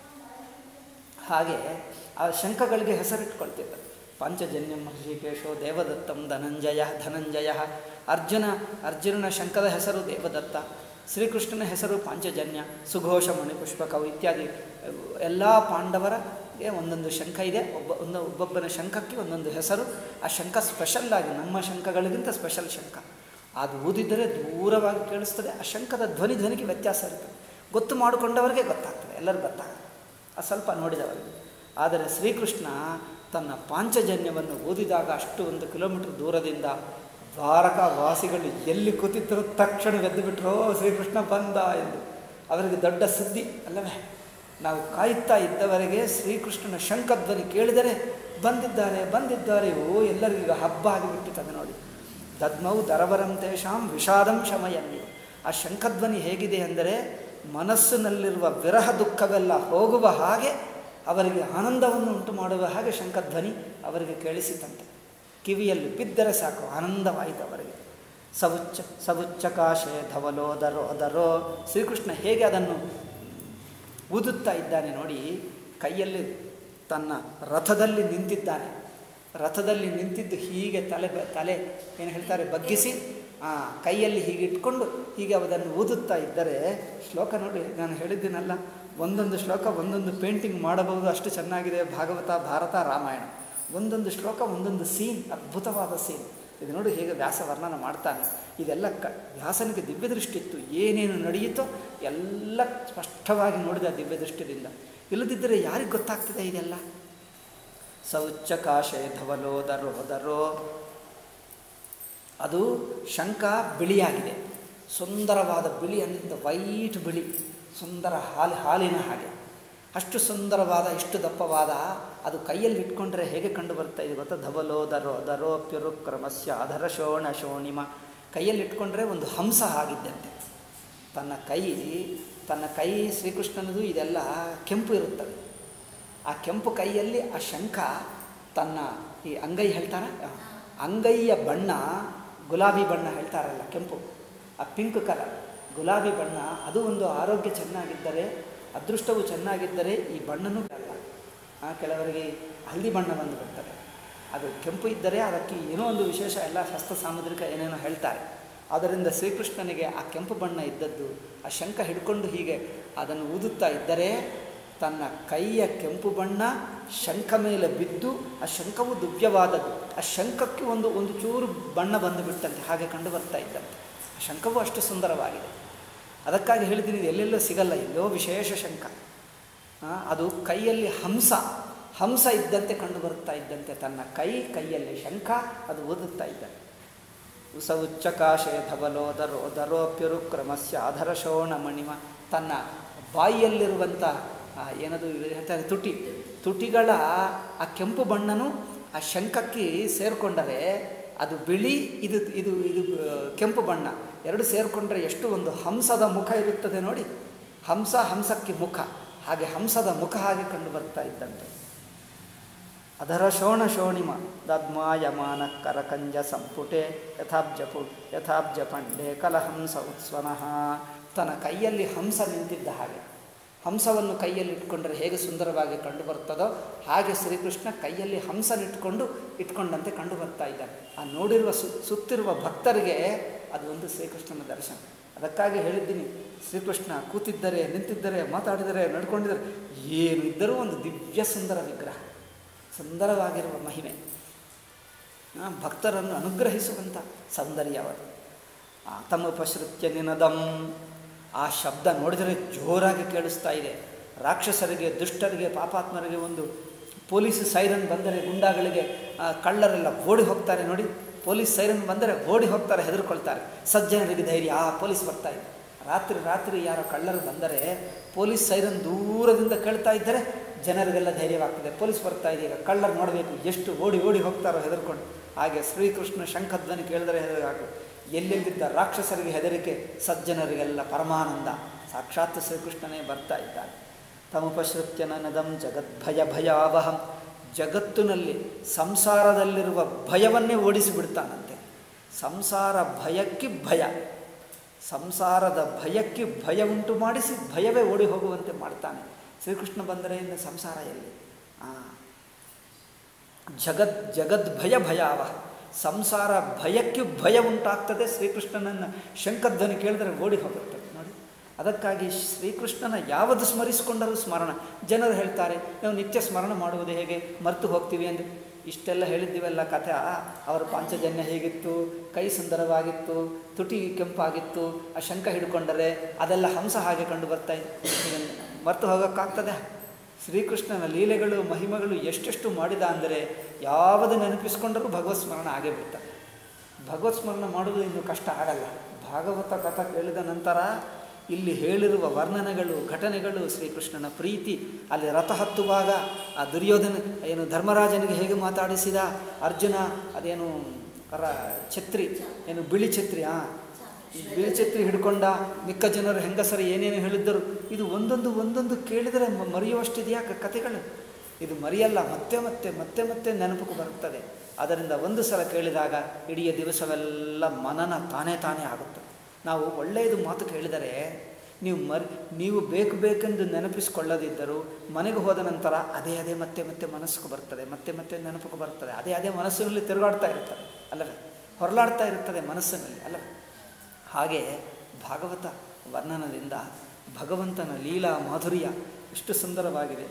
ಹಾಗೆ ಆ ಶಂಖಗಳಿಗೆ ಹೆಸರು ಇಟ್ಕೊಳ್ತಿದ್ದರು ಪಾಂಚಜನ್ಯಂ ಋಷಿಕೇಶೋ ದೇವದತ್ತಂ ಧನಂಜಯ ಧನಂಜಯ ಅರ್ಜುನ ಅರ್ಜುನನ ಶಂಖದ ಹೆಸರು ದೇವದತ್ತ ಶ್ರೀಕೃಷ್ಣನ ಹೆಸರು ಪಾಂಚಜನ್ಯ ಸುಘೋಷ ಮಣಿಪುಷ್ಪಕವು ಇತ್ಯಾದಿ ಎಲ್ಲ ಪಾಂಡವರಿಗೆ ಒಂದೊಂದು ಶಂಖ ಇದೆ ಒಬ್ಬ ಒಂದು ಒಬ್ಬೊಬ್ಬನ ಶಂಖಕ್ಕೆ ಒಂದೊಂದು ಹೆಸರು ಆ ಶಂಖ ಸ್ಪೆಷಲ್ ಆಗಿ ನಮ್ಮ ಶಂಖಗಳಿಗಿಂತ ಸ್ಪೆಷಲ್ ಶಂಖ ಅದು ಊದಿದರೆ ದೂರವಾಗಿ ಕೇಳಿಸ್ತದೆ ಆ ಶಂಖದ ಧ್ವನಿ ಧ್ವನಿಗೆ ವ್ಯತ್ಯಾಸ ಇರ್ತದೆ ಗೊತ್ತು ಮಾಡಿಕೊಂಡವರಿಗೆ ಗೊತ್ತಾಗ್ತದೆ ಎಲ್ಲರೂ ಗೊತ್ತಾಗ್ತದೆ ಅದು ಸ್ವಲ್ಪ ನೋಡಿದವರಿಗೆ ಆದರೆ ಶ್ರೀಕೃಷ್ಣ ತನ್ನ ಪಾಂಚಜನ್ಯವನ್ನು ಓದಿದಾಗ ಅಷ್ಟು ಒಂದು ಕಿಲೋಮೀಟರ್ ದೂರದಿಂದ ದ್ವಾರಕ ವಾಸಿಗಳು ಎಲ್ಲಿ ಕೂತಿದ್ದರೋ ತಕ್ಷಣ ಎದ್ದು ಬಿಟ್ಟರು ಶ್ರೀಕೃಷ್ಣ ಬಂದ ಎಂದು ಅವರಿಗೆ ದೊಡ್ಡ ಸುದ್ದಿ ಅಲ್ಲವೇ ನಾವು ಕಾಯುತ್ತಾ ಇದ್ದವರೆಗೆ ಶ್ರೀಕೃಷ್ಣನ ಶಂಖಧ್ವನಿ ಕೇಳಿದರೆ ಬಂದಿದ್ದಾರೆ ಬಂದಿದ್ದಾರೆ ಓ ಎಲ್ಲರಿಗೂ ಹಬ್ಬ ಆಗಿಬಿಟ್ಟಿರ್ತದೆ ನೋಡಿ ದದ್ಮೌ ದರವರಂ ತೇಷಾಂ ವಿಷಾದಂ ಶಮಯನ್ನಿ ಆ ಶಂಖಧ್ವನಿ ಹೇಗಿದೆ ಅಂದರೆ ಮನಸ್ಸಿನಲ್ಲಿರುವ ವಿರಹ ದುಃಖವೆಲ್ಲ ಹೋಗುವ ಹಾಗೆ ಅವರಿಗೆ ಆನಂದವನ್ನು ಉಂಟು ಮಾಡುವ ಹಾಗೆ ಶಂಖಧ್ವನಿ ಅವರಿಗೆ ಕೇಳಿಸಿತಂತೆ ಕಿವಿಯಲ್ಲಿ ಬಿದ್ದರೆ ಸಾಕು ಆನಂದವಾಯಿತು ಅವರಿಗೆ ಸವುಚ್ಚ ಸವುಚ್ಚ ಕಾಶೆ ಧವಲೋ ದರೋ ದರೋ ಶ್ರೀಕೃಷ್ಣ ಹೇಗೆ ಅದನ್ನು ಊದುತ್ತಾ ಇದ್ದಾನೆ ನೋಡಿ ಕೈಯಲ್ಲಿ ತನ್ನ ರಥದಲ್ಲಿ ನಿಂತಿದ್ದಾನೆ ರಥದಲ್ಲಿ ನಿಂತಿದ್ದು ಹೀಗೆ ತಲೆ ಬ- ತಲೆ ಏನು ಹೇಳ್ತಾರೆ ಬಗ್ಗಿಸಿ ಆ ಕೈಯಲ್ಲಿ ಹೀಗೆ ಇಟ್ಕೊಂಡು ಹೀಗೆ ಅದನ್ನು ಊದುತ್ತಾ ಇದ್ದರೆ ಶ್ಲೋಕ ನೋಡಿ ನಾನು ಹೇಳಿದ್ದೀನಲ್ಲ ಒಂದೊಂದು ಶ್ಲೋಕ ಒಂದೊಂದು ಪೇಂಟಿಂಗ್ ಮಾಡಬಹುದು ಅಷ್ಟು ಚೆನ್ನಾಗಿದೆ ಭಾಗವತ ಭಾರತ ರಾಮಾಯಣ ಒಂದೊಂದು ಶ್ಲೋಕ ಒಂದೊಂದು ಸೀನ್ ಅದ್ಭುತವಾದ ಸೀನ್ ಇದು ನೋಡಿ ಹೇಗೆ ವ್ಯಾಸ ವರ್ಣನ ಮಾಡ್ತಾನೆ ಇದೆಲ್ಲ ಕ ವ್ಯಾಸನಿಗೆ ದಿವ್ಯದೃಷ್ಟಿ ಇತ್ತು ಏನೇನು ನಡೆಯಿತೋ ಎಲ್ಲ ಸ್ಪಷ್ಟವಾಗಿ ನೋಡಿದ ದಿವ್ಯದೃಷ್ಟಿಯಿಂದ ಇಲ್ಲದಿದ್ದರೆ ಯಾರಿಗೆ ಗೊತ್ತಾಗ್ತದೆ ಇದೆಲ್ಲ ಸೌಚ್ಚ ಕಾಶೆ ಧವಲೋ ದರೋ ದರೋ ಅದು ಶಂಖ ಬಿಳಿಯಾಗಿದೆ ಸುಂದರವಾದ ಬಿಳಿ ಅಂತ ವೈಟ್ ಬಿಳಿ ಸುಂದರ ಹಾಲು ಹಾಲಿನ ಹಾಗೆ ಅಷ್ಟು ಸುಂದರವಾದ ಇಷ್ಟು ದಪ್ಪವಾದ ಅದು ಕೈಯಲ್ಲಿ ಇಟ್ಕೊಂಡ್ರೆ ಹೇಗೆ ಕಂಡು ಬರ್ತಾ ಇದೆ ಗೊತ್ತಾ ಧವಲೋ ದರೋ ದರೋಪ್ಯರು ಕ್ರಮಸ್ಯ ಅಧರ ಶೋಣ ಶೋಣಿಮ ಕೈಯಲ್ಲಿ ಇಟ್ಕೊಂಡ್ರೆ ಒಂದು ಹಂಸ ಆಗಿದ್ದಂತೆ ತನ್ನ ಕೈ ತನ್ನ ಕೈ ಶ್ರೀಕೃಷ್ಣನದು ಇದೆಲ್ಲ ಕೆಂಪು ಇರುತ್ತದೆ ಆ ಕೆಂಪು ಕೈಯಲ್ಲಿ ಆ ಶಂಖ ತನ್ನ ಈ ಅಂಗೈ ಹೇಳ್ತಾರೆ ಅಂಗೈಯ ಬಣ್ಣ ಗುಲಾಬಿ ಬಣ್ಣ ಹೇಳ್ತಾರಲ್ಲ ಕೆಂಪು ಆ ಪಿಂಕ್ ಕಲರ್ ಗುಲಾಬಿ ಬಣ್ಣ ಅದು ಒಂದು ಆರೋಗ್ಯ ಚೆನ್ನಾಗಿದ್ದರೆ ಅದೃಷ್ಟವು ಚೆನ್ನಾಗಿದ್ದರೆ ಈ ಬಣ್ಣನೂ ಅಲ್ಲ ಆ ಕೆಲವರಿಗೆ ಹಳದಿ ಬಣ್ಣ ಬಂದು ಬರ್ತದೆ ಅದು ಕೆಂಪು ಇದ್ದರೆ ಅದಕ್ಕೆ ಏನೋ ಒಂದು ವಿಶೇಷ ಎಲ್ಲ ಹಸ್ತ ಸಾಮುದ್ರಿಕ ಏನೇನೋ ಹೇಳ್ತಾರೆ ಆದ್ದರಿಂದ ಶ್ರೀಕೃಷ್ಣನಿಗೆ ಆ ಕೆಂಪು ಬಣ್ಣ ಇದ್ದದ್ದು ಆ ಶಂಖ ಹಿಡ್ಕೊಂಡು ಹೀಗೆ ಅದನ್ನು ಊದುತ್ತಾ ಇದ್ದರೆ ತನ್ನ ಕೈಯ ಕೆಂಪು ಬಣ್ಣ ಶಂಖ ಮೇಲೆ ಬಿದ್ದು ಆ ಶಂಖವು ದಿವ್ಯವಾದದ್ದು ಆ ಶಂಖಕ್ಕೆ ಒಂದು ಒಂದು ಚೂರು ಬಣ್ಣ ಬಂದು ಬಿಟ್ಟಂತೆ ಹಾಗೆ ಕಂಡು ಬರ್ತಾ ಇದ್ದಂತೆ ಆ ಶಂಖವು ಅಷ್ಟು ಸುಂದರವಾಗಿದೆ ಅದಕ್ಕಾಗಿ ಹೇಳಿದ್ದೀನಿ ಇದು ಎಲ್ಲೆಲ್ಲೋ ಸಿಗಲ್ಲ ಎಲ್ಲೋ ವಿಶೇಷ ಶಂಖ ಆ, ಅದು ಕೈಯಲ್ಲಿ ಹಂಸ ಹಂಸ ಇದ್ದಂತೆ ಕಂಡು ಬರುತ್ತಾ ಇದ್ದಂತೆ ತನ್ನ ಕೈ ಕೈಯಲ್ಲಿ ಶಂಖ ಅದು ಓದುತ್ತಾ ಇದ್ದಂತೆ ಉಸ ಉಚ್ಚಕಾಶೆ ಧವಲೋ ದರೋ ದರೋಪ್ಯರು ಕ್ರಮಸ್ಯ ಅಧರ ಶೋಣ ಮಣಿಮ ತನ್ನ ಬಾಯಿಯಲ್ಲಿರುವಂಥ ಆ, ಏನದು ಹೇಳ್ತಾರೆ ತುಟಿ ತುಟಿಗಳ ಆ ಕೆಂಪು ಬಣ್ಣನು ಆ ಶಂಖಕ್ಕೆ ಸೇರಿಕೊಂಡರೆ ಅದು ಬಿಳಿ ಇದು ಇದು ಇದು ಆ, ಕೆಂಪು ಬಣ್ಣ ಎರಡು ಸೇರಿಕೊಂಡ್ರೆ ಎಷ್ಟು ಒಂದು ಹಂಸದ ಮುಖ ಇರುತ್ತದೆ ನೋಡಿ ಹಂಸ ಹಂಸಕ್ಕೆ ಮುಖ ಹಾಗೆ ಹಂಸದ ಮುಖ ಹಾಗೆ ಕಂಡು ಬರ್ತಾ ಇದ್ದಂತೆ ಅದರ ಶೋಣ ಶೋಣಿಮ ದದ್ಮಾಯಮಾನ ಕರಕಂಜ ಸಂಪುಟೆ ಯಥಾಬ್ಜಪು ಯಥಾಬ್ಜ ಪಂಡೆ ಕಲಹಂಸ ಉತ್ಸ್ವನಃ ತನ್ನ ಕೈಯಲ್ಲಿ ಹಂಸ ನಿಂತಿದ್ದ ಹಾಗೆ ಹಂಸವನ್ನು ಕೈಯಲ್ಲಿ ಇಟ್ಕೊಂಡ್ರೆ ಹೇಗೆ ಸುಂದರವಾಗಿ ಕಂಡು ಬರ್ತದೋ ಹಾಗೆ ಶ್ರೀಕೃಷ್ಣ ಕೈಯಲ್ಲಿ ಹಂಸನಿಟ್ಕೊಂಡು ಇಟ್ಕೊಂಡಂತೆ ಕಂಡು ಬರ್ತಾ ಇದ್ದಾನೆ ಆ ನೋಡಿರುವ ಸು ಸುತ್ತಿರುವ ಭಕ್ತರಿಗೆ ಅದು ಒಂದು ಶ್ರೀಕೃಷ್ಣನ ದರ್ಶನ ಅದಕ್ಕಾಗಿ ಹೇಳಿದ್ದೀನಿ ಶ್ರೀಕೃಷ್ಣ ಕೂತಿದ್ದರೆ ನಿಂತಿದ್ದರೆ ಮಾತಾಡಿದರೆ ನಡ್ಕೊಂಡಿದ್ದರೆ ಏನು ಇದ್ದರೂ ಒಂದು ದಿವ್ಯ ಸುಂದರ ವಿಗ್ರಹ ಸುಂದರವಾಗಿರುವ ಮಹಿಮೆ ಆ, ಭಕ್ತರನ್ನು ಅನುಗ್ರಹಿಸುವಂಥ ಸೌಂದರ್ಯ ಅವರು ಆ ತಮುಪಶ್ರುತ್ಯ ನಿನದಂ ಆ ಶಬ್ದ ನೋಡಿದರೆ ಜೋರಾಗಿ ಕೇಳಿಸ್ತಾ ಇದೆ ರಾಕ್ಷಸರಿಗೆ ದುಷ್ಟರಿಗೆ ಪಾಪಾತ್ಮರಿಗೆ ಒಂದು ಪೊಲೀಸ್ ಸೈರನ್ ಬಂದರೆ ಗುಂಡಾಗಳಿಗೆ ಆ, ಕಳ್ಳರೆಲ್ಲ ಓಡಿ ಹೋಗ್ತಾರೆ ನೋಡಿ ಪೊಲೀಸ್ ಸೈರನ್ ಬಂದರೆ ಓಡಿ ಹೋಗ್ತಾರೆ ಹೆದರ್ಕೊಳ್ತಾರೆ ಸಜ್ಜನರಿಗೆ ಧೈರ್ಯ ಆ ಪೊಲೀಸ್ ಬರ್ತಾ ಇದೆ ರಾತ್ರಿ ರಾತ್ರಿ ಯಾರೋ ಕಳ್ಳರು ಬಂದರೆ ಪೊಲೀಸ್ ಸೈರನ್ ದೂರದಿಂದ ಕೇಳ್ತಾ ಇದ್ದರೆ ಜನರಿಗೆಲ್ಲ ಧೈರ್ಯವಾಗ್ತದೆ ಪೊಲೀಸ್ ಬರ್ತಾ ಇದೆ ಈಗ ಕಳ್ಳರು ನೋಡಬೇಕು ಎಷ್ಟು ಓಡಿ ಓಡಿ ಹೋಗ್ತಾರೋ ಹೆದರ್ಕೊಂಡು ಹಾಗೆ ಶ್ರೀಕೃಷ್ಣ ಶಂಖಧ್ವನಿ ಕೇಳಿದರೆ ಹೆದರಾಕು ಎಲ್ಲೆಲ್ಲಿದ್ದ ರಾಕ್ಷಸರಿಗೆ ಹೆದರಿಕೆ ಸಜ್ಜನರಿಗೆಲ್ಲ ಪರಮಾನಂದ ಸಾಕ್ಷಾತ್ ಶ್ರೀಕೃಷ್ಣನೇ ಬರ್ತಾ ಇದ್ದಾನೆ ತಮುಪಶ್ರುತ್ಯ ನನದಂ ಜಗದ್ಭಯ ಭಯಾವಹಂ ಜಗತ್ತಿನಲ್ಲಿ ಸಂಸಾರದಲ್ಲಿರುವ ಭಯವನ್ನೇ ಓಡಿಸಿಬಿಡ್ತಾನಂತೆ ಸಂಸಾರ ಭಯಕ್ಕೆ ಭಯ ಸಂಸಾರದ ಭಯಕ್ಕೆ ಭಯ ಉಂಟು ಮಾಡಿಸಿ ಭಯವೇ ಓಡಿ ಹೋಗುವಂತೆ ಮಾಡ್ತಾನೆ ಶ್ರೀಕೃಷ್ಣ ಬಂದರೆ ಇನ್ನು ಸಂಸಾರ ಎಲ್ಲಿ ಆ ಜಗದ್ ಜಗದ್ಭಯ ಭಯಾವಹ ಸಂಸಾರ ಭಯಕ್ಕೆ ಭಯ ಉಂಟಾಗ್ತದೆ ಶ್ರೀಕೃಷ್ಣನನ್ನು ಶಂಖಧ್ವನಿ ಕೇಳಿದರೆ ಓಡಿ ಹೋಗುತ್ತೆ ನೋಡಿ ಅದಕ್ಕಾಗಿ ಶ್ರೀಕೃಷ್ಣನ ಯಾವುದು ಸ್ಮರಿಸಿಕೊಂಡರೂ ಸ್ಮರಣ ಜನರು ಹೇಳ್ತಾರೆ ನಾವು ನಿತ್ಯ ಸ್ಮರಣ ಮಾಡುವುದು ಹೇಗೆ ಮರೆತು ಹೋಗ್ತೀವಿ ಎಂದು ಇಷ್ಟೆಲ್ಲ ಹೇಳಿದ್ದೀವಲ್ಲ ಕಥೆ ಆ, ಅವರ ಪಾಂಚಜನ್ಯ ಹೇಗಿತ್ತು ಕೈ ಸುಂದರವಾಗಿತ್ತು ತುಟಿ ಕೆಂಪಾಗಿತ್ತು ಆ ಶಂಖ ಹಿಡ್ಕೊಂಡರೆ ಅದೆಲ್ಲ ಹಂಸ ಹಾಗೆ ಕಂಡು ಬರ್ತಾ ಇದೆ ಇದನ್ನು ಮರೆತು ಹೋಗೋಕ್ಕಾಗ್ತದೆ ಶ್ರೀಕೃಷ್ಣನ ಲೀಲೆಗಳು ಮಹಿಮೆಗಳು ಎಷ್ಟೆಷ್ಟು ಮಾಡಿದ ಅಂದರೆ ಯಾವುದು ನೆನಪಿಸ್ಕೊಂಡರೂ ಭಗವತ್ ಸ್ಮರಣ ಆಗೇ ಬಿಡ್ತಾರೆ ಭಗವತ್ ಸ್ಮರಣ ಮಾಡೋದು ಇನ್ನು ಕಷ್ಟ ಆಗಲ್ಲ ಭಾಗವತ ಕಥಾ ಕೇಳಿದ ನಂತರ ಇಲ್ಲಿ ಹೇಳಿರುವ ವರ್ಣನೆಗಳು ಘಟನೆಗಳು ಶ್ರೀಕೃಷ್ಣನ ಪ್ರೀತಿ ಅಲ್ಲಿ ರಥ ಹತ್ತುವಾಗ ಆ ದುರ್ಯೋಧನ ಏನು ಧರ್ಮರಾಜನಿಗೆ ಹೇಗೆ ಮಾತಾಡಿಸಿದ ಅರ್ಜುನ ಅದೇನು ರ ಛತ್ರಿ ಏನು ಬಿಳಿ ಛತ್ರಿ ಆ ಈ ಬೀಳ್ಛತ್ರಿ ಹಿಡ್ಕೊಂಡ ಮಿಕ್ಕ ಜನರು ಹೆಂಗಸರು ಏನೇನು ಹೇಳಿದ್ದರು ಇದು ಒಂದೊಂದು ಒಂದೊಂದು ಕೇಳಿದರೆ ಮ- ಮರೆಯುವಷ್ಟಿದೆಯಾ ಕ- ಕಥೆಗಳು ಇದು ಮರೆಯಲ್ಲ ಮತ್ತೆ ಮತ್ತೆ ಮತ್ತೆ ಮತ್ತೆ ನೆನಪಿಗೆ ಬರುತ್ತದೆ ಅದರಿಂದ ಒಂದು ಸಲ ಕೇಳಿದಾಗ ಇಡೀ ದಿವಸವೆಲ್ಲ ಮನನ ತಾನೇ ತಾನೇ ಆಗುತ್ತದೆ ನಾವು ಒಳ್ಳೆಯದು ಮಾತು ಕೇಳಿದರೆ ನೀವು ಮರಿ ನೀವು ಬೇಕು ಬೇಕೆಂದು ನೆನಪಿಸಿಕೊಳ್ಳದಿದ್ದರೂ ಮನೆಗೆ ಹೋದ ನಂತರ ಅದೇ ಅದೇ ಮತ್ತೆ ಮತ್ತೆ ಮನಸ್ಸಿಗೆ ಬರ್ತದೆ ಮತ್ತೆ ಮತ್ತೆ ನೆನಪಿಗೆ ಬರ್ತದೆ ಅದೇ ಅದೇ ಮನಸ್ಸಿನಲ್ಲಿ ತಿರುಗಾಡ್ತಾ ಇರ್ತದೆ ಅಲ್ಲವೇ ಹೊರಲಾಡ್ತಾ ಇರ್ತದೆ ಮನಸ್ಸಿನಲ್ಲಿ ಅಲ್ಲವೇ ಹಾಗೆ ಭಾಗವತ ವರ್ಣನದಿಂದ ಭಗವಂತನ ಲೀಲಾ ಮಾಧುರ್ಯ ಎಷ್ಟು ಸುಂದರವಾಗಿದೆ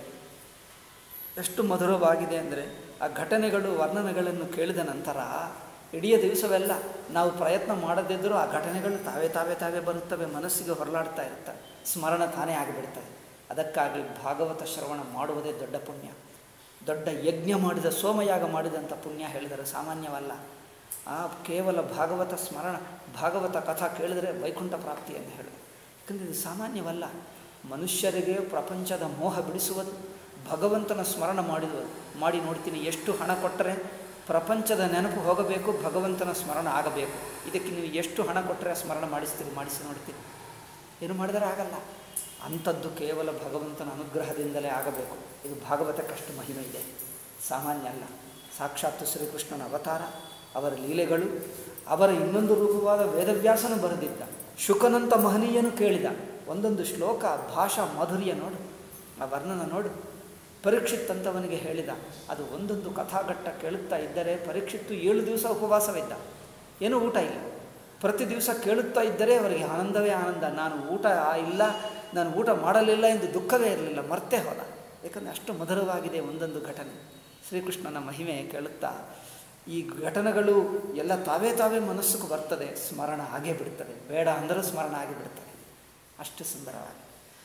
ಎಷ್ಟು ಮಧುರವಾಗಿದೆ ಅಂದರೆ ಆ ಘಟನೆಗಳು ವರ್ಣನೆಗಳನ್ನು ಕೇಳಿದ ನಂತರ ಇಡೀ ದಿವಸವೆಲ್ಲ ನಾವು ಪ್ರಯತ್ನ ಮಾಡದಿದ್ದರೂ ಆ ಘಟನೆಗಳು ತಾವೇ ತಾವೇ ತಾವೇ ಬರುತ್ತವೆ ಮನಸ್ಸಿಗೆ ಹೊರಲಾಡ್ತಾ ಇರ್ತವೆ ಸ್ಮರಣ ತಾನೇ ಆಗಿಬಿಡ್ತವೆ ಅದಕ್ಕಾಗಿ ಭಾಗವತ ಶ್ರವಣ ಮಾಡುವುದೇ ದೊಡ್ಡ ಪುಣ್ಯ ದೊಡ್ಡ ಯಜ್ಞ ಮಾಡಿದ ಸೋಮಯಾಗ ಮಾಡಿದಂಥ ಪುಣ್ಯ ಹೇಳಿದರೆ ಸಾಮಾನ್ಯವಲ್ಲ ಆ ಕೇವಲ ಭಾಗವತ ಸ್ಮರಣ ಭಾಗವತ ಕಥಾ ಕೇಳಿದರೆ ವೈಕುಂಠ ಪ್ರಾಪ್ತಿ ಎಂದು ಹೇಳಿ ಯಾಕಂದರೆ ಇದು ಸಾಮಾನ್ಯವಲ್ಲ ಮನುಷ್ಯರಿಗೆ ಪ್ರಪಂಚದ ಮೋಹ ಬಿಡಿಸುವುದು ಭಗವಂತನ ಸ್ಮರಣ ಮಾಡಿದ ಮಾಡಿ ನೋಡ್ತೀನಿ ಎಷ್ಟು ಹಣ ಕೊಟ್ಟರೆ ಪ್ರಪಂಚದ ನೆನಪು ಹೋಗಬೇಕು ಭಗವಂತನ ಸ್ಮರಣ ಆಗಬೇಕು ಇದಕ್ಕೆ ನೀವು ಎಷ್ಟು ಹಣ ಕೊಟ್ಟರೆ ಸ್ಮರಣ ಮಾಡಿಸ್ತೀರಿ ಮಾಡಿಸಿ ನೋಡ್ತೀರಿ ಏನು ಮಾಡಿದರೆ ಆಗಲ್ಲ ಅಂಥದ್ದು ಕೇವಲ ಭಗವಂತನ ಅನುಗ್ರಹದಿಂದಲೇ ಆಗಬೇಕು ಇದು ಭಾಗವತಕ್ಕಷ್ಟು ಮಹಿಮೆ ಇದೆ ಸಾಮಾನ್ಯ ಅಲ್ಲ ಸಾಕ್ಷಾತ್ ಶ್ರೀಕೃಷ್ಣನ ಅವತಾರ ಅವರ ಲೀಲೆಗಳು ಅವರ ಇನ್ನೊಂದು ರೂಪವಾದ ವೇದವ್ಯಾಸನು ಬರೆದಿದ್ದ ಶುಕನಂತ ಮಹನೀಯನು ಕೇಳಿದ ಒಂದೊಂದು ಶ್ಲೋಕ ಭಾಷಾ ಮಾಧುರ್ಯ ನೋಡು ಆ ವರ್ಣನ ನೋಡು ಪರೀಕ್ಷಿತ್ ಅಂತವನಿಗೆ ಹೇಳಿದ ಅದು ಒಂದೊಂದು ಕಥಾಘಟ್ಟ ಕೇಳುತ್ತಾ ಇದ್ದರೆ ಪರೀಕ್ಷಿತ್ತು ಏಳು ದಿವಸ ಉಪವಾಸವಿದ್ದ ಏನೂ ಊಟ ಇಲ್ಲ ಪ್ರತಿ ದಿವಸ ಕೇಳುತ್ತಾ ಇದ್ದರೆ ಅವರಿಗೆ ಆನಂದವೇ ಆನಂದ ನಾನು ಊಟ ಇಲ್ಲ ನಾನು ಊಟ ಮಾಡಲಿಲ್ಲ ಎಂದು ದುಃಖವೇ ಇರಲಿಲ್ಲ ಮರ್ತೇ ಹೋದ ಏಕೆಂದರೆ ಅಷ್ಟು ಮಧುರವಾಗಿದೆ ಒಂದೊಂದು ಘಟನೆ ಶ್ರೀಕೃಷ್ಣನ ಮಹಿಮೆ ಕೇಳುತ್ತಾ ಈ ಘಟನೆಗಳು ಎಲ್ಲ ತಾವೇ ತಾವೇ ಮನಸ್ಸಿಗೆ ಬರ್ತದೆ ಸ್ಮರಣ ಆಗೇ ಬಿಡ್ತದೆ ಬೇಡ ಅಂದರೂ ಸ್ಮರಣ ಆಗಿಬಿಡ್ತದೆ ಅಷ್ಟು ಸುಂದರವಾಗಿ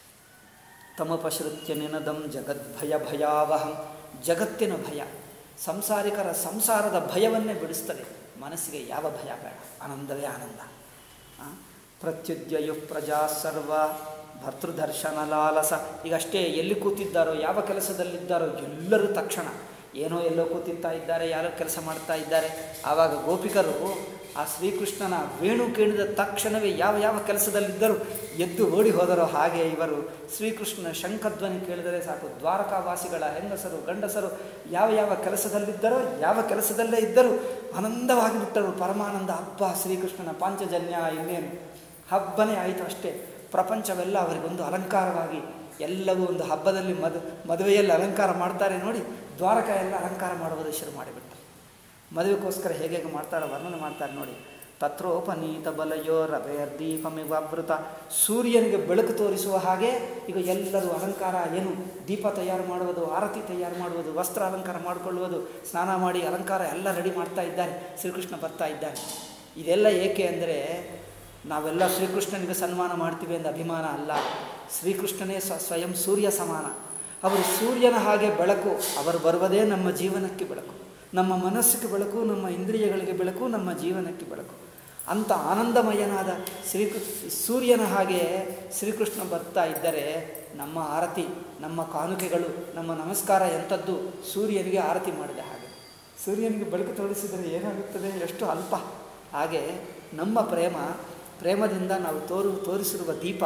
ತಮಪಶ್ರುತ್ಯ ನಿನದಂ ಜಗದ್ಭಯ ಭಯಾವಹಂ ಜಗತ್ತಿನ ಭಯ ಸಂಸಾರಿಕರ ಸಂಸಾರದ ಭಯವನ್ನೇ ಬಿಡಿಸ್ತದೆ ಮನಸ್ಸಿಗೆ ಯಾವ ಭಯ ಬೇಡ ಆನಂದವೇ ಆನಂದ ಆ? ಪ್ರತ್ಯುದ್ಯಯು ಪ್ರಜಾ ಸರ್ವ ಭರ್ತೃದರ್ಶನ ಲಾಲಸ ಈಗಷ್ಟೇ ಎಲ್ಲಿ ಕೂತಿದ್ದಾರೋ ಯಾವ ಕೆಲಸದಲ್ಲಿದ್ದಾರೋ ಎಲ್ಲರೂ ತಕ್ಷಣ ಏನೋ ಎಲ್ಲೋ ಕೂತಿರ್ತಾ ಇದ್ದಾರೆ ಯಾರೋ ಕೆಲಸ ಮಾಡ್ತಾ ಇದ್ದಾರೆ ಆವಾಗ ಗೋಪಿಕರು ಆ ಶ್ರೀಕೃಷ್ಣನ ವೇಣು ಕೇಳಿದ ತಕ್ಷಣವೇ ಯಾವ ಯಾವ ಕೆಲಸದಲ್ಲಿದ್ದರೂ ಎದ್ದು ಓಡಿ ಹೋದರೋ ಹಾಗೆ ಇವರು ಶ್ರೀಕೃಷ್ಣನ ಶಂಖಧ್ವನಿ ಕೇಳಿದರೆ ಸಾಕು ದ್ವಾರಕಾವಾಸಿಗಳ ಹೆಂಗಸರು ಗಂಡಸರು ಯಾವ ಯಾವ ಕೆಲಸದಲ್ಲಿದ್ದರೋ ಯಾವ ಕೆಲಸದಲ್ಲೇ ಇದ್ದರೂ ಆನಂದವಾಗಿ ಬಿಟ್ಟರು ಪರಮಾನಂದ ಹಬ್ಬ ಶ್ರೀಕೃಷ್ಣನ ಪಾಂಚಜನ್ಯ ಇನ್ನೇನು ಹಬ್ಬನೇ ಆಯಿತು ಅಷ್ಟೇ ಪ್ರಪಂಚವೆಲ್ಲ ಅವರಿಗೊಂದು ಅಲಂಕಾರವಾಗಿ ಎಲ್ಲವೂ ಒಂದು ಹಬ್ಬದಲ್ಲಿ ಮದು ಮದುವೆಯಲ್ಲಿ ಅಲಂಕಾರ ಮಾಡ್ತಾರೆ ನೋಡಿ ದ್ವಾರಕ ಎಲ್ಲ ಅಲಂಕಾರ ಮಾಡುವುದು ಶುರು ಮಾಡಿಬಿಟ್ಟು ಮದುವೆಗೋಸ್ಕರ ಹೇಗೆ ಹೇಗೆ ಮಾಡ್ತಾರೆ ವರ್ಣನೆ ಮಾಡ್ತಾರೆ ನೋಡಿ ತತ್ರೋಪನೀತ ಬಲಯೋ ರವೆಯರ್ದೀಪಮಿವಾವೃತ ಸೂರ್ಯನಿಗೆ ಬೆಳಕು ತೋರಿಸುವ ಹಾಗೆ ಈಗ ಎಲ್ಲರೂ ಅಲಂಕಾರ ಏನು ದೀಪ ತಯಾರು ಮಾಡುವುದು ಆರತಿ ತಯಾರು ಮಾಡುವುದು ವಸ್ತ್ರ ಅಲಂಕಾರ ಮಾಡಿಕೊಳ್ಳುವುದು ಸ್ನಾನ ಮಾಡಿ ಅಲಂಕಾರ ಎಲ್ಲ ರೆಡಿ ಮಾಡ್ತಾ ಇದ್ದಾರೆ ಶ್ರೀಕೃಷ್ಣ ಬರ್ತಾ ಇದ್ದಾನೆ ಇದೆಲ್ಲ ಏಕೆ ಅಂದರೆ ನಾವೆಲ್ಲ ಶ್ರೀಕೃಷ್ಣನಿಗೆ ಸನ್ಮಾನ ಮಾಡ್ತೀವಿ ಎಂದು ಅಭಿಮಾನ ಅಲ್ಲ ಶ್ರೀಕೃಷ್ಣನೇ ಸ್ವ ಸ್ವಯಂ ಸೂರ್ಯ ಸಮಾನ ಅವರು ಸೂರ್ಯನ ಹಾಗೆ ಬೆಳಕು ಅವರು ಬರುವುದೇ ನಮ್ಮ ಜೀವನಕ್ಕೆ ಬೆಳಕು ನಮ್ಮ ಮನಸ್ಸಿಗೆ ಬೆಳಕು ನಮ್ಮ ಇಂದ್ರಿಯಗಳಿಗೆ ಬೆಳಕು ನಮ್ಮ ಜೀವನಕ್ಕೆ ಬೆಳಕು ಅಂಥ ಆನಂದಮಯನಾದ ಶ್ರೀಕೃ ಸೂರ್ಯನ ಹಾಗೆ ಶ್ರೀಕೃಷ್ಣ ಬರ್ತಾ ಇದ್ದರೆ ನಮ್ಮ ಆರತಿ ನಮ್ಮ ಕಾನುಕೆಗಳು ನಮ್ಮ ನಮಸ್ಕಾರ ಎಂಥದ್ದು ಸೂರ್ಯನಿಗೆ ಆರತಿ ಮಾಡಿದ ಹಾಗೆ ಸೂರ್ಯನಿಗೆ ಬೆಳಕು ತೋರಿಸಿದರೆ ಏನಾಗುತ್ತದೆ ಎಷ್ಟು ಅಲ್ಪ ಹಾಗೆ ನಮ್ಮ ಪ್ರೇಮ ಪ್ರೇಮದಿಂದ ನಾವು ತೋರು ತೋರಿಸಿರುವ ದೀಪ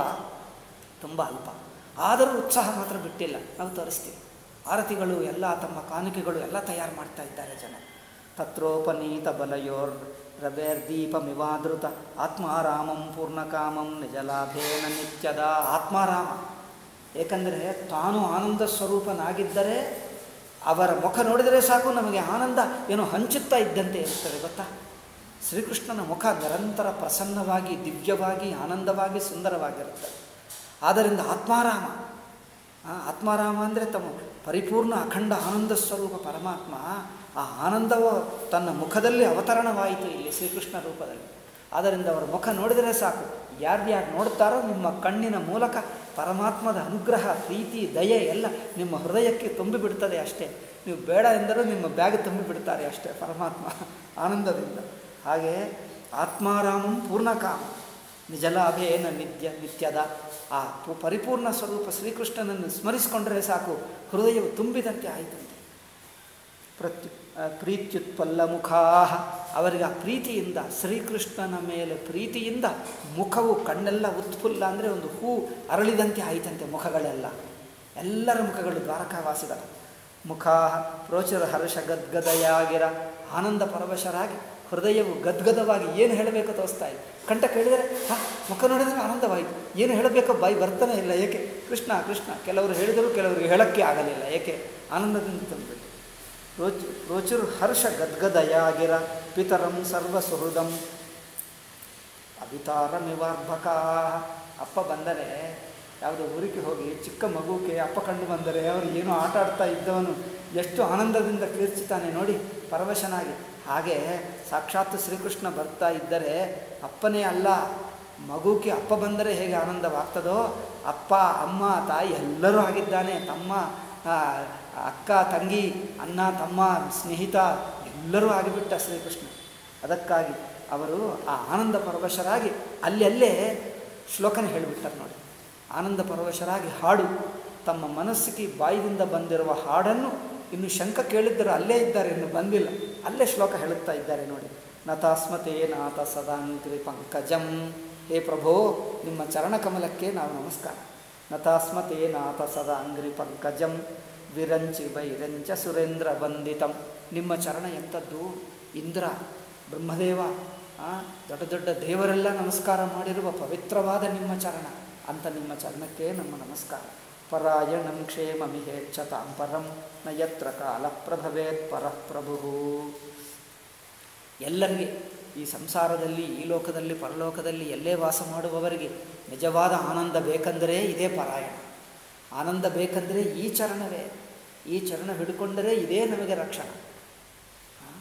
ತುಂಬ ಅಲ್ಪ ಆದರೂ ಉತ್ಸಾಹ ಮಾತ್ರ ಬಿಟ್ಟಿಲ್ಲ ನಾವು ತೋರಿಸ್ತೀವಿ ಆರತಿಗಳು ಎಲ್ಲ ತಮ್ಮ ಕಾಣಿಕೆಗಳು ಎಲ್ಲ ತಯಾರು ಮಾಡ್ತಾ ಇದ್ದಾರೆ ಜನ ತತ್ರೋಪನೀತ ಬಲಯೋರ್ ರವೇರ್ದೀಪಮಿವಾದೃತ ಆತ್ಮಾರಾಮಂ ಪೂರ್ಣಕಾಮಂ ನಿಜಲಾಭೇನ ನಿತ್ಯದ ಆತ್ಮಾರಾಮ ಏಕೆಂದರೆ ತಾನು ಆನಂದ ಸ್ವರೂಪನಾಗಿದ್ದರೆ ಅವರ ಮುಖ ನೋಡಿದರೆ ಸಾಕು ನಮಗೆ ಆನಂದ ಏನೋ ಹಂಚುತ್ತಾ ಇದ್ದಂತೆ ಇರ್ತದೆ ಗೊತ್ತಾ ಶ್ರೀಕೃಷ್ಣನ ಮುಖ ನಿರಂತರ ಪ್ರಸನ್ನವಾಗಿ ದಿವ್ಯವಾಗಿ ಆನಂದವಾಗಿ ಸುಂದರವಾಗಿರುತ್ತದೆ ಆದ್ದರಿಂದ ಆತ್ಮಾರಾಮ ಆ, ಆತ್ಮಾರಾಮ ಅಂದರೆ ತಮ್ಮ ಪರಿಪೂರ್ಣ ಅಖಂಡ ಆನಂದ ಸ್ವರೂಪ ಪರಮಾತ್ಮ ಆ ಆನಂದವು ತನ್ನ ಮುಖದಲ್ಲಿ ಅವತರಣವಾಯಿತು ಇಲ್ಲಿ ಶ್ರೀಕೃಷ್ಣ ರೂಪದಲ್ಲಿ ಆದ್ದರಿಂದ ಅವರ ಮುಖ ನೋಡಿದರೆ ಸಾಕು ಯಾರ್ಯಾರು ನೋಡ್ತಾರೋ ನಿಮ್ಮ ಕಣ್ಣಿನ ಮೂಲಕ ಪರಮಾತ್ಮದ ಅನುಗ್ರಹ ಪ್ರೀತಿ ದಯೆ ಎಲ್ಲ ನಿಮ್ಮ ಹೃದಯಕ್ಕೆ ತುಂಬಿಬಿಡ್ತದೆ ಅಷ್ಟೇ ನೀವು ಬೇಡ ಎಂದರೂ ನಿಮ್ಮ ಬ್ಯಾಗ್ ತುಂಬಿಬಿಡ್ತಾರೆ ಅಷ್ಟೇ ಪರಮಾತ್ಮ ಆನಂದದಿಂದ ಹಾಗೆ ಆತ್ಮಾರಾಮಂ ಪೂರ್ಣಕಾಮ ನಿಜಲಾಭೇನ ನಿತ್ಯ ನಿತ್ಯದ ಆ ಪು- ಪರಿಪೂರ್ಣ ಸ್ವರೂಪ ಶ್ರೀಕೃಷ್ಣನನ್ನು ಸ್ಮರಿಸಿಕೊಂಡರೆ ಸಾಕು ಹೃದಯವು ತುಂಬಿದಂತೆ ಆಯಿತಂತೆ ಪ್ರತ್ಯು ಆ, ಪ್ರೀತ್ಯುತ್ಪಲ್ಲ ಮುಖಾ ಅವರಿಗೆ ಆ ಪ್ರೀತಿಯಿಂದ ಶ್ರೀಕೃಷ್ಣನ ಮೇಲೆ ಪ್ರೀತಿಯಿಂದ ಮುಖವು ಕಣ್ಣೆಲ್ಲ ಉತ್ಫುಲ್ಲ ಅಂದರೆ ಒಂದು ಹೂ ಅರಳಿದಂತೆ ಆಯಿತಂತೆ ಮುಖಗಳೆಲ್ಲ ಎಲ್ಲರ ಮುಖಗಳು ದ್ವಾರಕಾವಾಸಿಗಳ ಮುಖ ಪ್ರೋಚರ ಹರ್ಷ ಗದ್ಗದಯಾಗಿರ ಆನಂದ ಪರವಶರಾಗಿ ಹೃದಯವು ಗದ್ಗದವಾಗಿ ಏನು ಹೇಳಬೇಕು ತೋರಿಸ್ತಾ ಇದೆ ಕಂಠ ಕೇಳಿದರೆ ಹಾ ಮುಖ ನೋಡಿದರೆ ಆನಂದವಾಯಿತು ಏನು ಹೇಳಬೇಕೋ ಬಾಯಿ ಬರ್ತಾನೆ ಇಲ್ಲ ಏಕೆ ಕೃಷ್ಣ ಕೃಷ್ಣ ಕೆಲವರು ಹೇಳಿದರು ಕೆಲವರು ಹೇಳಕ್ಕೆ ಆಗಲಿಲ್ಲ ಏಕೆ ಆನಂದದಿಂದ ತಂದ್ಬಿಟ್ಟು ರೋಚ್ ರೋಚುರು ಹರ್ಷ ಗದ್ಗದಯಾಗಿರ ಪಿತರಂ ಸರ್ವ ಸುಹೃದಂ ಅಭಿತಾರಮಿವಾರ್ಭಕ ಅಪ್ಪ ಬಂದರೆ ಯಾವುದೋ ಊರಿಗೆ ಹೋಗಿ ಚಿಕ್ಕ ಮಗುಕ್ಕೆ ಅಪ್ಪ ಕಂಡು ಬಂದರೆ ಅವರು ಏನೋ ಆಟ ಆಡ್ತಾ ಇದ್ದವನು ಎಷ್ಟು ಆನಂದದಿಂದ ಕೀರ್ಚಿತಾನೆ ನೋಡಿ ಪರವಶನಾಗಿ ಹಾಗೆ ಸಾಕ್ಷಾತ್ ಶ್ರೀಕೃಷ್ಣ ಬರ್ತಾ ಇದ್ದರೆ ಅಪ್ಪನೇ ಅಲ್ಲ ಮಗುಕ್ಕೆ ಅಪ್ಪ ಬಂದರೆ ಹೇಗೆ ಆನಂದವಾಗ್ತದೋ ಅಪ್ಪ ಅಮ್ಮ ತಾಯಿ ಎಲ್ಲರೂ ಆಗಿದ್ದಾನೆ ತಮ್ಮ ಆ, ಅಕ್ಕ ತಂಗಿ ಅಣ್ಣ ತಮ್ಮ ಸ್ನೇಹಿತ ಎಲ್ಲರೂ ಆಗಿಬಿಟ್ಟ ಶ್ರೀಕೃಷ್ಣ ಅದಕ್ಕಾಗಿ ಅವರು ಆ ಆನಂದ ಪರವಶರಾಗಿ ಅಲ್ಲಲ್ಲೇ ಶ್ಲೋಕನ ಹೇಳಿಬಿಟ್ಟಾರೆ ನೋಡಿ ಆನಂದ ಪರವಶರಾಗಿ ಹಾಡು ತಮ್ಮ ಮನಸ್ಸಿಗೆ ಬಾಯಿದಿಂದ ಬಂದಿರುವ ಹಾಡನ್ನು ಇನ್ನು ಶಂಕ ಕೇಳಿದ್ದರೆ ಅಲ್ಲೇ ಇದ್ದಾರೆ ಇನ್ನು ಬಂದಿಲ್ಲ ಅಲ್ಲೇ ಶ್ಲೋಕ ಹೇಳುತ್ತಾ ಇದ್ದಾರೆ ನೋಡಿ ನತಾಸ್ಮತೆ ನಾಥ ಸದಾಂಗ್ರಿ ಪಂಕಜಂ ಹೇ ಪ್ರಭೋ ನಿಮ್ಮ ಚರಣಕಮಲಕ್ಕೆ ನಾವು ನಮಸ್ಕಾರ ನತಾಸ್ಮತೆ ನಾಥ ಸದಾಂಗ್ರಿ ಪಂಕಜಂ ವಿರಂಚಿ ವೈರಂಚ ಸುರೇಂದ್ರ ವಂದಿತಂ ನಿಮ್ಮ ಚರಣ ಎಂಥದ್ದು ಇಂದ್ರ ಬ್ರಹ್ಮದೇವ ಆ, ದೊಡ್ಡ ದೊಡ್ಡ ದೇವರೆಲ್ಲ ನಮಸ್ಕಾರ ಮಾಡಿರುವ ಪವಿತ್ರವಾದ ನಿಮ್ಮ ಚರಣ ಅಂತ ನಿಮ್ಮ ಚರಣಕ್ಕೆ ನಮ್ಮ ನಮಸ್ಕಾರ ಪರಾಯಣಂ ಕ್ಷೇಮಮಿಹೇಚ್ಛತಾಂ ಪರಂ ನ ಯತ್ರ ಕಾಲ ಪ್ರಭವೇತ್ ಪರಃ ಪ್ರಭು ಎಲ್ಲರಿಗೆ ಈ ಸಂಸಾರದಲ್ಲಿ ಈ ಲೋಕದಲ್ಲಿ ಪರಲೋಕದಲ್ಲಿ ಎಲ್ಲೇ ವಾಸ ಮಾಡುವವರಿಗೆ ನಿಜವಾದ ಆನಂದ ಬೇಕೆಂದರೆ ಇದೇ ಪರಾಯಣ ಆನಂದ ಬೇಕೆಂದರೆ ಈ ಚರಣವೇ ಈ ಚರಣ ಹಿಡ್ಕೊಂಡರೆ ಇದೇ ನಮಗೆ ರಕ್ಷಣೆ ಆ?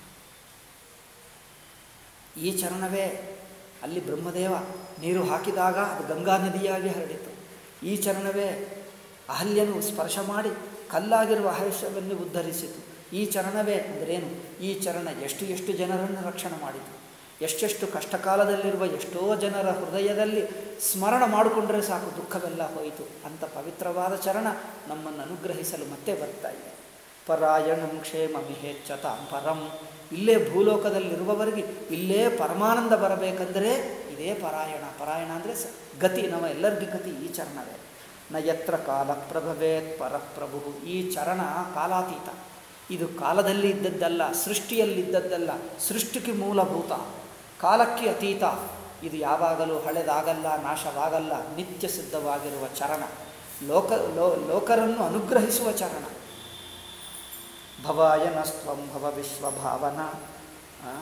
ಈ ಚರಣವೇ ಅಲ್ಲಿ ಬ್ರಹ್ಮದೇವ ನೀರು ಹಾಕಿದಾಗ ಅದು ಗಂಗಾ ನದಿಯಾಗಿ ಹರಡಿತು ಈ ಚರಣವೇ ಅಹಲ್ಯನು ಸ್ಪರ್ಶ ಮಾಡಿ ಕಲ್ಲಾಗಿರುವ ಆಯುಷ್ಯವನ್ನು ಉದ್ಧರಿಸಿತು ಈ ಚರಣವೇ ಅಂದ್ರೇನು ಈ ಚರಣ ಎಷ್ಟು ಎಷ್ಟು ಜನರನ್ನು ರಕ್ಷಣೆ ಮಾಡಿತು ಎಷ್ಟೆಷ್ಟು ಕಷ್ಟಕಾಲದಲ್ಲಿರುವ ಎಷ್ಟೋ ಜನರ ಹೃದಯದಲ್ಲಿ ಸ್ಮರಣ ಮಾಡಿಕೊಂಡ್ರೆ ಸಾಕು ದುಃಖವೆಲ್ಲ ಹೋಯಿತು ಅಂತ ಪವಿತ್ರವಾದ ಚರಣ ನಮ್ಮನ್ನು ಅನುಗ್ರಹಿಸಲು ಮತ್ತೆ ಬರ್ತಾ ಇದೆ ಪರಾಯಣಂ ಕ್ಷೇಮ ಮಿಹೇಚ್ಛತಾಂ ಪರಂ ಇಲ್ಲೇ ಭೂಲೋಕದಲ್ಲಿರುವವರಿಗೆ ಇಲ್ಲೇ ಪರಮಾನಂದ ಬರಬೇಕೆಂದರೆ ಇದೇ ಪರಾಯಣ ಪರಾಯಣ ಅಂದರೆ ಸ ಗತಿ ನಮ್ಮ ಎಲ್ಲರಿಗೂ ಗತಿ ಈ ಚರಣವೇ ನ ಯತ್ರ ಕಾಲ ಪ್ರಭವೇತ್ ಪರಪ್ರಭು ಈ ಚರಣ ಕಾಲಾತೀತ ಇದು ಕಾಲದಲ್ಲಿ ಇದ್ದದ್ದಲ್ಲ ಸೃಷ್ಟಿಯಲ್ಲಿದ್ದದ್ದಲ್ಲ ಸೃಷ್ಟಿಗೆ ಮೂಲಭೂತ ಕಾಲಕ್ಕೆ ಅತೀತ ಇದು ಯಾವಾಗಲೂ ಹಳೆದಾಗಲ್ಲ ನಾಶವಾಗಲ್ಲ ನಿತ್ಯ ಸಿದ್ಧವಾಗಿರುವ ಚರಣ ಲೋಕ ಲೋ ಲೋಕರನ್ನು ಅನುಗ್ರಹಿಸುವ ಚರಣ ಭವಾಯನಸ್ತ್ವಂ ಭವ ವಿಶ್ವಭಾವನ ಆ?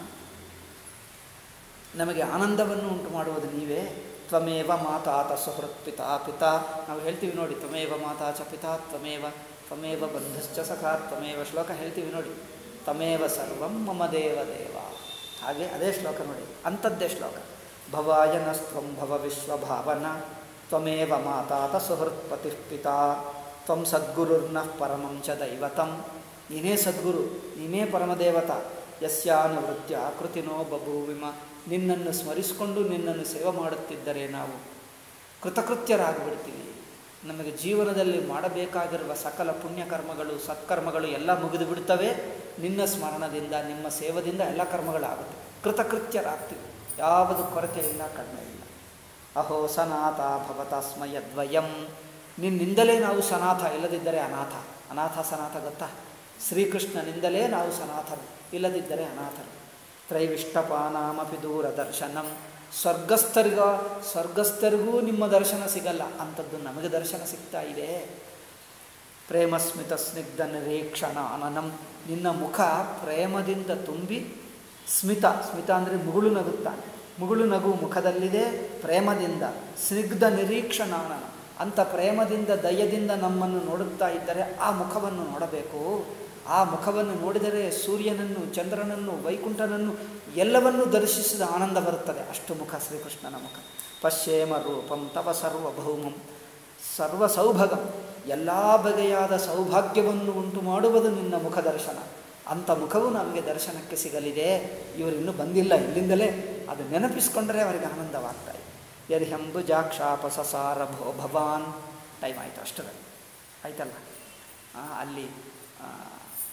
ನಮಗೆ ಆನಂದವನ್ನು ಉಂಟು ಮಾಡುವುದು ನೀವೇ ತ್ವಮೇವ ಮಾತಾತ ಸುಹೃತ್ ಪಿತಾ ಪಿತಾ ನಾವು ಹೇಳ್ತೀವಿ ನೋಡಿ ತ್ವಮೇವ ಮಾತಾ ಚ ಪಿತಾ ತ್ವಮೇವ ತ್ವಮೇವ ಬಂಧುಶ್ಚ ಸಖಾ ತ್ವಮೇವ ಶ್ಲೋಕ ಹೇಳ್ತೀವಿ ನೋಡಿ ತಮೇವ ಸರ್ವಂ ಮಮ ದೇವ ದೇವ ಹಾಗೆ ಅದೇ ಶ್ಲೋಕ ನೋಡಿ ಅಂಥದ್ದೇ ಶ್ಲೋಕ ಭವಾಯನಸ್ತ್ವಂ ಭವ ವಿಶ್ವಭಾವನ ತ್ವಮೇವ ಮಾತಾತ ಸುಹೃತ್ ಪತಿ ಪಿತಾ ತ್ವಂ ಸದ್ಗುರುರ್ನಃ ಪರಮಂ ಚ ದೈವತಂ ನೀನೇ ಸದ್ಗುರು ನೀನೇ ಪರಮದೇವತ ಯಸ್ಯಾನುವೃತ್ಯ ಕೃತಿನೋ ಬಭೂವಿಮ ನಿನ್ನನ್ನು ಸ್ಮರಿಸಿಕೊಂಡು ನಿನ್ನನ್ನು ಸೇವೆ ಮಾಡುತ್ತಿದ್ದರೆ ನಾವು ಕೃತಕೃತ್ಯರಾಗಿಬಿಡ್ತೀವಿ ನಮಗೆ ಜೀವನದಲ್ಲಿ ಮಾಡಬೇಕಾಗಿರುವ ಸಕಲ ಪುಣ್ಯಕರ್ಮಗಳು ಸತ್ಕರ್ಮಗಳು ಎಲ್ಲ ಮುಗಿದು ಬಿಡ್ತವೆ ನಿನ್ನ ಸ್ಮರಣದಿಂದ ನಿಮ್ಮ ಸೇವದಿಂದ ಎಲ್ಲ ಕರ್ಮಗಳಾಗುತ್ತೆ ಕೃತಕೃತ್ಯರಾಗ್ತೀವಿ ಯಾವುದು ಕೊರತೆ ಇಲ್ಲ ಕಡಿಮೆ ಇಲ್ಲ ಅಹೋ ಸನಾಥ ಭವತಾಸ್ಮಯದ್ವಯಂ ನಿನ್ನಿಂದಲೇ ನಾವು ಸನಾಥ ಇಲ್ಲದಿದ್ದರೆ ಅನಾಥ ಅನಾಥ ಸನಾಥ ಗೊತ್ತಾ ಶ್ರೀಕೃಷ್ಣನಿಂದಲೇ ನಾವು ಸನಾಥರು ಇಲ್ಲದಿದ್ದರೆ ಅನಾಥರು ತ್ರೈವಿಷ್ಟಪಾನಾಮಪಿ ದೂರದರ್ಶನಂ ಸ್ವರ್ಗಸ್ಥರಿಗ ಸ್ವರ್ಗಸ್ಥರಿಗೂ ನಿಮ್ಮ ದರ್ಶನ ಸಿಗಲ್ಲ ಅಂಥದ್ದು ನಮಗೆ ದರ್ಶನ ಸಿಗ್ತಾ ಇದೆ ಪ್ರೇಮಸ್ಮಿತ ಸ್ನಿಗ್ಧ ನಿರೀಕ್ಷಣ ಅನನಂ ನಿನ್ನ ಮುಖ ಪ್ರೇಮದಿಂದ ತುಂಬಿ ಸ್ಮಿತ ಸ್ಮಿತ ಅಂದರೆ ಮುಗುಳು ನಗುತ್ತಾನೆ ಮುಗುಳು ನಗು ಮುಖದಲ್ಲಿದೆ ಪ್ರೇಮದಿಂದ ಸ್ನಿಗ್ಧ ನಿರೀಕ್ಷಣಾನನ ಅಂಥ ಪ್ರೇಮದಿಂದ ದಯದಿಂದ ನಮ್ಮನ್ನು ನೋಡುತ್ತಾ ಇದ್ದರೆ ಆ ಮುಖವನ್ನು ನೋಡಬೇಕು ಆ ಮುಖವನ್ನು ನೋಡಿದರೆ ಸೂರ್ಯನನ್ನು ಚಂದ್ರನನ್ನು ವೈಕುಂಠನನ್ನು ಎಲ್ಲವನ್ನೂ ದರ್ಶಿಸಿದ ಆನಂದ ಬರುತ್ತದೆ ಅಷ್ಟು ಮುಖ ಶ್ರೀಕೃಷ್ಣನ ಮುಖ ಪಶ್ಯೇಮ ರೂಪಂ ತವ ಸರ್ವಭೌಮಂ ಸರ್ವ ಸೌಭಗಂ ಎಲ್ಲ ಬಗೆಯಾದ ಸೌಭಾಗ್ಯವನ್ನು ಉಂಟು ಮಾಡುವುದು ನಿನ್ನ ಮುಖ ದರ್ಶನ ಅಂಥ ಮುಖವು ನಮಗೆ ದರ್ಶನಕ್ಕೆ ಸಿಗಲಿದೆ ಇವರು ಇನ್ನೂ ಬಂದಿಲ್ಲ ಇಲ್ಲಿಂದಲೇ ಅದು ನೆನಪಿಸ್ಕೊಂಡ್ರೆ ಅವರಿಗೆ ಆನಂದವಾಗ್ತಾ ಇದೆ ಯರ್ಹಂಬುಜಾಕ್ಷಾಪಸಸಾರ ಭೋ ಭವಾನ್ ಟೈಮ್ ಆಯಿತು ಅಷ್ಟರಲ್ಲಿ ಆಯ್ತಲ್ಲ ಆ, ಅಲ್ಲಿ ಆ,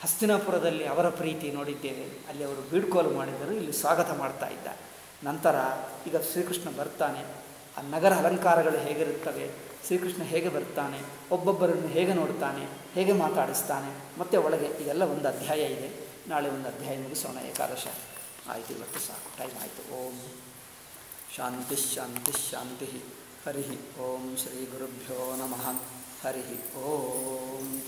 ಹಸ್ತಿನಾಪುರದಲ್ಲಿ ಅವರ ಪ್ರೀತಿ ನೋಡಿದ್ದೇವೆ ಅಲ್ಲಿ ಅವರು ಬೀಡ್ಕೋಲು ಮಾಡಿದರು ಇಲ್ಲಿ ಸ್ವಾಗತ ಮಾಡ್ತಾ ಇದ್ದ ನಂತರ ಈಗ ಶ್ರೀಕೃಷ್ಣ ಬರ್ತಾನೆ ಆ ನಗರ ಅಲಂಕಾರಗಳು ಹೇಗಿರುತ್ತವೆ ಶ್ರೀಕೃಷ್ಣ ಹೇಗೆ ಬರ್ತಾನೆ ಒಬ್ಬೊಬ್ಬರನ್ನು ಹೇಗೆ ನೋಡ್ತಾನೆ ಹೇಗೆ ಮಾತಾಡಿಸ್ತಾನೆ ಮತ್ತು ಒಳಗೆ ಇದೆಲ್ಲ ಒಂದು ಅಧ್ಯಾಯ ಇದೆ ನಾಳೆ ಒಂದು ಅಧ್ಯಾಯ ಮುಗಿಸೋಣ ಏಕಾದಶ ಆಯಿತು ಇವತ್ತು ಸಾಕು ಟೈಮ್ ಆಯಿತು ಓಂ ಶಾಂತಿ ಶಾಂತಿ ಶಾಂತಿ ಹರಿ ಓಂ ಶ್ರೀ ಗುರುಭ್ಯೋ ನಮಃ ಹರಿ ಓಂ